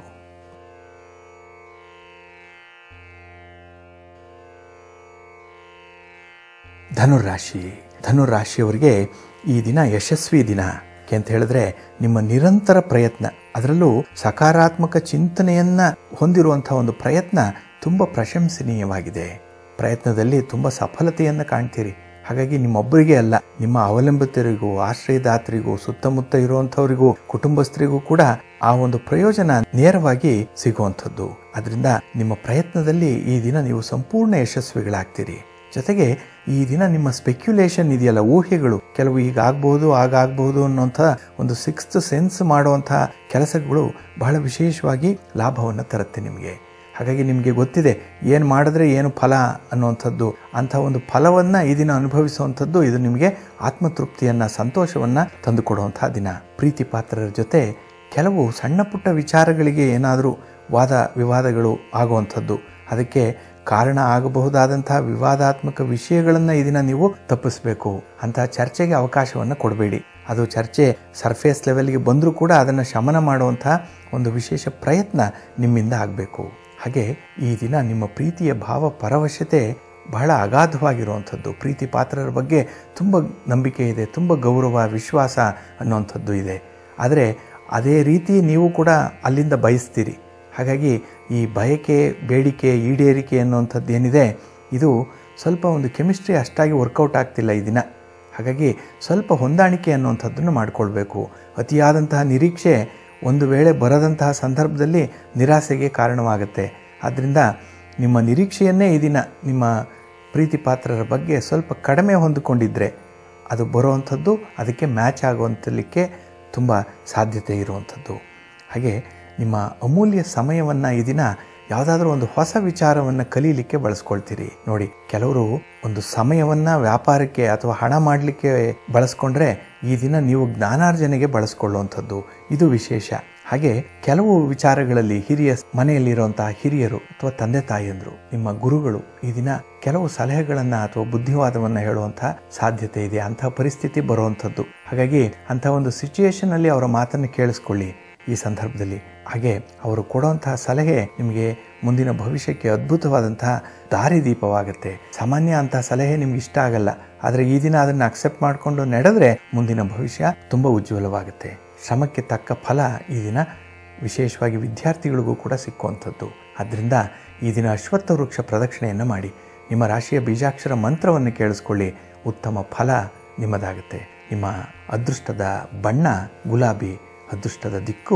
ಧನುರಾಶಿ ಧನುರಾಶಿಯವರಿಗೆ ಈ ದಿನ ಯಶಸ್ವಿ ದಿನ ಅಂತ ಹೇಳಿದ್ರೆ ನಿಮ್ಮ ನಿರಂತರ ಪ್ರಯತ್ನ ಅದರಲ್ಲೂ ಸಕಾರಾತ್ಮಕ ಚಿಂತನೆಯನ್ನ ಹೊಂದಿರುವಂಥ ಒಂದು ಪ್ರಯತ್ನ ತುಂಬ ಪ್ರಶಂಸನೀಯವಾಗಿದೆ ಪ್ರಯತ್ನದಲ್ಲಿ ತುಂಬ ಸಫಲತೆಯನ್ನು ಕಾಣ್ತೀರಿ ಹಾಗಾಗಿ ನಿಮ್ಮೊಬ್ಬರಿಗೆ ಅಲ್ಲ ನಿಮ್ಮ ಅವಲಂಬಿತರಿಗೂ ಆಶ್ರಯದಾತರಿಗೂ ಸುತ್ತಮುತ್ತ ಇರುವಂಥವರಿಗೂ ಕುಟುಂಬಸ್ಥರಿಗೂ ಕೂಡ ಆ ಒಂದು ಪ್ರಯೋಜನ ನೇರವಾಗಿ ಸಿಗುವಂಥದ್ದು ಅದರಿಂದ ನಿಮ್ಮ ಪ್ರಯತ್ನದಲ್ಲಿ ಈ ದಿನ ನೀವು ಸಂಪೂರ್ಣ ಯಶಸ್ವಿಗಳಾಗ್ತೀರಿ ಜೊತೆಗೆ ಈ ದಿನ ನಿಮ್ಮ ಸ್ಪೆಕ್ಯುಲೇಷನ್ ಇದೆಯಲ್ಲ ಊಹೆಗಳು ಕೆಲವು ಈಗ ಆಗ್ಬಹುದು ಆಗಾಗಬಹುದು ಅನ್ನೋಂಥ ಒಂದು ಸಿಕ್ಸ್ತ್ ಸೆನ್ಸ್ ಮಾಡುವಂಥ ಕೆಲಸಗಳು ಬಹಳ ವಿಶೇಷವಾಗಿ ಲಾಭವನ್ನು ತರುತ್ತೆ ನಿಮಗೆ ಹಾಗಾಗಿ ನಿಮಗೆ ಗೊತ್ತಿದೆ ಏನು ಮಾಡಿದ್ರೆ ಏನು ಫಲ ಅನ್ನುವಂಥದ್ದು ಅಂಥ ಒಂದು ಫಲವನ್ನು ಈ ದಿನ ಅನುಭವಿಸುವಂಥದ್ದು ಇದು ನಿಮಗೆ ಆತ್ಮತೃಪ್ತಿಯನ್ನು ಸಂತೋಷವನ್ನು ತಂದುಕೊಡುವಂಥ ದಿನ ಪ್ರೀತಿ ಪಾತ್ರರ ಜೊತೆ ಕೆಲವು ಸಣ್ಣ ಪುಟ್ಟ ವಿಚಾರಗಳಿಗೆ ಏನಾದರೂ ವಾದ ವಿವಾದಗಳು ಆಗುವಂಥದ್ದು ಅದಕ್ಕೆ ಕಾರಣ ಆಗಬಹುದಾದಂತಹ ವಿವಾದಾತ್ಮಕ ವಿಷಯಗಳನ್ನು ಈ ದಿನ ನೀವು ತಪ್ಪಿಸಬೇಕು ಅಂತಹ ಚರ್ಚೆಗೆ ಅವಕಾಶವನ್ನು ಕೊಡಬೇಡಿ ಅದು ಚರ್ಚೆ ಸರ್ಫೇಸ್ ಲೆವೆಲ್ಗೆ ಬಂದರೂ ಕೂಡ ಅದನ್ನು ಶಮನ ಮಾಡುವಂತಹ ಒಂದು ವಿಶೇಷ ಪ್ರಯತ್ನ ನಿಮ್ಮಿಂದ ಆಗಬೇಕು ಹಾಗೆ ಈ ದಿನ ನಿಮ್ಮ ಪ್ರೀತಿಯ ಭಾವ ಪರವಶತೆ ಬಹಳ ಅಗಾಧವಾಗಿರುವಂಥದ್ದು ಪ್ರೀತಿ ಪಾತ್ರರ ಬಗ್ಗೆ ತುಂಬ ನಂಬಿಕೆ ಇದೆ ತುಂಬ ಗೌರವ ವಿಶ್ವಾಸ ಅನ್ನುವಂಥದ್ದು ಇದೆ ಆದರೆ ಅದೇ ರೀತಿ ನೀವು ಕೂಡ ಅಲ್ಲಿಂದ ಬಯಸ್ತೀರಿ ಹಾಗಾಗಿ ಈ ಬಯಕೆ ಬೇಡಿಕೆ ಈಡೇರಿಕೆ ಅನ್ನುವಂಥದ್ದು ಏನಿದೆ ಇದು ಸ್ವಲ್ಪ ಒಂದು ಕೆಮಿಸ್ಟ್ರಿ ಅಷ್ಟಾಗಿ ವರ್ಕೌಟ್ ಆಗ್ತಿಲ್ಲ ಈ ದಿನ ಹಾಗಾಗಿ ಸ್ವಲ್ಪ ಹೊಂದಾಣಿಕೆ ಅನ್ನುವಂಥದ್ದನ್ನು ಮಾಡಿಕೊಳ್ಬೇಕು ಅತಿಯಾದಂತಹ ನಿರೀಕ್ಷೆ ಒಂದು ವೇಳೆ ಬರದಂತಹ ಸಂದರ್ಭದಲ್ಲಿ ನಿರಾಸೆಗೆ ಕಾರಣವಾಗುತ್ತೆ ಆದ್ದರಿಂದ ನಿಮ್ಮ ನಿರೀಕ್ಷೆಯನ್ನೇ ಈ ದಿನ ನಿಮ್ಮ ಪ್ರೀತಿ ಪಾತ್ರರ ಬಗ್ಗೆ ಸ್ವಲ್ಪ ಕಡಿಮೆ ಹೊಂದಿಕೊಂಡಿದ್ದರೆ ಅದು ಬರುವಂಥದ್ದು ಅದಕ್ಕೆ ಮ್ಯಾಚ್ ಆಗುವಂತಲಿಕ್ಕೆ ತುಂಬ ಸಾಧ್ಯತೆ ಇರುವಂಥದ್ದು ಹಾಗೆ ನಿಮ್ಮ ಅಮೂಲ್ಯ ಸಮಯವನ್ನು ಈ ದಿನ ಯಾವುದಾದ್ರೂ ಒಂದು ಹೊಸ ವಿಚಾರವನ್ನು ಕಲೀಲಿಕ್ಕೆ ಬಳಸ್ಕೊಳ್ತೀರಿ ನೋಡಿ ಕೆಲವರು ಒಂದು ಸಮಯವನ್ನ ವ್ಯಾಪಾರಕ್ಕೆ ಅಥವಾ ಹಣ ಮಾಡಲಿಕ್ಕೆ ಬಳಸ್ಕೊಂಡ್ರೆ ಈ ದಿನ ನೀವು ಜ್ಞಾನಾರ್ಜನೆಗೆ ಬಳಸ್ಕೊಳ್ಳುವಂಥದ್ದು ಇದು ವಿಶೇಷ ಹಾಗೆ ಕೆಲವು ವಿಚಾರಗಳಲ್ಲಿ ಹಿರಿಯ ಮನೆಯಲ್ಲಿರುವಂತಹ ಹಿರಿಯರು ಅಥವಾ ತಂದೆ ತಾಯಿಯಂದ್ರು ನಿಮ್ಮ ಗುರುಗಳು ಈ ದಿನ ಕೆಲವು ಸಲಹೆಗಳನ್ನ ಅಥವಾ ಬುದ್ಧಿವಾದವನ್ನ ಹೇಳುವಂತಹ ಸಾಧ್ಯತೆ ಇದೆ ಅಂತಹ ಪರಿಸ್ಥಿತಿ ಬರುವಂಥದ್ದು ಹಾಗಾಗಿ ಅಂತಹ ಒಂದು ಸಿಚುಯೇಷನ್ ಅಲ್ಲಿ ಅವರ ಮಾತನ್ನು ಕೇಳಿಸ್ಕೊಳ್ಳಿ ಈ ಸಂದರ್ಭದಲ್ಲಿ ಹಾಗೆ ಅವರು ಕೊಡುವಂತಹ ಸಲಹೆ ನಿಮಗೆ ಮುಂದಿನ ಭವಿಷ್ಯಕ್ಕೆ ಅದ್ಭುತವಾದಂತಹ ದಾರಿದೀಪವಾಗುತ್ತೆ ಸಾಮಾನ್ಯ ಅಂತಹ ಸಲಹೆ ನಿಮ್ಗೆ ಇಷ್ಟ ಆಗಲ್ಲ ಆದರೆ ಈ ದಿನ ಅದನ್ನು ಅಕ್ಸೆಪ್ಟ್ ಮಾಡಿಕೊಂಡು ನಡೆದ್ರೆ ಮುಂದಿನ ಭವಿಷ್ಯ ತುಂಬ ಉಜ್ವಲವಾಗುತ್ತೆ ಶ್ರಮಕ್ಕೆ ತಕ್ಕ ಫಲ ಈ ದಿನ ವಿಶೇಷವಾಗಿ ವಿದ್ಯಾರ್ಥಿಗಳಿಗೂ ಕೂಡ ಸಿಕ್ಕುವಂಥದ್ದು ಆದ್ದರಿಂದ ಈ ದಿನ ಅಶ್ವತ್ಥ ವೃಕ್ಷ ಪ್ರದಕ್ಷಿಣೆಯನ್ನು ಮಾಡಿ ನಿಮ್ಮ ರಾಶಿಯ ಬೀಜಾಕ್ಷರ ಮಂತ್ರವನ್ನು ಕೇಳಿಸ್ಕೊಳ್ಳಿ ಉತ್ತಮ ಫಲ ನಿಮ್ಮದಾಗುತ್ತೆ ನಿಮ್ಮ ಅದೃಷ್ಟದ ಬಣ್ಣ ಗುಲಾಬಿ ಅದೃಷ್ಟದ ದಿಕ್ಕು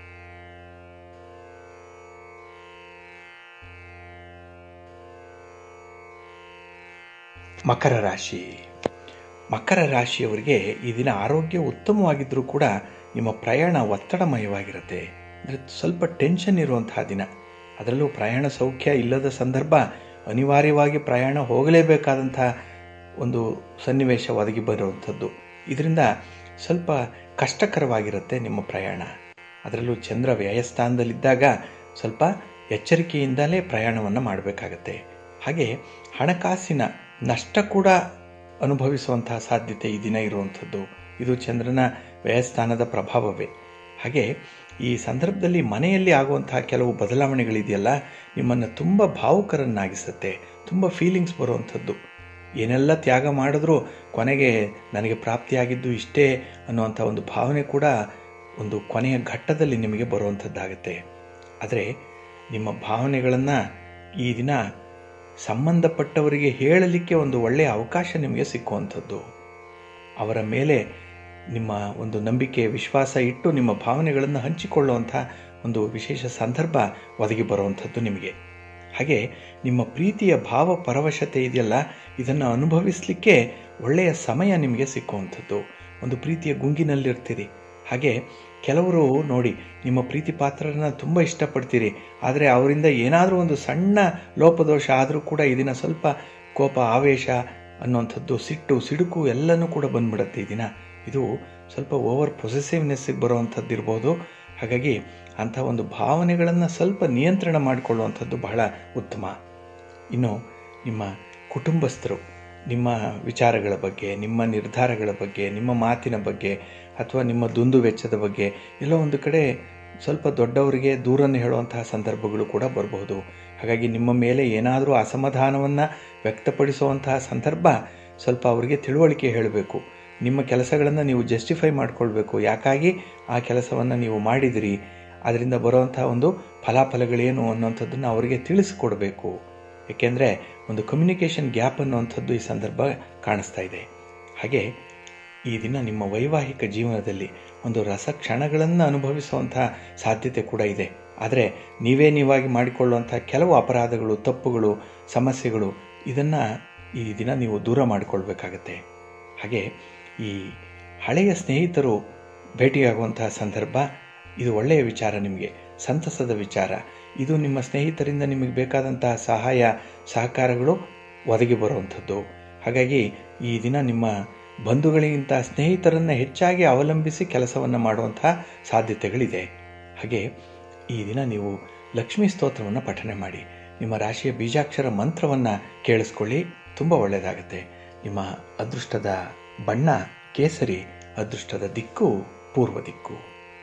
ಮಕರ ರಾಶಿ ಮಕರ ರಾಶಿಯವರಿಗೆ ಈ ದಿನ ಆರೋಗ್ಯ ಉತ್ತಮವಾಗಿದ್ದರೂ ಕೂಡ ನಿಮ್ಮ ಪ್ರಯಾಣ ಒತ್ತಡಮಯವಾಗಿರುತ್ತೆ ಅಂದರೆ ಸ್ವಲ್ಪ ಟೆನ್ಷನ್ ಇರುವಂತಹ ದಿನ ಅದರಲ್ಲೂ ಪ್ರಯಾಣ ಸೌಖ್ಯ ಇಲ್ಲದ ಸಂದರ್ಭ ಅನಿವಾರ್ಯವಾಗಿ ಪ್ರಯಾಣ ಹೋಗಲೇಬೇಕಾದಂಥ ಒಂದು ಸನ್ನಿವೇಶ ಒದಗಿ ಬರುವಂಥದ್ದು ಇದರಿಂದ ಸ್ವಲ್ಪ ಕಷ್ಟಕರವಾಗಿರುತ್ತೆ ನಿಮ್ಮ ಪ್ರಯಾಣ ಅದರಲ್ಲೂ ಚಂದ್ರ ವ್ಯಯಸ್ಥಾನದಲ್ಲಿದ್ದಾಗ ಸ್ವಲ್ಪ ಎಚ್ಚರಿಕೆಯಿಂದಲೇ ಪ್ರಯಾಣವನ್ನು ಮಾಡಬೇಕಾಗತ್ತೆ ಹಾಗೆ ಹಣಕಾಸಿನ ನಷ್ಟ ಕೂಡ ಅನುಭವಿಸುವಂತಹ ಸಾಧ್ಯತೆ ಈ ದಿನ ಇರುವಂಥದ್ದು ಇದು ಚಂದ್ರನ ವ್ಯಯಸ್ಥಾನದ ಪ್ರಭಾವವೇ ಹಾಗೆ ಈ ಸಂದರ್ಭದಲ್ಲಿ ಮನೆಯಲ್ಲಿ ಆಗುವಂತಹ ಕೆಲವು ಬದಲಾವಣೆಗಳಿದೆಯಲ್ಲ ನಿಮ್ಮನ್ನು ತುಂಬ ಭಾವುಕರನ್ನಾಗಿಸುತ್ತೆ ತುಂಬ ಫೀಲಿಂಗ್ಸ್ ಬರುವಂಥದ್ದು ಏನೆಲ್ಲ ತ್ಯಾಗ ಮಾಡಿದ್ರೂ ಕೊನೆಗೆ ನನಗೆ ಪ್ರಾಪ್ತಿಯಾಗಿದ್ದು ಇಷ್ಟೇ ಅನ್ನುವಂಥ ಒಂದು ಭಾವನೆ ಕೂಡ ಒಂದು ಕೊನೆಯ ಘಟ್ಟದಲ್ಲಿ ನಿಮಗೆ ಬರುವಂಥದ್ದಾಗುತ್ತೆ ಆದರೆ ನಿಮ್ಮ ಭಾವನೆಗಳನ್ನು ಈ ದಿನ ಸಂಬಂಧಪಟ್ಟವರಿಗೆ ಹೇಳಲಿಕ್ಕೆ ಒಂದು ಒಳ್ಳೆಯ ಅವಕಾಶ ನಿಮಗೆ ಸಿಕ್ಕುವಂಥದ್ದು ಅವರ ಮೇಲೆ ನಿಮ್ಮ ಒಂದು ನಂಬಿಕೆ ವಿಶ್ವಾಸ ಇಟ್ಟು ನಿಮ್ಮ ಭಾವನೆಗಳನ್ನು ಹಂಚಿಕೊಳ್ಳುವಂಥ ಒಂದು ವಿಶೇಷ ಸಂದರ್ಭ ಒದಗಿ ಬರುವಂಥದ್ದು ನಿಮಗೆ ಹಾಗೆ ನಿಮ್ಮ ಪ್ರೀತಿಯ ಭಾವ ಪರವಶತೆ ಇದೆಯಲ್ಲ ಇದನ್ನು ಅನುಭವಿಸಲಿಕ್ಕೆ ಒಳ್ಳೆಯ ಸಮಯ ನಿಮಗೆ ಸಿಕ್ಕುವಂಥದ್ದು ಒಂದು ಪ್ರೀತಿಯ ಗುಂಗಿನಲ್ಲಿರ್ತೀರಿ ಹಾಗೆ ಕೆಲವರು ನೋಡಿ ನಿಮ್ಮ ಪ್ರೀತಿ ಪಾತ್ರರನ್ನ ತುಂಬ ಇಷ್ಟಪಡ್ತೀರಿ ಆದರೆ ಅವರಿಂದ ಏನಾದರೂ ಒಂದು ಸಣ್ಣ ಲೋಪದೋಷ ಆದರೂ ಕೂಡ ಈ ದಿನ ಸ್ವಲ್ಪ ಕೋಪ ಆವೇಶ ಅನ್ನುವಂಥದ್ದು ಸಿಟ್ಟು ಸಿಡುಕು ಎಲ್ಲನೂ ಕೂಡ ಬಂದ್ಬಿಡುತ್ತೆ ಈ ದಿನ ಇದು ಸ್ವಲ್ಪ ಓವರ್ ಪೊಸೆಸಿವ್ನೆಸ್ಸಿಗೆ ಬರುವಂಥದ್ದು ಇರ್ಬೋದು ಹಾಗಾಗಿ ಅಂಥ ಒಂದು ಭಾವನೆಗಳನ್ನು ಸ್ವಲ್ಪ ನಿಯಂತ್ರಣ ಮಾಡಿಕೊಳ್ಳುವಂಥದ್ದು ಬಹಳ ಉತ್ತಮ ಇನ್ನು ನಿಮ್ಮ ಕುಟುಂಬಸ್ಥರು ನಿಮ್ಮ ವಿಚಾರಗಳ ಬಗ್ಗೆ ನಿಮ್ಮ ನಿರ್ಧಾರಗಳ ಬಗ್ಗೆ ನಿಮ್ಮ ಮಾತಿನ ಬಗ್ಗೆ ಅಥವಾ ನಿಮ್ಮ ದುಂದು ವೆಚ್ಚದ ಬಗ್ಗೆ ಎಲ್ಲೋ ಒಂದು ಕಡೆ ಸ್ವಲ್ಪ ದೊಡ್ಡವರಿಗೆ ದೂರನ್ನು ಹೇಳುವಂತಹ ಸಂದರ್ಭಗಳು ಕೂಡ ಬರಬಹುದು ಹಾಗಾಗಿ ನಿಮ್ಮ ಮೇಲೆ ಏನಾದರೂ ಅಸಮಾಧಾನವನ್ನು ವ್ಯಕ್ತಪಡಿಸುವಂತಹ ಸಂದರ್ಭ ಸ್ವಲ್ಪ ಅವರಿಗೆ ತಿಳುವಳಿಕೆ ಹೇಳಬೇಕು ನಿಮ್ಮ ಕೆಲಸಗಳನ್ನು ನೀವು ಜಸ್ಟಿಫೈ ಮಾಡಿಕೊಳ್ಬೇಕು ಯಾಕಾಗಿ ಆ ಕೆಲಸವನ್ನು ನೀವು ಮಾಡಿದಿರಿ ಅದರಿಂದ ಬರುವಂಥ ಒಂದು ಫಲಾಫಲಗಳೇನು ಅನ್ನುವಂಥದ್ದನ್ನು ಅವರಿಗೆ ತಿಳಿಸ್ಕೊಡ್ಬೇಕು ಏಕೆಂದರೆ ಒಂದು ಕಮ್ಯುನಿಕೇಷನ್ ಗ್ಯಾಪ್ ಅನ್ನುವಂಥದ್ದು ಈ ಸಂದರ್ಭ ಕಾಣಿಸ್ತಾ ಇದೆ ಹಾಗೆ ಈ ದಿನ ನಿಮ್ಮ ವೈವಾಹಿಕ ಜೀವನದಲ್ಲಿ ಒಂದು ರಸ ಕ್ಷಣಗಳನ್ನು ಅನುಭವಿಸುವಂಥ ಸಾಧ್ಯತೆ ಕೂಡ ಇದೆ ಆದರೆ ನೀವೇ ನೀವಾಗಿ ಮಾಡಿಕೊಳ್ಳುವಂಥ ಕೆಲವು ಅಪರಾಧಗಳು ತಪ್ಪುಗಳು ಸಮಸ್ಯೆಗಳು ಇದನ್ನು ಈ ದಿನ ನೀವು ದೂರ ಮಾಡಿಕೊಳ್ಬೇಕಾಗತ್ತೆ ಹಾಗೆ ಈ ಹಳೆಯ ಸ್ನೇಹಿತರು ಭೇಟಿಯಾಗುವಂತಹ ಸಂದರ್ಭ ಇದು ಒಳ್ಳೆಯ ವಿಚಾರ ನಿಮಗೆ ಸಂತಸದ ವಿಚಾರ ಇದು ನಿಮ್ಮ ಸ್ನೇಹಿತರಿಂದ ನಿಮಗೆ ಬೇಕಾದಂತಹ ಸಹಾಯ ಸಹಕಾರಗಳು ಒದಗಿ ಬರುವಂಥದ್ದು ಹಾಗಾಗಿ ಈ ದಿನ ನಿಮ್ಮ ಬಂಧುಗಳಿಗಿಂತ ಸ್ನೇಹಿತರನ್ನ ಹೆಚ್ಚಾಗಿ ಅವಲಂಬಿಸಿ ಕೆಲಸವನ್ನು ಮಾಡುವಂತಹ ಸಾಧ್ಯತೆಗಳಿದೆ ಹಾಗೆ ಈ ದಿನ ನೀವು ಲಕ್ಷ್ಮೀ ಸ್ತೋತ್ರವನ್ನು ಪಠನೆ ಮಾಡಿ ನಿಮ್ಮ ರಾಶಿಯ ಬೀಜಾಕ್ಷರ ಮಂತ್ರವನ್ನು ಕೇಳಿಸ್ಕೊಳ್ಳಿ ತುಂಬ ಒಳ್ಳೆಯದಾಗುತ್ತೆ ನಿಮ್ಮ ಅದೃಷ್ಟದ ಬಣ್ಣ ಕೇಸರಿ ಅದೃಷ್ಟದ ದಿಕ್ಕು ಪೂರ್ವ ದಿಕ್ಕು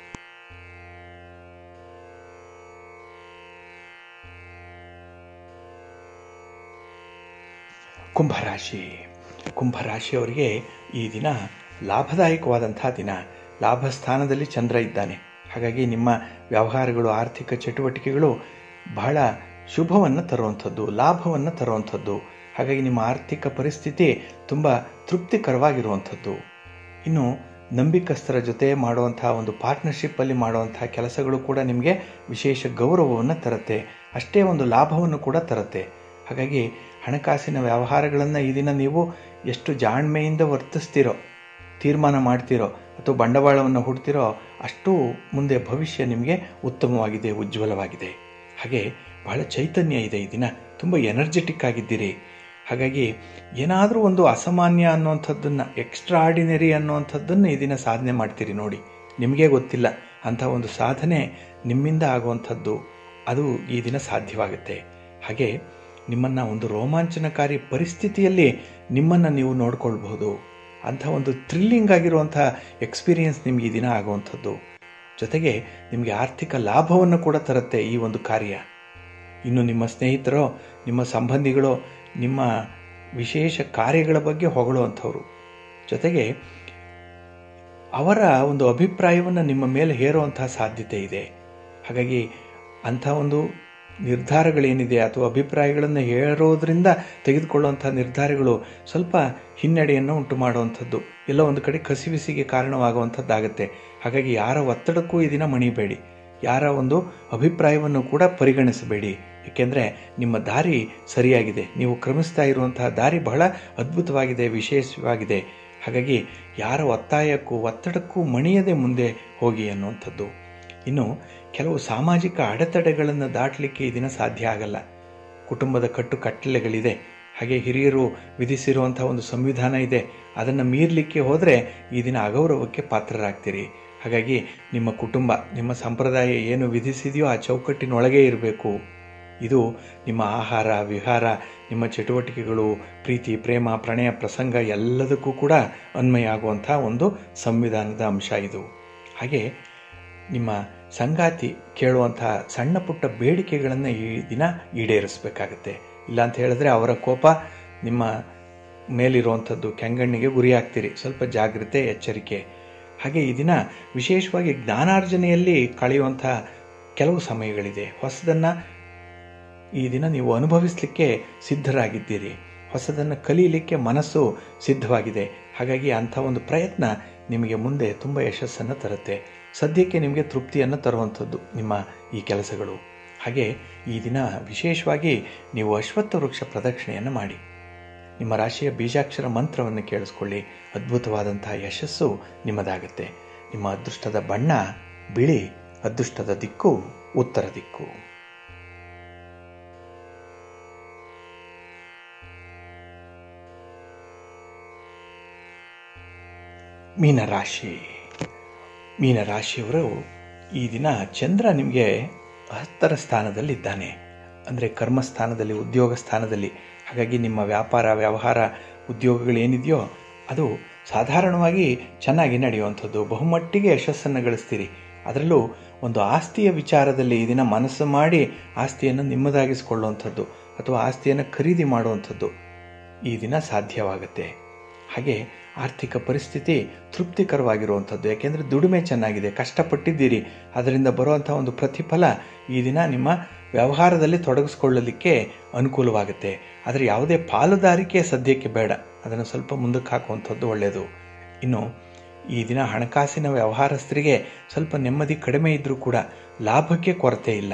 ಕುಂಭರಾಶಿ ಕುಂಭರಾಶಿಯವರಿಗೆ ಈ ದಿನ ಲಾಭದಾಯಕವಾದಂಥ ದಿನ ಲಾಭ ಸ್ಥಾನದಲ್ಲಿ ಚಂದ್ರ ಇದ್ದಾನೆ ಹಾಗಾಗಿ ನಿಮ್ಮ ವ್ಯವಹಾರಗಳು ಆರ್ಥಿಕ ಚಟುವಟಿಕೆಗಳು ಬಹಳ ಶುಭವನ್ನು ತರುವಂಥದ್ದು ಲಾಭವನ್ನು ತರುವಂಥದ್ದು ಹಾಗಾಗಿ ನಿಮ್ಮ ಆರ್ಥಿಕ ಪರಿಸ್ಥಿತಿ ತುಂಬ ತೃಪ್ತಿಕರವಾಗಿರುವಂಥದ್ದು ಇನ್ನು ನಂಬಿಕಸ್ಥರ ಜೊತೆ ಮಾಡುವಂತಹ ಒಂದು ಪಾರ್ಟ್ನರ್ಶಿಪ್ಪಲ್ಲಿ ಮಾಡುವಂತಹ ಕೆಲಸಗಳು ಕೂಡ ನಿಮಗೆ ವಿಶೇಷ ಗೌರವವನ್ನು ತರುತ್ತೆ ಅಷ್ಟೇ ಒಂದು ಲಾಭವನ್ನು ಕೂಡ ತರುತ್ತೆ ಹಾಗಾಗಿ ಹಣಕಾಸಿನ ವ್ಯವಹಾರಗಳನ್ನು ಈ ದಿನ ನೀವು ಎಷ್ಟು ಜಾಣ್ಮೆಯಿಂದ ವರ್ತಿಸ್ತೀರೋ ತೀರ್ಮಾನ ಮಾಡ್ತೀರೋ ಅಥವಾ ಬಂಡವಾಳವನ್ನು ಹುಡ್ತಿರೋ ಅಷ್ಟು ಮುಂದೆ ಭವಿಷ್ಯ ನಿಮಗೆ ಉತ್ತಮವಾಗಿದೆ ಉಜ್ವಲವಾಗಿದೆ ಹಾಗೆ ಬಹಳ ಚೈತನ್ಯ ಇದೆ ಈ ದಿನ ತುಂಬ ಎನರ್ಜೆಟಿಕ್ ಆಗಿದ್ದೀರಿ ಹಾಗಾಗಿ ಏನಾದರೂ ಒಂದು ಅಸಾಮಾನ್ಯ ಅನ್ನುವಂಥದ್ದನ್ನು ಎಕ್ಸ್ಟ್ರಾ ಆರ್ಡಿನರಿ ಅನ್ನುವಂಥದ್ದನ್ನು ಈ ದಿನ ಸಾಧನೆ ಮಾಡ್ತೀರಿ ನೋಡಿ ನಿಮಗೆ ಗೊತ್ತಿಲ್ಲ ಅಂಥ ಒಂದು ಸಾಧನೆ ನಿಮ್ಮಿಂದ ಆಗುವಂಥದ್ದು ಅದು ಈ ದಿನ ಸಾಧ್ಯವಾಗುತ್ತೆ ಹಾಗೆ ನಿಮ್ಮನ್ನು ಒಂದು ರೋಮಾಂಚನಕಾರಿ ಪರಿಸ್ಥಿತಿಯಲ್ಲಿ ನಿಮ್ಮನ್ನು ನೀವು ನೋಡ್ಕೊಳ್ಬಹುದು ಅಂಥ ಒಂದು ಥ್ರಿಲ್ಲಿಂಗ್ ಆಗಿರುವಂಥ ಎಕ್ಸ್ಪೀರಿಯನ್ಸ್ ನಿಮಗೆ ಈ ದಿನ ಆಗುವಂಥದ್ದು ಜೊತೆಗೆ ನಿಮಗೆ ಆರ್ಥಿಕ ಲಾಭವನ್ನು ಕೂಡ ತರುತ್ತೆ ಈ ಒಂದು ಕಾರ್ಯ ಇನ್ನು ನಿಮ್ಮ ಸ್ನೇಹಿತರೋ ನಿಮ್ಮ ಸಂಬಂಧಿಗಳೋ ನಿಮ್ಮ ವಿಶೇಷ ಕಾರ್ಯಗಳ ಬಗ್ಗೆ ಹೊಗಳುವಂಥವ್ರು ಜೊತೆಗೆ ಅವರ ಒಂದು ಅಭಿಪ್ರಾಯವನ್ನು ನಿಮ್ಮ ಮೇಲೆ ಹೇರುವಂತಹ ಸಾಧ್ಯತೆ ಇದೆ ಹಾಗಾಗಿ ಅಂಥ ಒಂದು ನಿರ್ಧಾರಗಳೇನಿದೆ ಅಥವಾ ಅಭಿಪ್ರಾಯಗಳನ್ನು ಹೇರೋದ್ರಿಂದ ತೆಗೆದುಕೊಳ್ಳುವಂಥ ನಿರ್ಧಾರಗಳು ಸ್ವಲ್ಪ ಹಿನ್ನಡೆಯನ್ನು ಉಂಟು ಮಾಡುವಂಥದ್ದು ಎಲ್ಲ ಒಂದು ಕಡೆ ಕಸಿವಿಸಿಗೆ ಕಾರಣವಾಗುವಂಥದ್ದಾಗತ್ತೆ ಹಾಗಾಗಿ ಯಾರ ಒತ್ತಡಕ್ಕೂ ಈ ದಿನ ಮಣಿಬೇಡಿ ಯಾರ ಒಂದು ಅಭಿಪ್ರಾಯವನ್ನು ಕೂಡ ಪರಿಗಣಿಸಬೇಡಿ ಏಕೆಂದರೆ ನಿಮ್ಮ ದಾರಿ ಸರಿಯಾಗಿದೆ ನೀವು ಕ್ರಮಿಸ್ತಾ ಇರುವಂತಹ ದಾರಿ ಬಹಳ ಅದ್ಭುತವಾಗಿದೆ ವಿಶೇಷವಾಗಿದೆ ಹಾಗಾಗಿ ಯಾರ ಒತ್ತಾಯಕ್ಕೂ ಒತ್ತಡಕ್ಕೂ ಮಣಿಯದೆ ಮುಂದೆ ಹೋಗಿ ಅನ್ನುವಂಥದ್ದು ಇನ್ನು ಕೆಲವು ಸಾಮಾಜಿಕ ಅಡೆತಡೆಗಳನ್ನು ದಾಟಲಿಕ್ಕೆ ಈ ದಿನ ಸಾಧ್ಯ ಆಗಲ್ಲ ಕುಟುಂಬದ ಕಟ್ಟು ಕಟ್ಟಲೆಗಳಿದೆ ಹಾಗೆ ಹಿರಿಯರು ವಿಧಿಸಿರುವಂಥ ಒಂದು ಸಂವಿಧಾನ ಇದೆ ಅದನ್ನು ಮೀರಲಿಕ್ಕೆ ಹೋದರೆ ಈ ದಿನ ಅಗೌರವಕ್ಕೆ ಪಾತ್ರರಾಗ್ತೀರಿ ಹಾಗಾಗಿ ನಿಮ್ಮ ಕುಟುಂಬ ನಿಮ್ಮ ಸಂಪ್ರದಾಯ ಏನು ವಿಧಿಸಿದೆಯೋ ಆ ಚೌಕಟ್ಟಿನೊಳಗೆ ಇರಬೇಕು ಇದು ನಿಮ್ಮ ಆಹಾರ ವಿಹಾರ ನಿಮ್ಮ ಚಟುವಟಿಕೆಗಳು ಪ್ರೀತಿ ಪ್ರೇಮ ಪ್ರಣಯ ಪ್ರಸಂಗ ಎಲ್ಲದಕ್ಕೂ ಕೂಡ ಅನ್ವಯ ಆಗುವಂಥ ಒಂದು ಸಂವಿಧಾನದ ಅಂಶ ಇದು ಹಾಗೆ ನಿಮ್ಮ ಸಂಗಾತಿ ಕೇಳುವಂಥ ಸಣ್ಣ ಪುಟ್ಟ ಬೇಡಿಕೆಗಳನ್ನು ಈ ದಿನ ಈಡೇರಿಸಬೇಕಾಗತ್ತೆ ಇಲ್ಲ ಅಂತ ಹೇಳಿದ್ರೆ ಅವರ ಕೋಪ ನಿಮ್ಮ ಮೇಲಿರುವಂಥದ್ದು ಕೆಂಗಣ್ಣಿಗೆ ಗುರಿಯಾಗ್ತೀರಿ ಸ್ವಲ್ಪ ಜಾಗ್ರತೆ ಎಚ್ಚರಿಕೆ ಹಾಗೆ ಈ ದಿನ ವಿಶೇಷವಾಗಿ ಜ್ಞಾನಾರ್ಜನೆಯಲ್ಲಿ ಕಳೆಯುವಂಥ ಕೆಲವು ಸಮಯಗಳಿದೆ ಹೊಸದನ್ನು ಈ ದಿನ ನೀವು ಅನುಭವಿಸಲಿಕ್ಕೆ ಸಿದ್ಧರಾಗಿದ್ದೀರಿ ಹೊಸದನ್ನು ಕಲಿಯಲಿಕ್ಕೆ ಮನಸ್ಸು ಸಿದ್ಧವಾಗಿದೆ ಹಾಗಾಗಿ ಅಂಥ ಒಂದು ಪ್ರಯತ್ನ ನಿಮಗೆ ಮುಂದೆ ತುಂಬ ಯಶಸ್ಸನ್ನು ತರುತ್ತೆ ಸದ್ಯಕ್ಕೆ ನಿಮಗೆ ತೃಪ್ತಿಯನ್ನು ತರುವಂಥದ್ದು ನಿಮ್ಮ ಈ ಕೆಲಸಗಳು ಹಾಗೆ ಈ ದಿನ ವಿಶೇಷವಾಗಿ ನೀವು ಅಶ್ವತ್ಥ ವೃಕ್ಷ ಪ್ರದಕ್ಷಿಣೆಯನ್ನು ಮಾಡಿ ನಿಮ್ಮ ರಾಶಿಯ ಬೀಜಾಕ್ಷರ ಮಂತ್ರವನ್ನು ಕೇಳಿಸ್ಕೊಳ್ಳಿ ಅದ್ಭುತವಾದಂತಹ ಯಶಸ್ಸು ನಿಮ್ಮದಾಗುತ್ತೆ ನಿಮ್ಮ ಅದೃಷ್ಟದ ಬಣ್ಣ ಬಿಳಿ ಅದೃಷ್ಟದ ದಿಕ್ಕು ಉತ್ತರ ದಿಕ್ಕು ಮೀನರಾಶಿ ಮೀನರಾಶಿಯವರು ಈ ದಿನ ಚಂದ್ರ ನಿಮಗೆ ಹತ್ತರ ಸ್ಥಾನದಲ್ಲಿದ್ದಾನೆ ಅಂದರೆ ಕರ್ಮಸ್ಥಾನದಲ್ಲಿ ಉದ್ಯೋಗ ಸ್ಥಾನದಲ್ಲಿ ಹಾಗಾಗಿ ನಿಮ್ಮ ವ್ಯಾಪಾರ ವ್ಯವಹಾರ ಉದ್ಯೋಗಗಳೇನಿದೆಯೋ ಅದು ಸಾಧಾರಣವಾಗಿ ಚೆನ್ನಾಗಿ ನಡೆಯುವಂಥದ್ದು ಬಹುಮಟ್ಟಿಗೆ ಯಶಸ್ಸನ್ನು ಗಳಿಸ್ತೀರಿ ಅದರಲ್ಲೂ ಒಂದು ಆಸ್ತಿಯ ವಿಚಾರದಲ್ಲಿ ಈ ದಿನ ಮನಸ್ಸು ಮಾಡಿ ಆಸ್ತಿಯನ್ನು ನಿಮ್ಮದಾಗಿಸಿಕೊಳ್ಳುವಂಥದ್ದು ಅಥವಾ ಆಸ್ತಿಯನ್ನು ಖರೀದಿ ಮಾಡುವಂಥದ್ದು ಈ ದಿನ ಸಾಧ್ಯವಾಗುತ್ತೆ ಹಾಗೆ ಆರ್ಥಿಕ ಪರಿಸ್ಥಿತಿ ತೃಪ್ತಿಕರವಾಗಿರುವಂಥದ್ದು ಯಾಕೆಂದರೆ ದುಡಿಮೆ ಚೆನ್ನಾಗಿದೆ ಕಷ್ಟಪಟ್ಟಿದ್ದೀರಿ ಅದರಿಂದ ಬರುವಂಥ ಒಂದು ಪ್ರತಿಫಲ ಈ ದಿನ ನಿಮ್ಮ ವ್ಯವಹಾರದಲ್ಲಿ ತೊಡಗಿಸ್ಕೊಳ್ಳಲಿಕ್ಕೆ ಅನುಕೂಲವಾಗುತ್ತೆ ಆದರೆ ಯಾವುದೇ ಪಾಲುದಾರಿಕೆ ಸದ್ಯಕ್ಕೆ ಬೇಡ ಅದನ್ನು ಸ್ವಲ್ಪ ಮುಂದಕ್ಕೆ ಹಾಕುವಂಥದ್ದು ಒಳ್ಳೆಯದು ಇನ್ನು ಈ ದಿನ ಹಣಕಾಸಿನ ವ್ಯವಹಾರಸ್ಥರಿಗೆ ಸ್ವಲ್ಪ ನೆಮ್ಮದಿ ಕಡಿಮೆ ಇದ್ದರೂ ಕೂಡ ಲಾಭಕ್ಕೆ ಕೊರತೆ ಇಲ್ಲ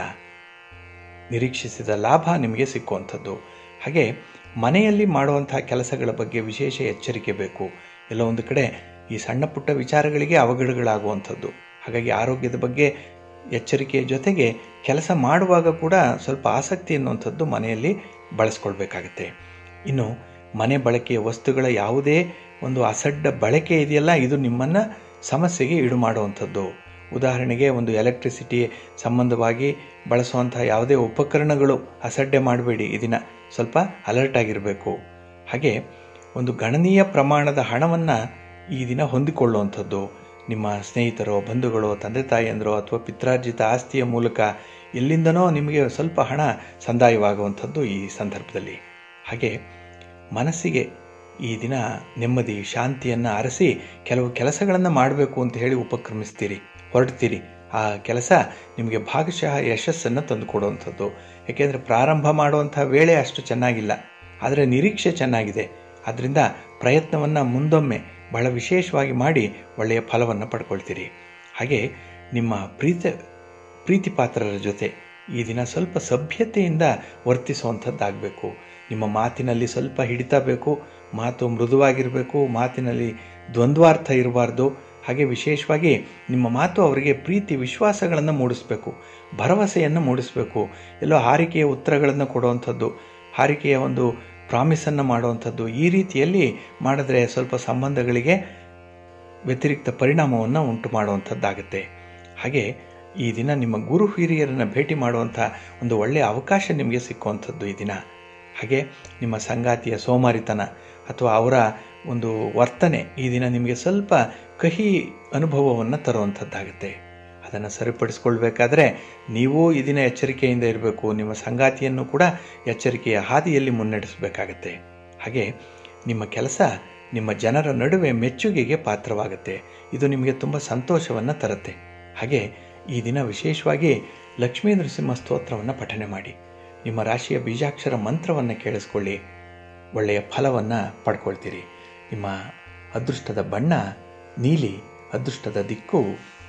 ನಿರೀಕ್ಷಿಸಿದ ಲಾಭ ನಿಮಗೆ ಸಿಕ್ಕುವಂಥದ್ದು ಹಾಗೆ ಮನೆಯಲ್ಲಿ ಮಾಡುವಂತಹ ಕೆಲಸಗಳ ಬಗ್ಗೆ ವಿಶೇಷ ಎಚ್ಚರಿಕೆ ಬೇಕು ಎಲ್ಲ ಒಂದು ಕಡೆ ಈ ಸಣ್ಣ ಪುಟ್ಟ ವಿಚಾರಗಳಿಗೆ ಅವಘಡಗಳಾಗುವಂಥದ್ದು ಹಾಗಾಗಿ ಆರೋಗ್ಯದ ಬಗ್ಗೆ ಎಚ್ಚರಿಕೆಯ ಜೊತೆಗೆ ಕೆಲಸ ಮಾಡುವಾಗ ಕೂಡ ಸ್ವಲ್ಪ ಆಸಕ್ತಿ ಅನ್ನುವಂಥದ್ದು ಮನೆಯಲ್ಲಿ ಬಳಸ್ಕೊಳ್ಬೇಕಾಗತ್ತೆ ಇನ್ನು ಮನೆ ಬಳಕೆಯ ವಸ್ತುಗಳ ಯಾವುದೇ ಒಂದು ಅಸಡ್ಡ ಬಳಕೆ ಇದೆಯಲ್ಲ ಇದು ನಿಮ್ಮನ್ನು ಸಮಸ್ಯೆಗೆ ಈಡು ಮಾಡುವಂಥದ್ದು ಉದಾಹರಣೆಗೆ ಒಂದು ಎಲೆಕ್ಟ್ರಿಸಿಟಿ ಸಂಬಂಧವಾಗಿ ಬಳಸುವಂತಹ ಯಾವುದೇ ಉಪಕರಣಗಳು ಅಸಡ್ಡೆ ಮಾಡಬೇಡಿ ಇದನ್ನ ಸ್ವಲ್ಪ ಅಲರ್ಟ್ ಆಗಿರಬೇಕು ಹಾಗೆ ಒಂದು ಗಣನೀಯ ಪ್ರಮಾಣದ ಹಣವನ್ನು ಈ ದಿನ ಹೊಂದಿಕೊಳ್ಳುವಂಥದ್ದು ನಿಮ್ಮ ಸ್ನೇಹಿತರೋ ಬಂಧುಗಳೋ ತಂದೆ ತಾಯಿಯಂದರೋ ಅಥವಾ ಪಿತ್ರಾರ್ಜಿತ ಆಸ್ತಿಯ ಮೂಲಕ ಎಲ್ಲಿಂದನೋ ನಿಮಗೆ ಸ್ವಲ್ಪ ಹಣ ಸಂದಾಯವಾಗುವಂಥದ್ದು ಈ ಸಂದರ್ಭದಲ್ಲಿ ಹಾಗೆ ಮನಸ್ಸಿಗೆ ಈ ದಿನ ನೆಮ್ಮದಿ ಶಾಂತಿಯನ್ನು ಅರಸಿ ಕೆಲವು ಕೆಲಸಗಳನ್ನು ಮಾಡಬೇಕು ಅಂತ ಹೇಳಿ ಉಪಕ್ರಮಿಸ್ತೀರಿ ಹೊರಡ್ತೀರಿ ಆ ಕೆಲಸ ನಿಮಗೆ ಭಾಗಶಃ ಯಶಸ್ಸನ್ನು ತಂದುಕೊಡುವಂಥದ್ದು ಯಾಕೆಂದರೆ ಪ್ರಾರಂಭ ಮಾಡುವಂಥ ವೇಳೆ ಅಷ್ಟು ಚೆನ್ನಾಗಿಲ್ಲ ಆದರೆ ನಿರೀಕ್ಷೆ ಚೆನ್ನಾಗಿದೆ ಅದರಿಂದ ಪ್ರಯತ್ನವನ್ನು ಮುಂದೊಮ್ಮೆ ಬಹಳ ವಿಶೇಷವಾಗಿ ಮಾಡಿ ಒಳ್ಳೆಯ ಫಲವನ್ನು ಪಡ್ಕೊಳ್ತೀರಿ ಹಾಗೆ ನಿಮ್ಮ ಪ್ರೀತಿ ಪ್ರೀತಿ ಪಾತ್ರರ ಜೊತೆ ಈ ದಿನ ಸ್ವಲ್ಪ ಸಭ್ಯತೆಯಿಂದ ವರ್ತಿಸುವಂಥದ್ದಾಗಬೇಕು ನಿಮ್ಮ ಮಾತಿನಲ್ಲಿ ಸ್ವಲ್ಪ ಹಿಡಿತ ಬೇಕು ಮಾತು ಮೃದುವಾಗಿರಬೇಕು ಮಾತಿನಲ್ಲಿ ದ್ವಂದ್ವಾರ್ಥ ಇರಬಾರ್ದು ಹಾಗೆ ವಿಶೇಷವಾಗಿ ನಿಮ್ಮ ಮಾತು ಅವರಿಗೆ ಪ್ರೀತಿ ವಿಶ್ವಾಸಗಳನ್ನು ಮೂಡಿಸಬೇಕು ಭರವಸೆಯನ್ನು ಮೂಡಿಸಬೇಕು ಎಲ್ಲೋ ಹಾರಿಕೆಯ ಉತ್ತರಗಳನ್ನು ಕೊಡುವಂಥದ್ದು ಹಾರಿಕೆಯ ಒಂದು ಪ್ರಾಮಿಸನ್ನು ಮಾಡುವಂಥದ್ದು ಈ ರೀತಿಯಲ್ಲಿ ಮಾಡಿದ್ರೆ ಸ್ವಲ್ಪ ಸಂಬಂಧಗಳಿಗೆ ವ್ಯತಿರಿಕ್ತ ಪರಿಣಾಮವನ್ನು ಉಂಟು ಮಾಡುವಂಥದ್ದಾಗುತ್ತೆ ಹಾಗೆ ಈ ದಿನ ನಿಮ್ಮ ಗುರು ಹಿರಿಯರನ್ನು ಭೇಟಿ ಮಾಡುವಂಥ ಒಂದು ಒಳ್ಳೆಯ ಅವಕಾಶ ನಿಮಗೆ ಸಿಕ್ಕುವಂಥದ್ದು ಈ ದಿನ ಹಾಗೆ ನಿಮ್ಮ ಸಂಗಾತಿಯ ಸೋಮಾರಿತನ ಅಥವಾ ಅವರ ಒಂದು ವರ್ತನೆ ಈ ದಿನ ನಿಮಗೆ ಸ್ವಲ್ಪ ಕಹಿ ಅನುಭವವನ್ನು ತರುವಂಥದ್ದಾಗುತ್ತೆ ಅದನ್ನು ಸರಿಪಡಿಸ್ಕೊಳ್ಬೇಕಾದ್ರೆ ನೀವೂ ಈ ದಿನ ಎಚ್ಚರಿಕೆಯಿಂದ ಇರಬೇಕು ನಿಮ್ಮ ಸಂಗಾತಿಯನ್ನು ಕೂಡ ಎಚ್ಚರಿಕೆಯ ಹಾದಿಯಲ್ಲಿ ಮುನ್ನಡೆಸಬೇಕಾಗತ್ತೆ ಹಾಗೆ ನಿಮ್ಮ ಕೆಲಸ ನಿಮ್ಮ ಜನರ ನಡುವೆ ಮೆಚ್ಚುಗೆಗೆ ಪಾತ್ರವಾಗುತ್ತೆ ಇದು ನಿಮಗೆ ತುಂಬ ಸಂತೋಷವನ್ನು ತರುತ್ತೆ ಹಾಗೆ ಈ ದಿನ ವಿಶೇಷವಾಗಿ ಲಕ್ಷ್ಮೀ ನರಸಿಂಹ ಸ್ತೋತ್ರವನ್ನು ಪಠನೆ ಮಾಡಿ ನಿಮ್ಮ ರಾಶಿಯ ಬೀಜಾಕ್ಷರ ಮಂತ್ರವನ್ನು ಕೇಳಿಸ್ಕೊಳ್ಳಿ ಒಳ್ಳೆಯ ಫಲವನ್ನು ಪಡ್ಕೊಳ್ತೀರಿ ನಿಮ್ಮ ಅದೃಷ್ಟದ ಬಣ್ಣ ನೀಲಿ ಅದೃಷ್ಟದ ದಿಕ್ಕು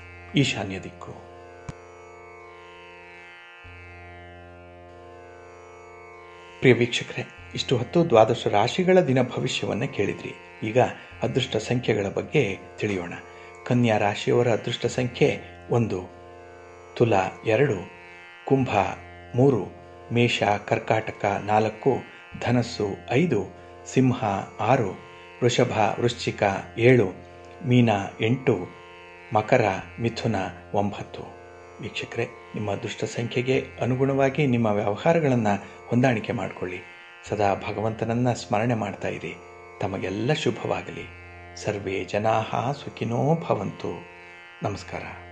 ಈಶಾನ್ಯ ದಿಕ್ಕು ಪ್ರಿಯ ವೀಕ್ಷಕರೇ ಇಷ್ಟು ಹೊತ್ತು ದ್ವಾದಶ ರಾಶಿಗಳ ದಿನ ಭವಿಷ್ಯವನ್ನು ಕೇಳಿದ್ರಿ ಈಗ ಅದೃಷ್ಟ ಸಂಖ್ಯೆಗಳ ಬಗ್ಗೆ ತಿಳಿಯೋಣ ಕನ್ಯಾ ರಾಶಿಯವರ ಅದೃಷ್ಟ ಸಂಖ್ಯೆ ಒಂದು ತುಲಾ ಎರಡು ಕುಂಭ ಮೂರು ಮೇಷ ಕರ್ಕಾಟಕ ನಾಲ್ಕು ಧನಸ್ಸು ಐದು ಸಿಂಹ ಆರು ವೃಷಭ ವೃಶ್ಚಿಕ ಏಳು ಮೀನ ಎಂಟು ಮಕರ ಮಿಥುನ ಒಂಬತ್ತು ವೀಕ್ಷಕರೇ ನಿಮ್ಮ ಅದೃಷ್ಟ ಸಂಖ್ಯೆಗೆ ಅನುಗುಣವಾಗಿ ನಿಮ್ಮ ವ್ಯವಹಾರಗಳನ್ನು ಹೊಂದಾಣಿಕೆ ಮಾಡಿಕೊಳ್ಳಿ ಸದಾ ಭಗವಂತನನ್ನ ಸ್ಮರಣೆ ಮಾಡ್ತಾ ಇರಿ ತಮಗೆಲ್ಲ ಶುಭವಾಗಲಿ ಸರ್ವೇ ಜನಾ ಸುಖಿನೋ ಭವಂತು ನಮಸ್ಕಾರ